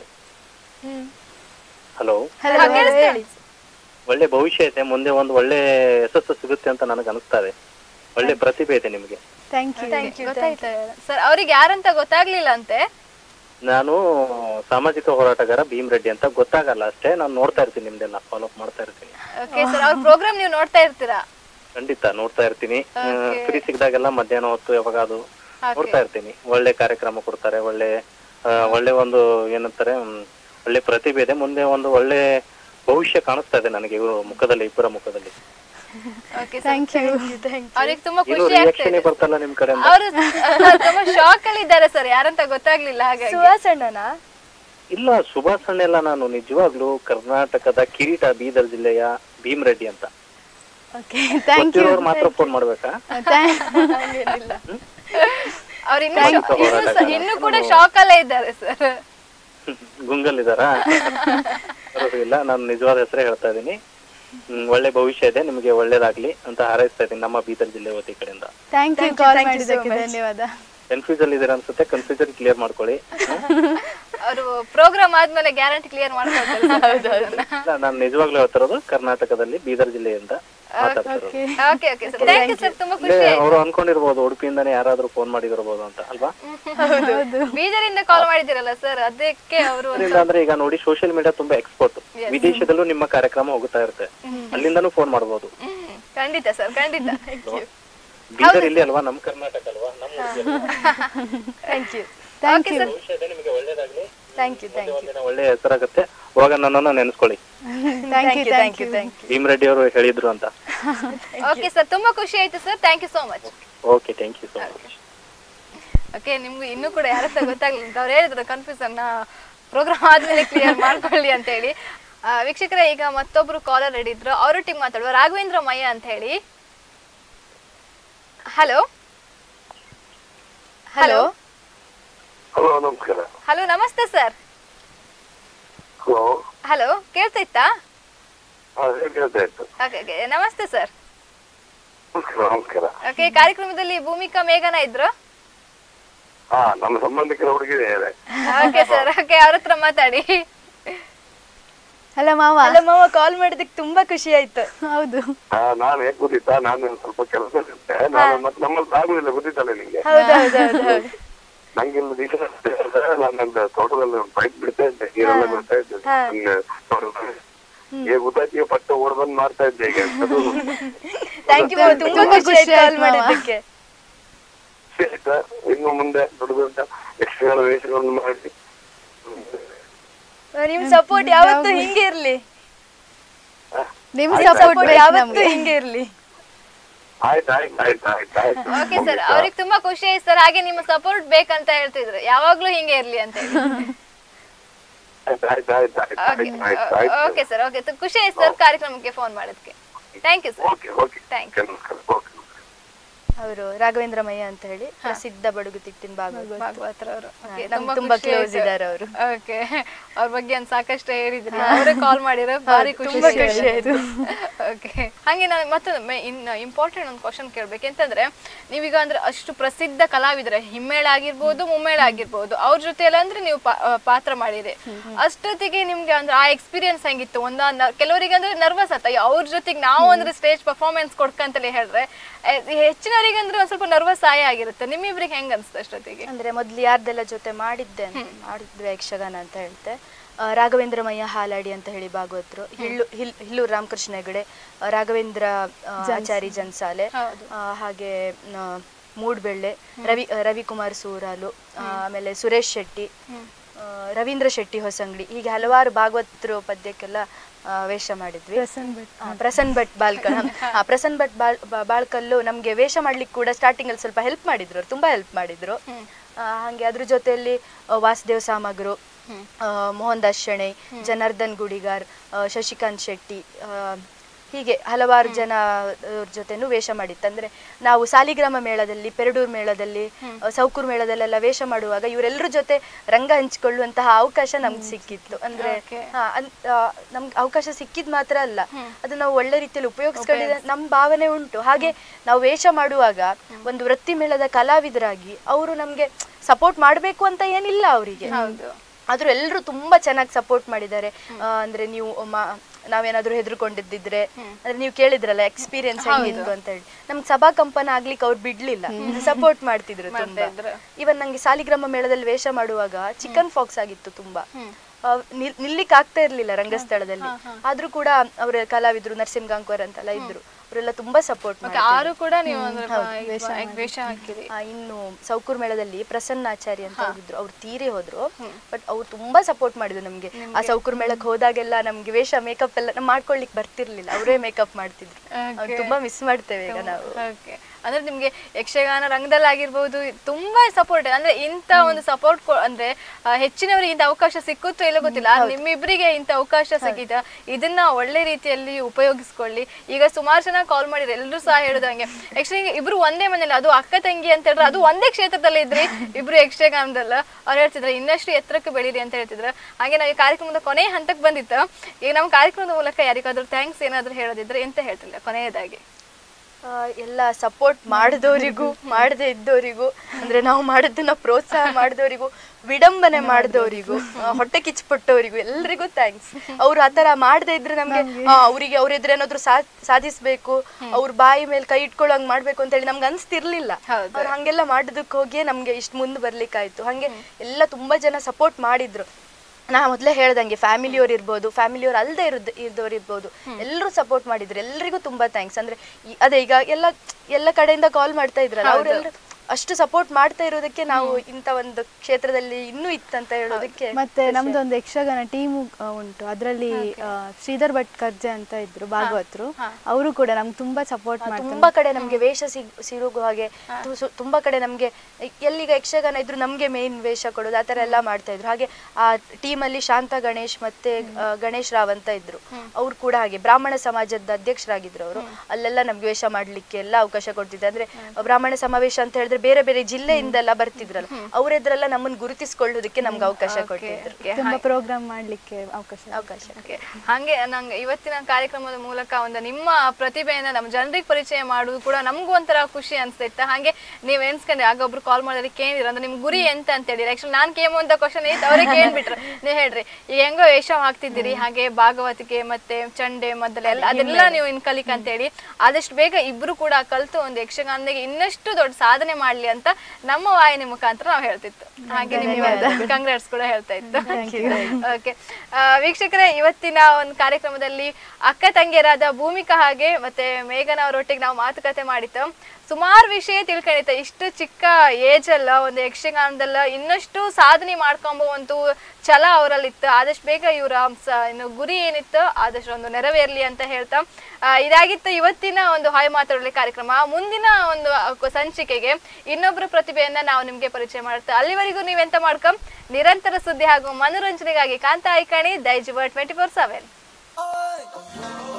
ಹಲೋ ಹಾ, ಕೇಳಿಸ್ತಾ ಇದೆ. ಒಳ್ಳೆ ಭವಿಷ್ಯ ಇದೆ ಮುಂದೆ ಒಂದು ಒಳ್ಳೆ ಯಶಸ್ಸು ಸಿಗುತ್ತೆ ಅಂತ ನನಗೆ ಅನಿಸ್ತಾ ಇದೆ ಒಳ್ಳೆ ಪ್ರತಿಭೆ ಇದೆ ನಿಮಗೆ ಥ್ಯಾಂಕ್ ಯು ಗೊತ್ತಾಯ್ತಾ ಸರ್ ಅವ್ರಿಗೆ ಯಾರಂತ ಗೊತ್ತಾಗ್ಲಿಲ್ಲ ಅಂತೆ ನಾನು ಸಾಮಾಜಿಕ ಹೋರಾಟಗಾರ ಭೀಮ್ ರೆಡ್ಡಿ ಅಂತ ಗೊತ್ತಾಗಲ್ಲ ಅಷ್ಟೇ ನಾನು ನೋಡ್ತಾ ಇರ್ತೀನಿ ನಿಮ್ದೆಲ್ಲ ಫಾಲೋ ಮಾಡ್ತಾ ಇರ್ತೀನಿ ಓಕೆ ಸರ್ ಅವ್ರ ಪ್ರೋಗ್ರಾಮ್ ನೀವು ನೋಡ್ತಾ ಇರ್ತೀರಾ ಖಂಡಿತ ನೋಡ್ತಾ ಇರ್ತೀನಿ ಫ್ರೀ ಸಿಕ್ಕಿದಾಗೆಲ್ಲ ಮಧ್ಯಾಹ್ನ ಹೊತ್ತು ಯಾವಾಗ ಅದು ನೋಡ್ತಾ ಇರ್ತೀನಿ ಒಳ್ಳೆ ಕಾರ್ಯಕ್ರಮ ಕೊಡ್ತಾರೆ ಒಳ್ಳೆ ಆ, ಒಳ್ಳೆ ಒಂದು ಏನಂತಾರೆ ಮ್, ಒಳ್ಳೆ ಪ್ರತಿಭೆ ಇದೆ ಮುಂದೆ ಒಂದು ಒಳ್ಳೆ ಭವಿಷ್ಯ ಕಾಣಿಸ್ತಾ ಇದೆ ನನಗೆ ಇವ್ರ ಮುಖದಲ್ಲಿ ಇಬ್ಬರ ಮುಖದಲ್ಲಿ ಓಕೆ ಥ್ಯಾಂಕ್ ಯು ಅವ್ರಿಗೆ ತುಂಬಾ ಇನ್ನು ಖುಷಿ ಆಗ್ತಾ ರಿಯಾಕ್ಷನ್ ಇದೆ ಬರ್ತಲ್ಲ ನಿಮ್ ಕಡೆಯಿಂದ ಅವರು ತುಂಬಾ ಶಾಕ್ ಅಲ್ಲಿ ಇದ್ದಾರೆ ಸರ್ ಯಾರಂತ ಗೊತ್ತಾಗ್ಲಿಲ್ಲ ಹಾಗಾಗಿ ಸುಹಾಸಣ್ಣನ ಇಲ್ಲ ಸುಭಾಷಣೆ ಎಲ್ಲ ನಾನು ನಿಜವಾಗ್ಲೂ ಕರ್ನಾಟಕದ ಕಿರೀಟ ಬೀದರ್ ಜಿಲ್ಲೆಯ ಭೀಮ್ ರೆಡ್ಡಿ ಅಂತ ಓಕೆ ಥ್ಯಾಂಕ್ ಯು ಗೊತ್ತಿರೋರು ಮಾತ್ರ ಫೋನ್ ಮಾಡ್ಬೇಕಾ ಅವ್ರು ಇನ್ನು Thank you, ಶಾ- ಇನ್ನು ಸ- ಹೋರಾಟಗಾರ. ಇನ್ನು ಕೂಡ ಶಾಕ್ ಅಲ್ಲೇ ಇದ್ದಾರೆ ಸರ್ ಗುಂಗಲ್ ಇದಾರಾ ಇಲ್ಲ ನಾನು ನಿಜವಾದ ಹೆಸರೇ ಹೇಳ್ತಾ ಇದ್ದೀನಿ ಹ್ಮ್, ಒಳ್ಳೆ ಭವಿಷ್ಯ ಇದೆ ನಿಮಗೆ ಒಳ್ಳೇದಾಗ್ಲಿ ಅಂತ ಹಾರೈಸ್ತಾ ಇದ್ದೀನಿ ನಮ್ಮ ಬೀದರ್ ಜಿಲ್ಲೆ ವತಿ ಕಡೆಯಿಂದ ಥ್ಯಾಂಕ್ ಯು ಕಾಲ್ ಮಾಡಿದ್ದಕ್ಕೆ ಧನ್ಯವಾದ ಕನ್ಫ್ಯೂಸ್ ಅಲ್ಲಿ ಇದ್ದೀರಾ ಅನ್ಸುತ್ತೆ ಕನ್ಫ್ಯೂಸನ್ ಕ್ಲಿಯರ್ ಮಾಡ್ಕೊಳ್ಳಿ ಅವರು ಪ್ರೋಗ್ರಾಮ್ ಆದ್ಮೇಲೆ ಗ್ಯಾರಂಟಿ ಕ್ಲಿಯರ್ ಮಾಡ್ಕೊಳ್ತಾರೆ ಇಲ್ಲ ನಾನು ನಿಜವಾಗ್ಲೂ ಹೇಳ್ತಿರೋದು ಕರ್ನಾಟಕದಲ್ಲಿ ಬೀದರ್ ಜಿಲ್ಲೆಯಿಂದ ಮಾತಾಡ್ತಿರೋದು okay okay sir thank you sir ತುಂಬಾ ಖುಷಿ ಇಲ್ಲೇ ಆಯ್ತು ಅವರು ಅನ್ಕೊಂಡಿರ್ಬೋದು ಉಡುಪಿಯಿಂದಾನೇ ಯಾರಾದ್ರೂ ಫೋನ್ ಮಾಡಿದಿರ್ಬೋದು ಅಂತ ಅಲ್ವಾ ಬೀದರಿಂದ ಕಾಲ್ ಮಾಡಿದಿರಲ್ಲ ಸರ್ ಅದಕ್ಕೆ ಅವರು ಇಲ್ಲ ಅಂದ್ರೆ ಈಗ ನೋಡಿ ಸೋಷಿಯಲ್ ಮೀಡಿಯಾ ತುಂಬಾ ಎಕ್ಸ್ಪರ್ಟ್ ವಿದೇಶದಲ್ಲೂ ನಿಮ್ಮ ಕಾರ್ಯಕ್ರಮ ಹೋಗ್ತಾ ಇರುತ್ತೆ ಅಲ್ಲಿಂದಾನು ಫೋನ್ ಮಾಡ್ಬೋದು ಖಂಡಿತ ಸರ್ ಖಂಡಿತ ಬೀದರ್ ಇಲ್ಲಿ ಅಲ್ವಾ ನಮ್ ಕರ್ನಾಟಕ ಅಲ್ವಾ ನಮ್ಮ ಊರಿಗೆ ಅಲ್ವಾ? ಥ್ಯಾಂಕ್ ಯು ಥ್ಯಾಂಕ್ ಯು ಭವಿಷ್ಯ ಇದೆ, ನಿಮಗೆ ಒಳ್ಳೇದಾಗ್ಲಿ ಥ್ಯಾಂಕ್ ಯು ಥ್ಯಾಂಕ್ ಒಂದಿನ ಒಳ್ಳೆ ಹೆಸರಾಗುತ್ತೆ ಅವಾಗ ನನ್ನನ್ನು ನೆನೆಸ್ಕೊಳ್ಳಿ thank you thank you thank you Bheem Reddy ಅವರು ಹೇಳಿದ್ರು ಅಂತ ಓಕೆ ಸರ್ ತುಂಬಾ ಖುಷಿ ಆಯ್ತು sir thank you so much okay thank you so much okay ನಿಮ್ಗೆ ಇನ್ನೂ ಕೂಡ ಯಾರಂತ ಗೊತ್ತಾಗ್ಲಿಲ್ಲ ಅಂತ ಅವ್ರು ಹೇಳಿದ್ರು ಕನ್ಫ್ಯೂಸನ್ ಪ್ರೋಗ್ರಾಮ್ ಆದ್ಮೇಲೆ ಕ್ಲಿಯರ್ ಮಾಡ್ಕೊಳ್ಳಿ ಅಂತ ಹೇಳಿ ಆ, ವೀಕ್ಷಕರೇ ಈಗ ಮತ್ತೊಬ್ರು ಕಾಲರ್ ಹಿಡಿದ್ರು ಅವರೊಟ್ಟಿಗೆ ಮಾತಾಡುವ ರಾಘವೇಂದ್ರ ಮಯ್ಯ ಅಂತ ಹೇಳಿ ಹಲೋ ಹಲೋ ಹಲೋ ನಮಸ್ಕಾರ ಹಲೋ ನಮಸ್ತೆ ಸರ್ ಹಲೋ ಹಲೋ ಕೇಳ್ತಾ ಇತ್ತಾ ಹಾ ಹೇಳ್ತಾ ಇತ್ತು ಓಕೆ ಓಕೆ ನಮಸ್ತೆ ಸರ್ ನಮಸ್ಕಾರ ನಮಸ್ಕಾರ ಓಕೆ ಕಾರ್ಯಕ್ರಮದಲ್ಲಿ ಭೂಮಿಕಾ ಮೇಘನ ಇದ್ರು ಹಾ ನಮ್ಮ ಸಂಬಂಧಿಕರ ಹುಡುಗಿದೆ ಇದೆ ಓಕೆ ಸರ್ ಓಕೆ ಅವ್ರ ಹತ್ರ ಮಾತಾಡಿ ಹಲೋ ಮಾವ ಅಲ್ಲ ಮಾವ ಕಾಲ್ ಮಾಡಿದಕ್ಕೆ ತುಂಬಾ ಖುಷಿ ಆಯ್ತು ಹೌದು ಹಾ ನಾನು ಹೇಗೆ ಗೊತ್ತಿತ್ತಾ ನಾನು ಸ್ವಲ್ಪ ಕೆಲಸ ಇರುತ್ತೆ ನಾನು ಮತ್ತೆ ನಮ್ಮಲ್ಲಿ ಆಗುದಿಲ್ಲ ಗೊತ್ತಿತ್ತಲ್ಲ ನಿಂಗೆ ಹೌದು ಹೌದು ಹೌದು ಹೌದು ನಂಗೆ ಇಲ್ಲಿ ದಿವಸ ನಾನು ನನ್ನ ತೋಟದಲ್ಲಿ ಒಂದು ಬೈಕ್ ಬಿಡ್ತಾ ಇದ್ದೆ ನೀರೆಲ್ಲ ಬಿಡ್ತಾ ಇದ್ದೆ ನನ್ನ ತೋಟದಲ್ಲಿ. ಈಗ ಗೊತ್ತಾಯ್ತು ಪಟ್ಟ ಓಡ್ ಬಂದ್ ಮಾಡ್ತಾ ಇದ್ದೆ ಈಗ ಅದು ಥ್ಯಾಂಕ್ ಯು ಮಾವ ತುಂಬಾ ಖುಷಿ ಆಯ್ತು ಕಾಲ್ ಮಾಡಿದ್ದಕ್ಕೆ ಆಯ್ತಾ ಇನ್ನು ಮುಂದೆ ದೊಡ್ಡ ದೊಡ್ಡ ಯಕ್ಷಗಾನ ವೇಷಗಳನ್ನು ಮಾಡಿ ನಿಮ್ ಸಪೋರ್ಟ್ ಯಾವತ್ತೂ ಹಿಂಗೆ ಇರ್ಲಿ ನಿಮ್ ನಿಮ್ ಸಪೋರ್ಟ್ ಸಪೋರ್ಟ್ ಯಾವತ್ತೂ ಹಿಂಗೆ ಇರ್ಲಿ ಆಯ್ತು ಆಯ್ತು ಆಯ್ತು ಆಯ್ತು ಆಯ್ತು ಓಕೆ ಸರ್ ಅವ್ರಿಗೆ ತುಂಬಾ ಖುಷಿ ಆಯ್ತು ಸರ್ ಹಾಗೆ ನಿಮ್ಮ ಸಪೋರ್ಟ್ ಬೇಕಂತ ಹೇಳ್ತಿದ್ರು ಯಾವಾಗ್ಲೂ ಹಿಂಗೆ ಇರ್ಲಿ ಅಂತ ಹೇಳಿ ಆಯ್ತು ಆಯ್ತು ಆಯ್ತು ಆಯ್ತು ಆಯ್ತು ಆಯ್ತು ಆಯ್ತು ಓಕೆ ಸರ್ ಓಕೆ ಖುಷಿ ಆಯ್ತು ಸರ್ ಕಾರ್ಯಕ್ರಮಕ್ಕೆ ಫೋನ್ ಮಾಡೋದಕ್ಕೆ thank you sir okay okay thank okay ನಮಸ್ಕಾರ ಓಕೆ ಅವರು ರಾಘವೇಂದ್ರ ಮಯ್ಯ ಅಂತ ಹೇಳಿ ಪ್ರಸಿದ್ಧ ಬಡುಗು ತಿಟ್ಟಿನ ಭಾಗವತ ಭಾಗವತರ ಅವರು ಹಾ, ನಮ್ಗೆ ತುಂಬಾ ಕ್ಲೋಸ್ ಇದ್ದಾರೆ ಅವರು ಓಕೆ ಅವ್ರ ಬಗ್ಗೆ ಒಂದು ಸಾಕಷ್ಟು ಹೇಳಿದ್ರಿ ಅವರೇ ಕಾಲ್ ಮಾಡಿರೋ ಭಾರಿ ಖುಷಿ ತುಂಬಾ ಖುಷಿ ಆಯ್ತು. ಓಕೆ ಹಾಗೆ ನಾನು ಮತ್ತೊಂದು ಇನ್ನು ಇಂಪಾರ್ಟೆಂಟ್ ಒಂದು ಕ್ವಶನ್ ಕೇಳ್ಬೇಕು ಎಂತಂದ್ರೆ ನೀವೀಗ ಅಂದ್ರೆ ಅಷ್ಟು ಪ್ರಸಿದ್ಧ ಕಲಾವಿದರೆ ಹಿಮ್ಮೇಳ ಆಗಿರ್ಬೋದು ಮುಮ್ಮೇಳ ಆಗಿರ್ಬೋದು ಅವ್ರ ಜೊತೆ ಎಲ್ಲ ಅಂದ್ರೆ ನೀವು ಪಾ- ಆ, ಪಾತ್ರ ಮಾಡಿರಿ ಅಷ್ಟೊತ್ತಿಗೆ ನಿಮ್ಗೆ ಅಂದ್ರೆ ಆ ಎಕ್ಸ್ಪೀರಿಯನ್ಸ್ ಹೆಂಗಿತ್ತು ಒಂದ ನ- ಕೆಲವರಿಗೆ ಅಂದ್ರೆ ನರ್ವಸ್ ಆತ ಅವ್ರ ಜೊತೆಗೆ ನಾವು ಅಂದ್ರೆ ಸ್ಟೇಜ್ ಪರ್ಫಾರ್ಮೆನ್ಸ್ ಕೊಡ್ಕಂತಲೇ ಹೇಳ್ರೆ ಎ, ಹೆಚ್ಚಿನವರಿಗೆ ಅಂದ್ರೆ ಒಂದ್ ಸ್ವಲ್ಪ ನರ್ವಸ್ ಆಯ ಆಗಿರುತ್ತೆ ನಿಮ್ಮಿಬ್ರಿಗೆ ಹೆಂಗ್ ಅನ್ಸುತ್ತೆ ಅಷ್ಟೊತ್ತಿಗೆ ಅಂದ್ರೆ ಮೊದ್ಲು ಯಾರ್ದೆಲ್ಲ ಜೊತೆ ಮಾಡಿದ್ದೆ ಅಂತ ಮಾಡಿದ್ವಿ ಯಕ್ಷಗಾನ ಅಂತ ಹೇಳ್ತೆ ಆ, ರಾಘವೇಂದ್ರ ಮಯ್ಯ ಹಾಲಾಡಿ ಅಂತ ಹೇಳಿ ಭಾಗವತರು ಹಿಲ್ಲು ಹಿಲ್ ಹಿಲ್ಲೂರು ರಾಮಕೃಷ್ಣ ಹೆಗಡೆ ಆ, ರಾಘವೇಂದ್ರ ಆ, ಆಚಾರಿ ಜನ್ಸಾಲೆ ಆ, ಹಾಗೆ ಆ, ಮೂಡ್ಬೆಳ್ಳೆ ರವಿ ಆ, ರವಿಕುಮಾರ್ ಸೂರಾಲು ಆ, ಆಮೇಲೆ ಸುರೇಶ್ ಶೆಟ್ಟಿ ಆ, ರವೀಂದ್ರ ಶೆಟ್ಟಿ ಹೊಸಂಗಡಿ ಹೀಗೆ ಹಲವಾರು ಭಾಗವತರು ಪದ್ಯಕ್ಕೆಲ್ಲ ಆ, ವೇಷ ಮಾಡಿದ್ವಿ ಆ, ಪ್ರಸನ್ ಭಟ್ ಬಾಳ್ಕಲ್ ಆ, ಪ್ರಸನ್ ಭಟ್ ಬಾಳ್ ಬಾ- ಬಾಳ್ಕಲ್ಲು ನಮ್ಗೆ ವೇಷ ಮಾಡ್ಲಿಕ್ಕೆ ಕೂಡ ಸ್ಟಾರ್ಟಿಂಗ್ ಅಲ್ಲಿ ಸ್ವಲ್ಪ ಹೆಲ್ಪ್ ಮಾಡಿದ್ರು ಅವ್ರು ತುಂಬಾ ಹೆಲ್ಪ್ ಮಾಡಿದ್ರು ಆ, ಹಾಗೆ ಅದ್ರ ಜೊತೆಯಲ್ಲಿ ಆ, ವಾಸುದೇವ್ ಸಾಮಗ್ರು ಆ, ಮೋಹನ್ ದಾಸ್ ಶೆಣೈ ಜನಾರ್ದನ್ ಗುಡಿಗಾರ್ ಆ, ಶಶಿಕಾಂತ್ ಶೆಟ್ಟಿ ಆ, ಹೀಗೆ ಹಲವಾರು ಜನ ಅವ್ರ ಜೊತೆನೂ ವೇಷ ಮಾಡಿತ್ತು ಅಂದ್ರೆ ನಾವು ಸಾಲಿಗ್ರಾಮ ಮೇಳದಲ್ಲಿ ಪೆರಡೂರ್ ಮೇಳದಲ್ಲಿ ಆ, ಸೌಕೂರ್ ಮೇಳದಲ್ಲೆಲ್ಲ ವೇಷ ಮಾಡುವಾಗ ಇವರೆಲ್ಲರ ಜೊತೆ ರಂಗ ಹಂಚಿಕೊಳ್ಳುವಂತಹ ಅವಕಾಶ ನಮ್ಗೆ ಸಿಕ್ಕಿತ್ತು ಅಂದ್ರೆ ಹಾ, ಅನ್- ಆ, ನಮ್ಗೆ ಅವಕಾಶ ಸಿಕ್ಕಿದ್ ಮಾತ್ರ ಅಲ್ಲ ಅದು ನಾವು ಒಳ್ಳೆ ರೀತಿಯಲ್ಲಿ ಉಪಯೋಗಿಸ್ಕೊಂಡಿದ ನಮ್ ಭಾವನೆ ಉಂಟು ಹಾಗೆ ನಾವು ವೇಷ ಮಾಡುವಾಗ ಒಂದು ವೃತ್ತಿ ಮೇಳದ ಕಲಾವಿದರಾಗಿ ಅವರು ನಮ್ಗೆ ಸಪೋರ್ಟ್ ಮಾಡ್ಬೇಕು ಅಂತ ಏನಿಲ್ಲ ಅವರಿಗೆ ಆದ್ರೂ ಎಲ್ಲರೂ ತುಂಬಾ ಚೆನ್ನಾಗಿ ಸಪೋರ್ಟ್ ಮಾಡಿದ್ದಾರೆ ಆ, ಅಂದ್ರೆ ನೀವು ಮಾ- ನಾವೇನಾದ್ರೂ ಹೆದರ್ಕೊಂಡಿದ್ದಿದ್ರೆ ಅಂದ್ರೆ ನೀವು ಕೇಳಿದ್ರಲ್ಲ ಎಕ್ಸ್ಪೀರಿಯನ್ಸ್ ಹೆಂಗಿತ್ತು ಅಂತ ಹೇಳಿ ನಮ್ಗೆ ಸಭಾ ಕಂಪನ ಆಗ್ಲಿಕ್ಕೆ ಅವ್ರು ಬಿಡ್ಲಿಲ್ಲ ಸಪೋರ್ಟ್ ಮಾಡ್ತಿದ್ರು ತುಂಬಾ ಇವನ್ ನಂಗೆ ಸಾಲಿಗ್ರಾಮ ಮೇಳದಲ್ಲಿ ವೇಷ ಮಾಡುವಾಗ ಚಿಕನ್ ಫಾಕ್ಸ್ ಆಗಿತ್ತು ತುಂಬಾ ಆ, ನಿಲ್- ನಿಲ್ಲಿಕ್ ಆಗ್ತಾ ಇರ್ಲಿಲ್ಲ ರಂಗಸ್ಥಳದಲ್ಲಿ ಆದ್ರೂ ಕೂಡ ಅವರ ಕಲಾವಿದ್ರು ನರಸಿಂಹ ಗಾಂಕೋರ್ ಅಂತೆಲ್ಲ ಇದ್ರು ಅವರೆಲ್ಲ ತುಂಬಾ ಸಪೋರ್ಟ್ ಆರು ಕೂಡ ನೀವು ಅಂದ್ರೆ ವೇಷ ಹಾಕಿರಿ ಆ, ಇನ್ನು ಸೌಕೂರ್ ಮೇಳದಲ್ಲಿ ಪ್ರಸನ್ನಾಚಾರಿ ಅಂತ ಹೋಗಿದ್ರು ಅವ್ರು ತೀರಿ ಹೋದ್ರು ಬಟ್ ಅವ್ರು ತುಂಬಾ ಸಪೋರ್ಟ್ ಮಾಡಿದ್ರು ನಮ್ಗೆ ಆ ಸೌಕೂರ್ ಮೇಳಕ್ಕೆ ಹೋದಾಗೆಲ್ಲ ನಮ್ಗೆ ವೇಷ ಮೇಕಪ್ ಎಲ್ಲ ನಮ್ ಮಾಡ್ಕೊಳ್ಲಿಕ್ಕೆ ಬರ್ತಿರ್ಲಿಲ್ಲ ಅವರೇ ಮೇಕಪ್ ಮಾಡ್ತಿದ್ರು ಅವ್ರು ತುಂಬಾ ಮಿಸ್ ಮಾಡ್ತೇವೆ ಈಗ ನಾವು ಓಕೆ ಅಂದ್ರೆ ನಿಮ್ಗೆ ಯಕ್ಷಗಾನ ರಂಗದಲ್ಲಿ ಆಗಿರ್ಬೋದು ತುಂಬಾ ಸಪೋರ್ಟ್ ಅಂದ್ರೆ ಇಂತ ಒಂದು ಸಪೋರ್ಟ್ ಅಂದ್ರೆ ಆ, ಹೆಚ್ಚಿನವರಿಗೆ ಇಂಥ ಅವಕಾಶ ಸಿಕ್ಕುತ್ತೋ ಇಲ್ಲೋ ಗೊತ್ತಿಲ್ಲ ಆದ್ರೆ ನಿಮ್ಮಿಬ್ಬರಿಗೆ ಇಂಥ ಅವಕಾಶ ಸಿಕ್ಕಿದ ಇದನ್ನ ಒಳ್ಳೆ ರೀತಿಯಲ್ಲಿ ಉಪಯೋಗಿಸ್ಕೊಳ್ಳಿ ಈಗ ಸುಮಾರು ಜನ ಕಾಲ್ ಮಾಡಿದ್ರೆ ಎಲ್ಲರೂ ಸಹ ಹೇಳುದಂಗೆ ಯಕ್ಷಗಾನ ಇಬ್ರು ಒಂದೇ ಮನೇಲಿ ಅದು ಅಕ್ಕ ತಂಗಿ ಅಂತ ಹೇಳಿದ್ರೆ ಅದು ಒಂದೇ ಕ್ಷೇತ್ರದಲ್ಲಿ ಇದ್ರಿ ಇಬ್ರು ಯಕ್ಷಗಾನದಲ್ಲ ಅವ್ರು ಹೇಳ್ತಿದ್ರು ಇನ್ನಷ್ಟು ಎತ್ತರಕ್ಕೆ ಬೆಳೀರಿ ಅಂತ ಹೇಳ್ತಿದ್ರು ಹಾಗೆ ನಾವು ಈ ಕಾರ್ಯಕ್ರಮದ ಕೊನೆಯ ಹಂತಕ್ಕೆ ಬಂದಿತ್ತು ಈಗ ನಮ್ಮ ಕಾರ್ಯಕ್ರಮದ ಮೂಲಕ ಯಾರಿಗಾದ್ರೂ ಥ್ಯಾಂಕ್ಸ್ ಏನಾದ್ರೂ ಹೇಳೋದಿದ್ರೆ ಎಂತ ಹೇಳ್ತಿಲ್ಲ ಕೊನೆಯದಾಗಿ ಆ, ಎಲ್ಲ ಸಪೋರ್ಟ್ ಮಾಡಿದವರಿಗೂ ಮಾಡದೇ ಇದ್ದವರಿಗೂ ಅಂದ್ರೆ ನಾವು ಮಾಡೋದನ್ನ ಪ್ರೋತ್ಸಾಹ ಮಾಡಿದವರಿಗೂ ವಿಡಂಬನೆ ಮಾಡಿದವರಿಗೂ ಹೊಟ್ಟೆ ಕಿಚ್ಪಟ್ಟವರಿಗೂ ಎಲ್ರಿಗೂ ಥ್ಯಾಂಕ್ಸ್ ಅವ್ರು ಆತರ ಮಾಡದೇ ಇದ್ರೆ ನಮ್ಗೆ ಆ, ಅವ್ರಿಗೆ ಅವ್ರ ಎದುರು ಏನಾದ್ರು ಸಾ- ಸಾಧಿಸ್ಬೇಕು ಅವ್ರ ಬಾಯಿ ಮೇಲೆ ಕೈ ಇಟ್ಕೊಳ್ಳೋಂಗ್ ಮಾಡ್ಬೇಕು ಅಂತ ಹೇಳಿ ನಮ್ಗೆ ಅನ್ಸ್ತಿರ್ಲಿಲ್ಲ ಅವ್ರು ಹಂಗೆಲ್ಲ ಮಾಡೋದಕ್ಕೆ ಹೋಗಿಯೇ ನಮ್ಗೆ ಇಷ್ಟು ಮುಂದೆ ಬರ್ಲಿಕ್ಕಾಯ್ತು ಹಂಗೆ ಎಲ್ಲ ತುಂಬಾ ಜನ ಸಪೋರ್ಟ್ ಮಾಡಿದ್ರು ನಾ ಮೊದಲೇ ಹೇಳ್ದಂಗೆ ಫ್ಯಾಮಿಲಿಯವ್ರು ಇರ್ಬೋದು ಫ್ಯಾಮಿಲಿಯವ್ರು ಅಲ್ಲದೆ ಇರೋದು ಇದ್ದವ್ರು ಇರ್ಬೋದು ಎಲ್ಲರೂ ಸಪೋರ್ಟ್ ಮಾಡಿದ್ರು ಎಲ್ರಿಗೂ ತುಂಬಾ ಥ್ಯಾಂಕ್ಸ್ ಅಂದ್ರೆ ಈ- ಅದೇ ಈಗ ಎಲ್ಲ ಎಲ್ಲ ಕಡೆಯಿಂದ ಕಾಲ್ ಮಾಡ್ತಾ ಇದ್ರಲ್ಲ ಅವರೆಲ್ಲರೂ ಅಷ್ಟು ಸಪೋರ್ಟ್ ಮಾಡ್ತಾ ಇರೋದಕ್ಕೆ ನಾವು ಇಂಥ ಒಂದು ಕ್ಷೇತ್ರದಲ್ಲಿ ಇನ್ನೂ ಇತ್ತಂತ ಹೇಳೋದಕ್ಕೆ ಮತ್ತೆ ನಮ್ದೊಂದು ಯಕ್ಷಗಾನ ಟೀಮ್ ಉಂಟು ಅದರಲ್ಲಿ ಶ್ರೀಧರ್ ಭಟ್ ಕರ್ಜೆ ಅಂತ ಇದ್ರು ಭಾಗವತರು ಅವರು ಕೂಡ ನಮ್ಗೆ ತುಂಬಾ ಸಪೋರ್ಟ್ ಮಾಡ್ತಾರೆ ತುಂಬಾ ಕಡೆ ನಮ್ಗೆ ವೇಷ ಸಿಗ್ ಸಿರುಗು ಹಾಗೆ ತು- ಸು- ತುಂಬಾ ಕಡೆ ನಮ್ಗೆ ಎಲ್ಲಿಗ ಯಕ್ಷಗಾನ ಇದ್ರು ನಮ್ಗೆ ಮೇನ್ ವೇಷ ಕೊಡೋದು ಆತರ ಎಲ್ಲ ಮಾಡ್ತಾ ಇದ್ರು ಹಾಗೆ ಆ ಟೀಮ್ ಅಲ್ಲಿ ಶಾಂತ ಗಣೇಶ್ ಮತ್ತೆ ಆ, ಗಣೇಶ್ ರಾವ್ ಅಂತ ಇದ್ರು ಅವ್ರು ಕೂಡ ಹಾಗೆ ಬ್ರಾಹ್ಮಣ ಸಮಾಜದ ಅಧ್ಯಕ್ಷರಾಗಿದ್ರು ಅವರು ಅಲ್ಲೆಲ್ಲ ನಮ್ಗೆ ವೇಷ ಮಾಡ್ಲಿಕ್ಕೆ ಎಲ್ಲ ಅವಕಾಶ ಕೊಡ್ತಿದ್ರು ಅಂದ್ರೆ ಬ್ರಾಹ್ಮಣ ಸಮಾವೇಶ ಅಂತ ಹೇಳಿದ್ರೆ ಬೇರೆ ಬೇರೆ ಜಿಲ್ಲೆಯಿಂದೆಲ್ಲ ಬರ್ತಿದ್ರಲ್ಲ ಅವರೆದ್ರೆಲ್ಲ ನಮ್ಮನ್ನ ಗುರುತಿಸ್ಕೊಳ್ಳೋದಕ್ಕೆ ನಮ್ಗೆ ಅವಕಾಶ ಕೊಟ್ಟಿದ್ರು ತುಂಬಾ ಪ್ರೋಗ್ರಾಮ್ ಮಾಡ್ಲಿಕ್ಕೆ ಅವಕಾಶ ಅವಕಾಶ Okay. ಹಾಗೆ ನಂಗೆ ಇವತ್ತಿನ ಕಾರ್ಯಕ್ರಮದ ಮೂಲಕ ಒಂದು ನಿಮ್ಮ ಪ್ರತಿಭೆಯನ್ನ ನಮ್ಮ ಜನರಿಗೆ ಪರಿಚಯ ಮಾಡುವುದು ಕೂಡ ನಮಗೂ ಒಂಥರ ಖುಷಿ ಅನ್ಸ್ತಿತ್ತು ಹಾಗೆ ನೀವ್ ಎನ್ಸ್ಕೊಂಡ್ರಿ ಆಗ ಒಬ್ರು ಕಾಲ್ ಮಾಡಿದ್ರೆ ಕೇಳಿದ್ರ ಅಂದ್ರೆ ನಿಮ್ ಗುರಿ ಎಂತ ಅಂತ ಹೇಳಿ ಆಕ್ಚುಲಿ ನಾನ್ ಕೇಳುವಂತ ಕ್ವಶನ್ ಐತೆ ಅವರೇ ಕೇಳ್ಬಿಟ್ರು ನೀವ್ ಹೇಳ್ರಿ ಈಗ ಹೆಂಗೋ ವೇಷ ಹಾಕ್ತಿದ್ದೀರಿ ಹಾಗೆ ಭಾಗವತಿಕೆ ಮತ್ತೆ ಚಂಡೆ ಮದ್ದಲೆ ಎಲ್ಲ ಅದೆಲ್ಲ ನೀವು ಇನ್ ಕಲಿಕ್ ಅಂತ ಹೇಳಿ ಆದಷ್ಟು ಬೇಗ ಇಬ್ರು ಕೂಡ ಕಲ್ತು ಒಂದು ಯಕ್ಷಗಾನದಾಗೆ ಇನ್ನಷ್ಟು ದೊಡ್ಡ ಸಾಧನೆ ಮಾಡ್ಲಿ ಅಂತ ನಮ್ಮ ವಾಹಿನಿ ಮುಖಾಂತರ ನಾವು ಹೇಳ್ತಿತ್ತು ಹಾಗೆ ನಿಮ್ಗೆ ಕಂಗ್ರಾಟ್ಸ್ ಕೂಡ ಹೇಳ್ತಾ ಇತ್ತು ಓಕೆ ವೀಕ್ಷಕರೇ ಇವತ್ತಿನ ಒಂದು ಕಾರ್ಯಕ್ರಮದಲ್ಲಿ ಅಕ್ಕ ತಂಗಿಯರಾದ ಭೂಮಿಕಾ ಹಾಗೆ ಮತ್ತೆ ಮೇಘನ ಅವರೊಟ್ಟಿಗೆ ನಾವು ಮಾತುಕತೆ ಮಾಡಿತ್ತು ಸುಮಾರು ವಿಷಯ ತಿಳ್ಕೊಂಡಿತ್ತೆ ಇಷ್ಟು ಚಿಕ್ಕ ಏಜ್ ಅಲ್ಲ ಒಂದು ಯಕ್ಷಗಾನದಲ್ಲ ಇನ್ನಷ್ಟು ಸಾಧನೆ ಮಾಡ್ಕೊಂಬೋ ಒಂದು ಛಲ ಅವರಲ್ಲಿತ್ತು ಆದಷ್ಟು ಬೇಗ ಇವರ ಇನ್ನು ಗುರಿ ಏನಿತ್ತು ಆದಷ್ಟು ಒಂದು ನೆರವೇರ್ಲಿ ಅಂತ ಹೇಳ್ತಾ ಆ, ಇದಾಗಿತ್ತು ಇವತ್ತಿನ ಒಂದು ಹಾಯ್ ಮಾತಾಡಲಿ ಕಾರ್ಯಕ್ರಮ ಮುಂದಿನ ಒಂದು ಅ- ಸಂಚಿಕೆಗೆ ಇನ್ನೊಬ್ರು ಪ್ರತಿಭೆಯನ್ನ ನಾವು ನಿಮ್ಗೆ ಪರಿಚಯ ಮಾಡ್ತಾ ಅಲ್ಲಿವರೆಗೂ ನೀವೆಂತ ಮಾಡ್ಕೊ ನಿರಂತರ ಸುದ್ದಿ ಹಾಗೂ ಮನೋರಂಜನೆಗಾಗಿ ಕಾಂತ ಐಕಣಿ ದೈಜುವ ಟ್ವೆಂಟಿ ಫೋರ್ ಸೆವೆನ್